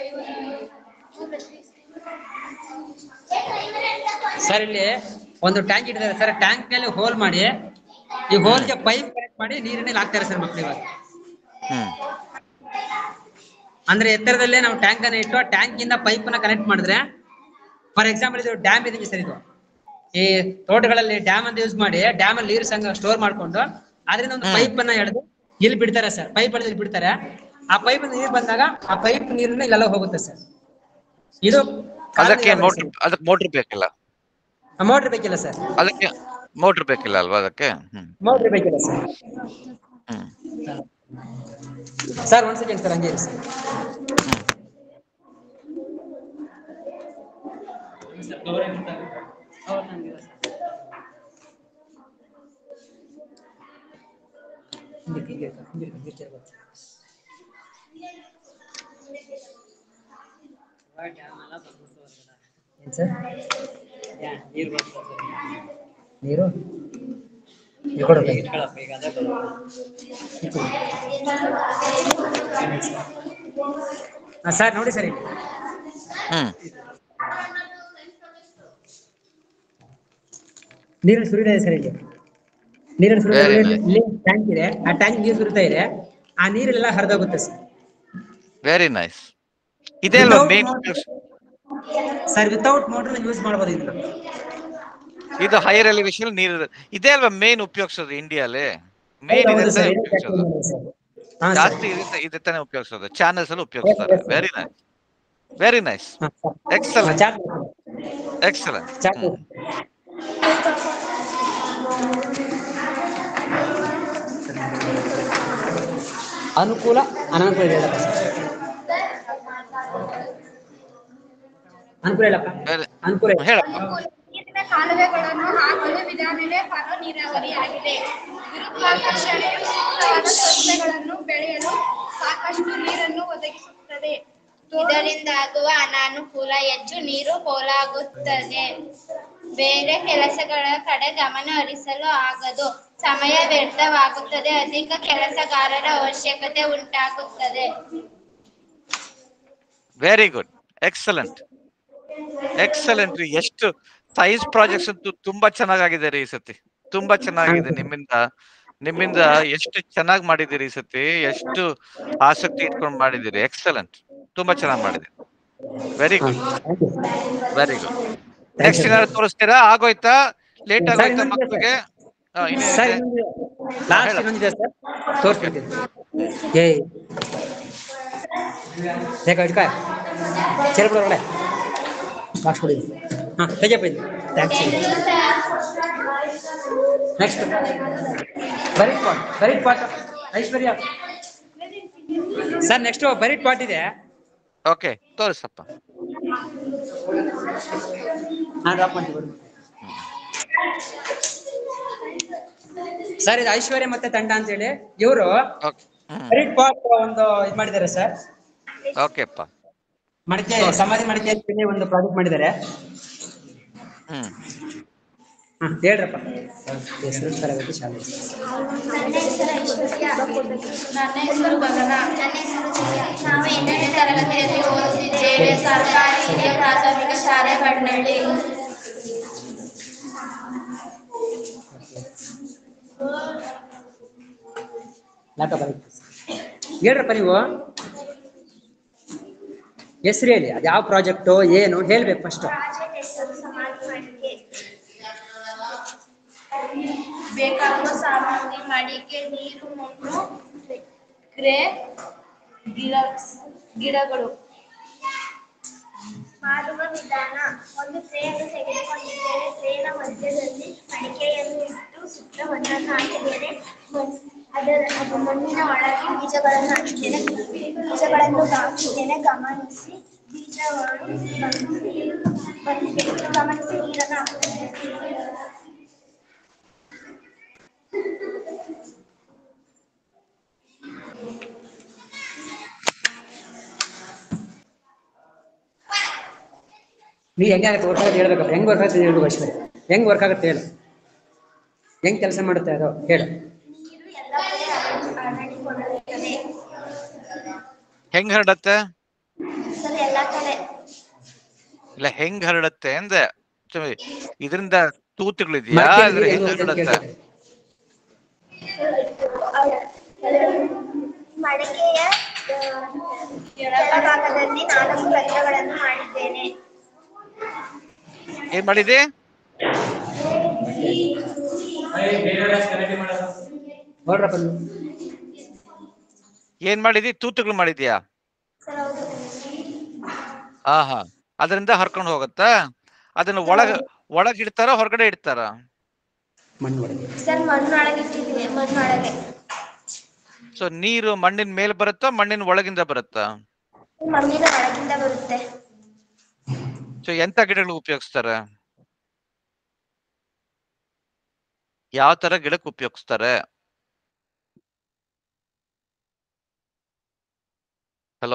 ಸರ್ ಇಲ್ಲಿ ಒಂದು ಟ್ಯಾಂಕ್ ಇಟ್ಟಿದ್ದಾರೆ ಸರ್ ಟ್ಯಾಂಕ್ ಮೇಲೆ ಹೋಲ್ ಮಾಡಿ ಈ ಹೋಲ್ಗೆ ಪೈಪ್ ಕನೆಕ್ಟ್ ಮಾಡಿ ನೀರನ್ನೆಲ್ಲ ಹಾಕ್ತಾರೆ ಸರ್ ಮಕ್ಳು ಇವಾಗ ಹ್ಮ್ ಅಂದ್ರೆ ಎತ್ತರದಲ್ಲೇ ನಾವು ಟ್ಯಾಂಕ್ ಅನ್ನ ಇಟ್ಟು ಟ್ಯಾಂಕ್ ಇಂದ ಪೈಪ್ ನ ಕನೆಕ್ಟ್ ಮಾಡಿದ್ರೆ ಫಾರ್ ಎಕ್ಸಾಂಪಲ್ ಇದು ಡ್ಯಾಮ್ ಇದೆ ಸರ್ ಇದು ಈ ತೋಟಗಳಲ್ಲಿ ಡ್ಯಾಮ್ ಅಂತ ಯೂಸ್ ಮಾಡಿ ಡ್ಯಾಮ್ ಅಲ್ಲಿ ನೀರು ಸಂಗ ಸ್ಟೋರ್ ಮಾಡ್ಕೊಂಡು ಅದರಿಂದ ಒಂದು ಪೈಪ್ ಅನ್ನ ಎಳೆದು ಇಲ್ಲಿ ಬಿಡ್ತಾರೆ ಸರ್ ಪೈಪ್ ಎಳೆದು ಇಲ್ಲಿ ಬಿಡ್ತಾರೆ ಆ ಪೈಪ್ ನೀರು ಬಂದಾಗ ಆ ಪೈಪ್ ನೀರನ್ನ ಇಲ್ಲೆಲ್ಲ ಹೋಗುತ್ತೆ ಸರ್ ಇದು ಅದಕ್ಕೆ ಮೋಟ್ರ್ ಅದಕ್ಕೆ ಮೋಟ್ರ್ ಬೇಕಿಲ್ಲ ಮೋಟರ್ ಬೇಕಿಲ್ಲ ಸರ್ ಅದಕ್ಕೆ ಮೋಟ್ರ್ ಬೇಕಿಲ್ಲ ಅಲ್ವಾ ಅದಕ್ಕೆ ಹ್ಮ್ ಮೋಟರ್ ಬೇಕಿಲ್ಲ ಸರ್ ಹ್ಮ್ ಸರ್ ಒಂದ್ ಸೆಕೆಂಡ್ ಸರ್ ಹಂಗೆ ಇರಿ ಸರ್ ಏನ್ ಸರ್ ನೀರು ನೀರು ನೀರು ಕೊಡಬೇಕು ಹಾಂ ಸರ್ ನೋಡಿ ಸರ್ ಇಲ್ಲಿ ಹ್ಮ್ ನೀರಲ್ಲಿ ಸುರಿತಾ ಇದೆ ಸರ್ ಇಲ್ಲಿ ನೀರಲ್ಲಿ ಸುರಿತಾ Very ಇದೆ ಇಲ್ಲಿ ಟ್ಯಾಂಕ್ ಇದೆ ಆ ಟ್ಯಾಂಕ್ ನೀರು ಸುರಿತಾ ಇದೆ ಆ ನೀರೆಲ್ಲ ಹರಿದೋಗುತ್ತೆ ಸರ್ ವೆರಿ ನೈಸ್ ಇದೇ ಅಲ್ವಾ Without main motor- sir without motor use ಮಾಡ್ಬೋದು ಇದನ್ನ ಇದು ಹೈಯರ್ ಎಲಿವೇಶನ್ ನೀರು ಇದೇ ಅಲ್ವಾ ಮೇನ್ ಉಪಯೋಗಿಸೋದು ಇಂಡಿಯಾಲಿ ಮೇನ್ ಹೌದು ಇದೆ ಸರ್, ತಾನೇ ಇದೇ ಉಪಯೋಗಿಸೋದು technology ಸರ್. ಹಾ, ಸರ್. ಜಾಸ್ತಿ ಇದೆ ಇದೆ ತಾನೇ ಉಪಯೋಗಿಸೋದು ಚಾನೆಲ್ಸ್ ಅಲ್ಲಿ ಉಪಯೋಗಿಸ್ತಾರೆ yes, sir. Very nice very nice excellent excellent ಅನುಕೂಲ ಅನಾನುಕೂಲ ಹೇಳಪ್ಪ ಸರ್. ಅನುಕೂಲ ಹೇಳಪ್ಪ ಅನುಕೂಲ ಹೇಳು. ಹೇಳಪ್ಪ ನೀರಿನ ಕಾಲುವೆಗಳನ್ನು ಹಾಕಲು ವಿಧಾನವೇ ಫಲೋ ನೀರಾವರಿಯಾಗಿದೆ ಗುರುತ್ವಾಕರ್ಷಣೆಯು ಸೂಕ್ತವಾದ ಸಸ್ಯಗಳನ್ನು ಬೆಳೆಯಲು ಸಾಕಷ್ಟು ನೀರನ್ನು ಒದಗಿಸುತ್ತದೆ ಇದರಿಂದ ಆಗುವ ಅನಾನುಕೂಲ ಹೆಚ್ಚು ನೀರು ಪೋಲಾಗುತ್ತದೆ ಬೇರೆ ಕೆಲಸಗಳ ಕಡೆ ಗಮನ ಹರಿಸಲು ಆಗದು ಸಮಯ ವ್ಯರ್ಥವಾಗುತ್ತದೆ ಅಧಿಕ ಕೆಲಸಗಾರರ ಅವಶ್ಯಕತೆ ಉಂಟಾಗುತ್ತದೆ ವೆರಿ ಗುಡ್ ಎಕ್ಸಲೆಂಟ್ ಎಕ್ಸಲೆಂಟ್ ರೀ ಎಷ್ಟು ಸೈನ್ಸ್ ಪ್ರಾಜೆಕ್ಟ್ಸ್ ಅಂತೂ ತುಂಬಾ ಚೆನ್ನಾಗಿದೆ ರೀ ಈ ಸತಿ ತುಂಬಾ ಚೆನ್ನಾಗಿದೆ ನಿಮ್ಮಿಂದ ನಿಮ್ಮಿಂದ ಎಷ್ಟು ಚೆನ್ನಾಗಿ ಮಾಡಿದಿರಿ ಈ ಸತಿ ಎಷ್ಟು ಆಸಕ್ತಿ ಇಟ್ಕೊಂಡು ಮಾಡಿದಿರಿ ಎಕ್ಸಲೆಂಟ್ ತುಂಬಾ ಚೆನ್ನಾಗಿ ಮಾಡಿದಿರಿ very good very good next ಏನಾದ್ರು ತೋರಿಸ್ತೀರಾ ಆಗೋಯ್ತಾ ಲೇಟ್ ಸರ್, ಆಗೋಯ್ತಾ ಇನ್ನೊಂದಿದೆ ಮಕ್ಕಳಿಗೆ ಹಾ, ಇನ್ನೇನಿದೆ? ಸರ್ ಲಾಸ್ಟ್ ಇನ್ನೊಂದಿದೆ ಸರ್ ತೋರಿಸ್ಬಿಡ್ತೀನಿ ಏಯ್ ಬೇಗ ಹಿಡ್ಕ ಚೆಲ್ ಬಿಡು ಒಳಗಡೆ ಬಾಕ್ಸ್ ಕೊಡಿ ಹಾಂ ತೆಗಿಯಪ್ಪ ಇದು ಥ್ಯಾಂಕ್ಸ್ ನೆಕ್ಸ್ಟ್ ಬರೀಟ್ ಪಾಟ್ ಬರೀಟ್ ಪಾಟ್ ಐಶ್ವರ್ಯ ಸರ್ ನೆಕ್ಸ್ಟ್ ಬರೀಟ್ ಪಾಟ್ ಇದೆ ಓಕೆ ತೋರಿಸಪ್ಪ ನಾನು ಡ್ರಾಪ್ ಮಾಡ್ತೀನಿ ಬಿಡು. ಸರ್ ಇದು ಐಶ್ವರ್ಯ ಮತ್ತೆ ತಂಡ ಅಂತ ಹೇಳಿ ಇವರು ಬರೀಟ್ ಪಾಟ್ ಒಂದು ಇದು ಮಾಡಿದ್ದಾರೆ ಸರ್ ಓಕೆಪ್ಪ ಮಡಿಕೆ ಸಮಾಧಿ ಮಡಿಕೆ ಅಂತ ಹೇಳಿ ಒಂದು ಪ್ರಾಜೆಕ್ಟ್ ಮಾಡಿದ್ದಾರೆ ಹ್ಮ್ ಹ್ಮ್ ಹೇಳ್ರಪ್ಪ ಹೆಸರು ತರಗತಿ ಶಾಲೆ ನನ್ನ ಹೆಸರು ಐಶ್ವರ್ಯ ನನ್ನ ಹೆಸರು ಗಗನ ನನ್ನ ಹೆಸರು ದಿವ್ಯಾ. ನಾವು ಎಂಟನೇ ತರಗತಿಯಲ್ಲಿ ಓದುತ್ತಿದ್ದೇವೆ ಸರ್ಕಾರಿ ಹಿರಿಯ ಪ್ರಾಥಮಿಕ ಶಾಲೆ ಬಡ್ನಳ್ಳಿ ಲ್ಯಾಪ್ಟಾಪ್ ಅಲ್ಲಿ ಹೇಳ್ರಪ್ಪ ನೀವು ಹೆಸರು ಹೇಳಿ ಅದು ಯಾವ ಪ್ರಾಜೆಕ್ಟು ಏನು ಹೇಳ್ಬೇಕು ಫಸ್ಟ್ ಪ್ರಾಜೆಕ್ಟ್ ಹೆಸರು ಸಮಾಧಿ ಮಡಿಕೆ ಬೇಕಾಗುವ ಸಾಮಗ್ರಿ ಮಡಿಕೆ ನೀರು ಮಣ್ಣು ಗ್ರೇ ಗಿಡ ಗಿಡಗಳು ಮಾಡುವ ವಿಧಾನ ಒಂದು ಟ್ರೇಯನ್ನು ತೆಗೆದುಕೊಂಡಿದ್ದೇವೆ ಟ್ರೇನ ಮಧ್ಯದಲ್ಲಿ ಮಡಿಕೆಯನ್ನು ಇಟ್ಟು ಸುತ್ತ ಮಣ್ಣನ್ನು ಹಾಕಿದ್ದೇನೆ ಮಣ್- ಅದರ ಅದು ಮಣ್ಣಿನ ಒಳಗೆ ಬೀಜಗಳನ್ನು ಹಾಕಿದ್ದೇನೆ ಬೀಜಗಳನ್ನು ಹಾಕಿದ್ದೇನೆ ಗಮನಿಸಿ ಬೀಜಗಳು ಬಂದಿದೆ ಗಮನಿಸಿ ನೀರನ್ನು ಹಾಕುತ್ತೇನೆ ನೀ ಹೆಂಗೆ ಆಗುತ್ತೆ ವರ್ಕ್ ಆಗುತ್ತೆ ಹೇಳ್ಬೇಕಪ್ಪ ಹೆಂಗ್ ವರ್ಕ್ ಆಗುತ್ತೆ ಹೇಳ್ಬೇಕು ಐಶ್ವರ್ಯ ಹೆಂಗ್ ವರ್ಕ್ ಆಗುತ್ತೆ ಹೇಳು ಹೆಂಗ್ ಕೆಲಸ ಮಾಡುತ್ತೆ ಅದು ಹೇಳು ಎಲ್ಲ ಕಡೆ ಹರಡಿಕೊಳ್ಳುತ್ತದೆ ಹೆಂಗ್ ಹರಡತ್ತೆ ಸರ್ ಎಲ್ಲ ಕಡೆ ಇಲ್ಲ ಹೆಂಗ್ ಹರಡತ್ತೆ ಅಂದೆ ಚು- ಇದರಿಂದ ತೂತುಗಳಿದ್ಯಾ ಮಡಿಕೆ ಇದ್ರ ಹೆಂಗ್ ಹೆಂಗ್ ಹರಡುತ್ತೆ ಅಂತ ಹರಡತ್ತೆ ಮಡಿಕೆಯ ಕೆಳಭಾಗದಲ್ಲಿ ನಾಲ್ಕು ರಂಧ್ರಗಳನ್ನು ಮಾಡಿದ್ದೇನೆ ಏನ್ ಮಾಡಿದಿ ನೋಡ್ರಪ್ಪ ನೀವು ಏನ್ ಮಾಡಿದಿ ತೂತುಗಳು ಮಾಡಿದ್ಯಾ ಸರ್ ಹೌದು ಹಾ ಹಾ ಅದರಿಂದ ಹರ್ಕೊಂಡು ಹೋಗತ್ತಾ ಅದನ್ನ ಒಳಗ ಒಳಗ್ ಇಡ್ತಾರ ಹೊರಗಡೆ ಇಡ್ತಾರ ಮಣ್ಣು ಒಳಗೆ ಸರ್ ಮಣ್ಣೊಳಗೆ ಇಟ್ಟಿದ್ದೀನಿ ಮಣ್ಣೊಳಗೆ ಸೊ ನೀರು ಮಣ್ಣಿನ ಮೇಲೆ ಬರುತ್ತಾ ಮಣ್ಣಿನ ಒಳಗಿಂದ ಬರುತ್ತಾ ಮಣ್ಣಿನ ಒಳಗಿಂದ ಬರುತ್ತೆ ಸೊ ಎಂತ ಗಿಡಗಳು ಉಪಯೋಗಿಸ್ತಾರೆ ಯಾವ ತರ ಗಿಡಕ್ಕೆ ಉಪಯೋಗಿಸ್ತಾರೆ ಹಲೋ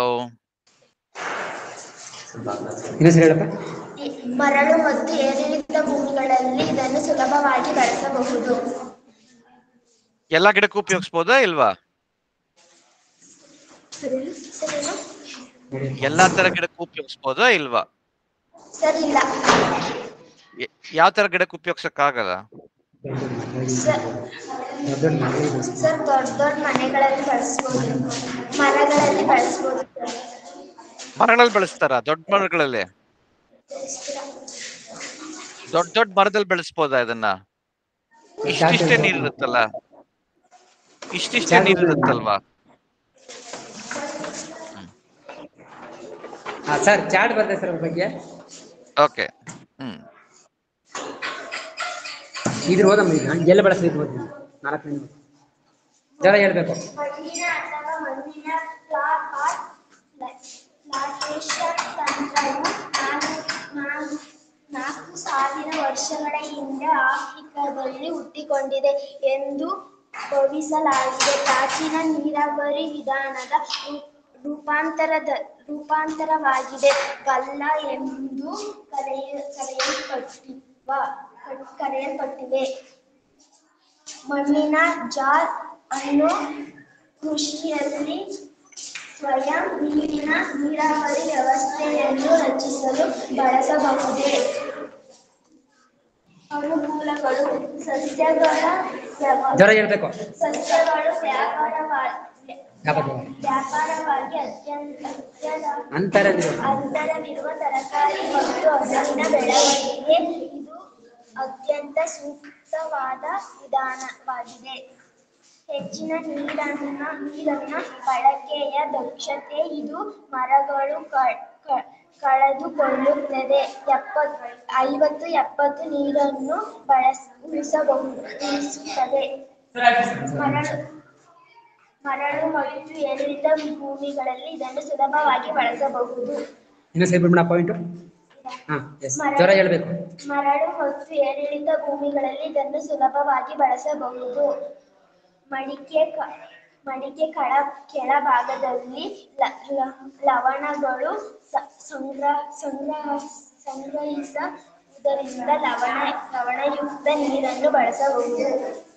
ಇನ್ನೊಂದ್ಸರಿ ಹೇಳಪ್ಪ ಮರಳು ಮತ್ತು ಏರಿಳಿತ ಭೂಮಿಗಳಲ್ಲಿ ಇದನ್ನು ಸುಲಭವಾಗಿ ಬಳಸಬಹುದು ಎಲ್ಲಾ ಗಿಡಕ್ಕೂ ಉಪಯೋಗಿಸ್ಬೋದಾ ಇಲ್ವಾ ಸರಿನಾ ಎಲ್ಲಾ ತರ ಗಿಡಕ್ಕೂ ಉಪಯೋಗಿಸ್ಬೋದಾ ಇಲ್ವಾ ಸರ್ ಇಲ್ಲ ಯ- ಯಾವ ತರ ಗಿಡಕ್ಕೆ ಉಪಯೋಗಿಸಕ್ ಆಗಲ್ಲ ಸರ್ ಸರ್ ದೊಡ್ಡ ದೊಡ್ಡ ಮನೆಗಳಲ್ಲಿ ಬಳಸ್ಬೋದು ಮರಗಳಲ್ಲಿ ಬಳಸ್ಬೋದು ಮರಗಳಲ್ಲಿ ಬೆಳೆಸ್ತಾರ ದೊಡ್ಡ ಮರಗಳಲ್ಲಿ ದೊಡ್ಡ ದೊಡ್ಡ ಮರದಲ್ಲಿ ಬೆಳೆಸ್ಬೋದಾ ಇದನ್ನ ಇಷ್ಟಿಷ್ಟೇ ನೀರಿರುತ್ತಲ್ಲ ಇಷ್ಟಿಷ್ಟೇ ನೀರಿರುತ್ತಲ್ವಾ ಹಾ ಸರ್ ಚಾಟ್ ಬರ್ದೆ ಸರ್ ಅದ್ರ ಬಗ್ಗೆ ಓಕೆ ಹ್ಮ್ ಇದ್ರ ಓದಮ್ಮ ಈಗ ಎಲ್ಲಿ ಬಳಸ್ಬೇಕು ಓದಿ ನಾಲ್ಕು ನಿಮಿಷ ಜರ ಹೇಳ್ಬೇಕು ಮಣ್ಣಿನ ಅಥವಾ ಮಣ್ಣಿನ ಪ್ಲಾ- ಪ್ಲಾ- ಪ್ಲಾಂಟೇಶನ್ ತಂತ್ರವು ನಾಲ್ಕು- ನಾಲ್ಕು- ನಾಲ್ಕು ಸಾವಿರ ವರ್ಷಗಳ ಹಿಂದೆ ಆಫ್ರಿಕಾದಲ್ಲಿ ಹುಟ್ಟಿಕೊಂಡಿದೆ ಎಂದು ಭಾವಿಸಲಾಗಿದೆ ಪ್ರಾಚೀನ ನೀರಾವರಿ ವಿಧಾನದ ರೂ- ರೂಪಾಂತರದ ರೂಪಾಂತರವಾಗಿದೆ ಗಲ್ಲ ಎಂದು ಕರೆಯ ಕರೆಯಲ್ಪಟ್ಟಿವ ಕರೆಯಲ್ಪಟ್ಟಿವೆ ಮಣ್ಣಿನ ಜಾರ್ ಅನ್ನು ಕೃಷಿಯಲ್ಲಿ ಸ್ವಯಂ ನೀರಿನ ನೀರಾವರಿ ವ್ಯವಸ್ಥೆಯನ್ನು ರಚಿಸಲು ಬಳಸಬಹುದೇ ಅನುಕೂಲಗಳು ಸಸ್ಯಗಳ ವ್ಯವ- ಜರ ಹೇಳ್ಬೇಕು ಸಸ್ಯಗಳು ವ್ಯಾಪಾರವಾಗಿ ಯಾವಾಗ ವ್ಯಾಪಾರವಾಗಿ ಅತ್ಯಂತ ಅತ್ಯಂತ ಅಂತರವಿದೆ. ಅಂತರವಿರುವ ತರಕಾರಿ ಮತ್ತು ಹಣ್ಣಿನ ಬೆಳವಣಿಗೆ ಇದು ಅತ್ಯಂತ ಸೂಕ್ತವಾದ ವಿಧಾನವಾಗಿದೆ ಹೆಚ್ಚಿನ ನೀರನ್ನ ನೀರನ್ನ ಬಳಕೆಯ ದಕ್ಷತೆ ಇದು ಮರಗಳು ಕ- ಕ- ಕಳೆದುಕೊಳ್ಳುತ್ತದೆ ಎಪ್ಪತ್ತು ಐವತ್ತು ಎಪ್ಪತ್ತು ನೀರನ್ನು ಬಳಸ ಉಳಿಸಬಹುದು ಉಳಿಸುತ್ತದೆ ಮರಳು ಮರಳು ಮತ್ತು ಏರಿಳಿತ ಭೂಮಿಗಳಲ್ಲಿ ಇದನ್ನು ಸುಲಭವಾಗಿ ಬಳಸಬಹುದು ಇನ್ನೊಂದ್ಸರಿ ಬಿಡ್ಬಿಡ ಪಾಯಿಂಟ್ ಹಾ ಎಸ್ ಜರ ಹೇಳ್ಬೇಕು ಮರಳು ಮತ್ತು ಏರಿಳಿತ ಭೂಮಿಗಳಲ್ಲಿ ಇದನ್ನು ಸುಲಭವಾಗಿ ಬಳಸಬಹುದು ಮಡಿಕೆ ಕ- ಮಡಿಕೆ ಕಳ ಕೆಳಭಾಗದಲ್ಲಿ ಲ- ಲ- ಲವಣಗಳು ಸ- ಸಂಗ್ರಹ ಸಂಗ್ರಹ ಸಂಗ್ರಹಿಸುವುದರಿಂದ ಲವಣ ಲವಣಯುಕ್ತ ನೀರನ್ನು ಬಳಸಬಹುದು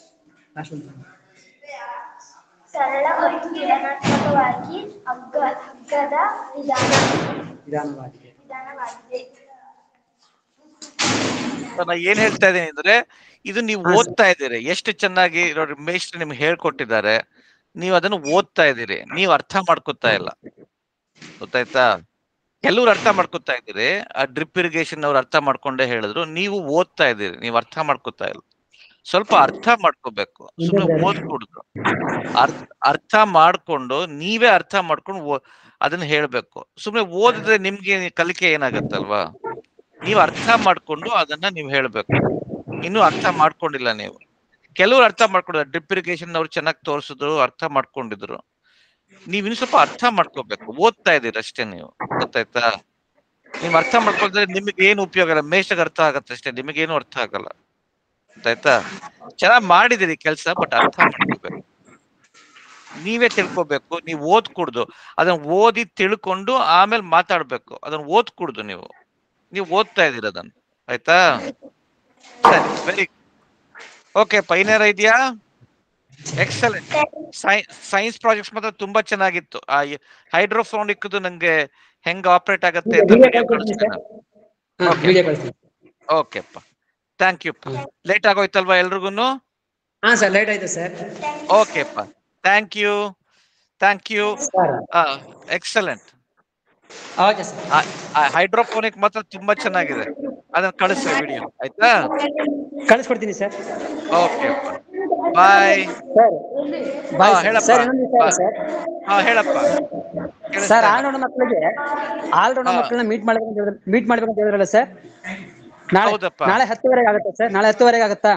ಸರಳ ಮತ್ತು ತುಲನಾತ್ಮಕವಾಗಿ ಅಗ್ಗ ಅಗ್ಗದ ವಿಧಾನ ನಿಧಾನವಾಗಿದೆ ವಿಧಾನವಾಗಿದೆ So, ನಾ ಏನ್ ಹೇಳ್ತಾ ಇದ್ದೀನಿ ಅಂದ್ರೆ ಇದು ನೀವು ಓದ್ತಾ ಇದ್ದೀರಿ ಎಷ್ಟು ಚೆನ್ನಾಗಿ ನೋಡಿ ಮೇಷ್ಟ್ರು ನಿಮ್ಗೆ ಹೇಳ್ಕೊಟ್ಟಿದ್ದಾರೆ ನೀವು ಅದನ್ನು ಓದ್ತಾ ಇದ್ದೀರಿ ನೀವು ಅರ್ಥ ಮಾಡ್ಕೊತಾ ಇಲ್ಲ ಗೊತ್ತಾಯ್ತಾ ಕೆಲವ್ರು ಅರ್ಥ ಮಾಡ್ಕೊತಾ ಇದ್ದೀರಿ ಆ ಡ್ರಿಪ್ ಇರಿಗೇಷನ್ ಅವ್ರು ಅರ್ಥ ಮಾಡ್ಕೊಂಡೇ ಹೇಳಿದ್ರು ನೀವು ಓದ್ತಾ ಇದ್ದೀರಿ ನೀವು ಅರ್ಥ ಮಾಡ್ಕೊತಾ ಇಲ್ಲ ಸ್ವಲ್ಪ ಅರ್ಥ ಮಾಡ್ಕೋಬೇಕು ಸುಮ್ಮನೆ ಓದ್ಕೊಡುದು ಅರ್ಥ ಅರ್ಥ ಮಾಡ್ಕೊಂಡು ನೀವೇ ಅರ್ಥ ಮಾಡ್ಕೊಂಡು ಓ- ಅದನ್ನ ಹೇಳ್ಬೇಕು ಸುಮ್ಮನೆ ಓದಿದ್ರೆ ನಿಮ್ಗೆ ಕಲಿಕೆ ಏನಾಗತ್ತಲ್ವಾ ನೀವು ಅರ್ಥ ಮಾಡ್ಕೊಂಡು ಅದನ್ನ ನೀವು ಹೇಳ್ಬೇಕು ಇನ್ನು ಅರ್ಥ ಮಾಡ್ಕೊಂಡಿಲ್ಲ ನೀವು ಕೆಲವ್ರು ಅರ್ಥ ಮಾಡ್ಕೊಂಡಿದ್ದಾರೆ ಡ್ರಿಪ್ ಇರಿಗೇಷನ್ ಅವ್ರು ಚೆನ್ನಾಗಿ ತೋರಿಸಿದ್ರು ಅರ್ಥ ಮಾಡ್ಕೊಂಡಿದ್ರು ನೀವ್ ಇನ್ನು ಸ್ವಲ್ಪ ಅರ್ಥ ಮಾಡ್ಕೋಬೇಕು ಓದ್ತಾ ಇದೀರ ಅಷ್ಟೇ ನೀವು ಗೊತ್ತಾಯ್ತಾ ನೀವ್ ಅರ್ಥ ಮಾಡ್ಕೊಳ್ತಾರೆ ನಿಮಗೆ ಏನು ಉಪಯೋಗ ಇಲ್ಲ ಮೇಷ್ಟ್ರಿಗೆ ಅರ್ಥ ಆಗತ್ತೆ ಅಷ್ಟೇ ನಿಮಗೇನು ಅರ್ಥ ಆಗಲ್ಲ ಗೊತ್ತಾಯ್ತಾ ಚೆನ್ನಾಗ್ ಮಾಡಿದಿರಿ ಕೆಲಸ ಬಟ್ ಅರ್ಥ ಮಾಡ್ಕೋಬೇಕು ನೀವೇ ತಿಳ್ಕೊಬೇಕು ನೀವು ಓದ್ಕೂಡ್ದು ಅದನ್ನ ಓದಿ ತಿಳ್ಕೊಂಡು ಆಮೇಲೆ ಮಾತಾಡ್ಬೇಕು ಅದನ್ನ ಓದ್ಕೂಡ್ದು ನೀವು ನೀವು ಓದ್ತಾ ಇದೀರ ಅದನ್ನ ಆಯ್ತಾ ಸರಿ ವೆರಿ ಓಕೆ ಪೈನೇರ ಇದೆಯಾ ಎಕ್ಸಲೆಂಟ್ ಸೈನ್ಸ್ ಪ್ರಾಜೆಕ್ಟ್ಸ್ ಮಾತ್ರ ತುಂಬಾ ಚೆನ್ನಾಗಿತ್ತು ಆ ಹೈಡ್ರೋಫೋನಿಕ್ ನಂಗೆ ಹೆಂಗ್ ಆಪರೇಟ್ ಆಗತ್ತೆ ಅಂತ ವಿಡಿಯೋ video ಕಳ್ಸ್ತೀನಿ ಕಳಿಸ್ತೇನೆ ಹಾ ವಿಡಿಯೋ ಕಳಿಸ್ತೀನಿ ಓಕೆಪ್ಪ ಥ್ಯಾಂಕ್ ಯು ಲೇಟ್ ಆಗೋಯ್ತಲ್ವಾ ಎಲ್ರಿಗೂನು ಹಾ ಸರ್ ಲೇಟ್ ಆಯ್ತು ಸರ್ ಓಕೆಪ್ಪ thank you thank you excellent okay sir hydroponic ಮಾತ್ರ ತುಂಬಾ ಚೆನ್ನಾಗಿದೆ ಅದನ್ನ ಕಳಿಸಿ ವಿಡಿಯೋ ಆಯ್ತಾ ಕಳಿಸ್ಕೊಡ್ತೀನಿ sir okay bye sir bye ಹೇಳಪ್ಪ ಸರ್ ಇನ್ನೊಂದು ವಿಚಾರ ಸರ್ ಹಾ ಹೇಳಪ್ಪ ಸರ್ ಆಲ್ರೌಂಡ್ ಮಕ್ಕಳಿಗೆ ಆಲ್ರೌಂಡ್ ಮಕ್ಕಳನ್ನ ಮೀಟ್ ಮಾಡ್ಬೇಕು ಮೀಟ್ ಮಾಡ್ಬೇಕು ಅಂತ ಹೇಳಿದ್ರಲ್ಲ ಸರ್ ನಾಳೆ ಹೌದಪ್ಪ. ನಾಳೆ ಹತ್ತುವರೆಗೆ ಆಗುತ್ತಾ ಸರ್ ನಾಳೆ ಹತ್ತುವರೆಗೆ ಆಗುತ್ತಾ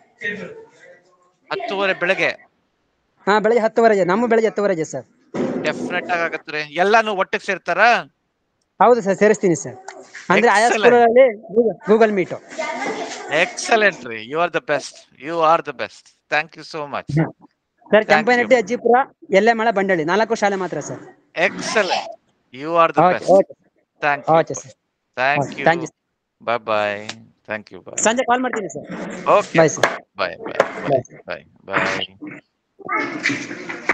ಹತ್ತುವರೆ ಬೆಳಗ್ಗೆ ಹಾ ಬೆಳಿಗ್ಗೆ ಹತ್ತುವರೆಗೆ ನಮ್ಮ ಬೆಳಿಗ್ಗೆ ಹತ್ತುವರೆಗೆ ಸರ್ ಡೆಫಿನೆಟ್ ಆಗಿ ಆಗತ್ತೆ ಎಲ್ಲಾನು ಒಟ್ಟಿಗೆ ಸೇರ್ತಾರಾ ಹೌದು ಸರ್ ಸೇರಿಸ್ತೀನಿ ಸರ್ ಅಂದ್ರೆ ಆಯಾ Excellent. ಸ್ಕೂಲಲ್ಲಿ ಗೂಗಲ್ ಮೀಟ್ ಎಕ್ಸಲೆಂಟ್ ರೀ you are the best you are the best thank you so much sir Kempanahatti Ajjipura ಎಲ್ಲೆ ಮಳೆ ಬಂಡಳಿ ನಾಲ್ಕು ಶಾಲೆ ಮಾತ್ರ ಸರ್ excellent you are the Okay, best okay. Thank Okay, you sir. Thank Okay, you thank you, sir. Bye bye thank you bye ಸಂಜೆ call ಮಾಡ್ತೀನಿ sir okay Bye, sir. Bye bye bye bye ಬಾಯ್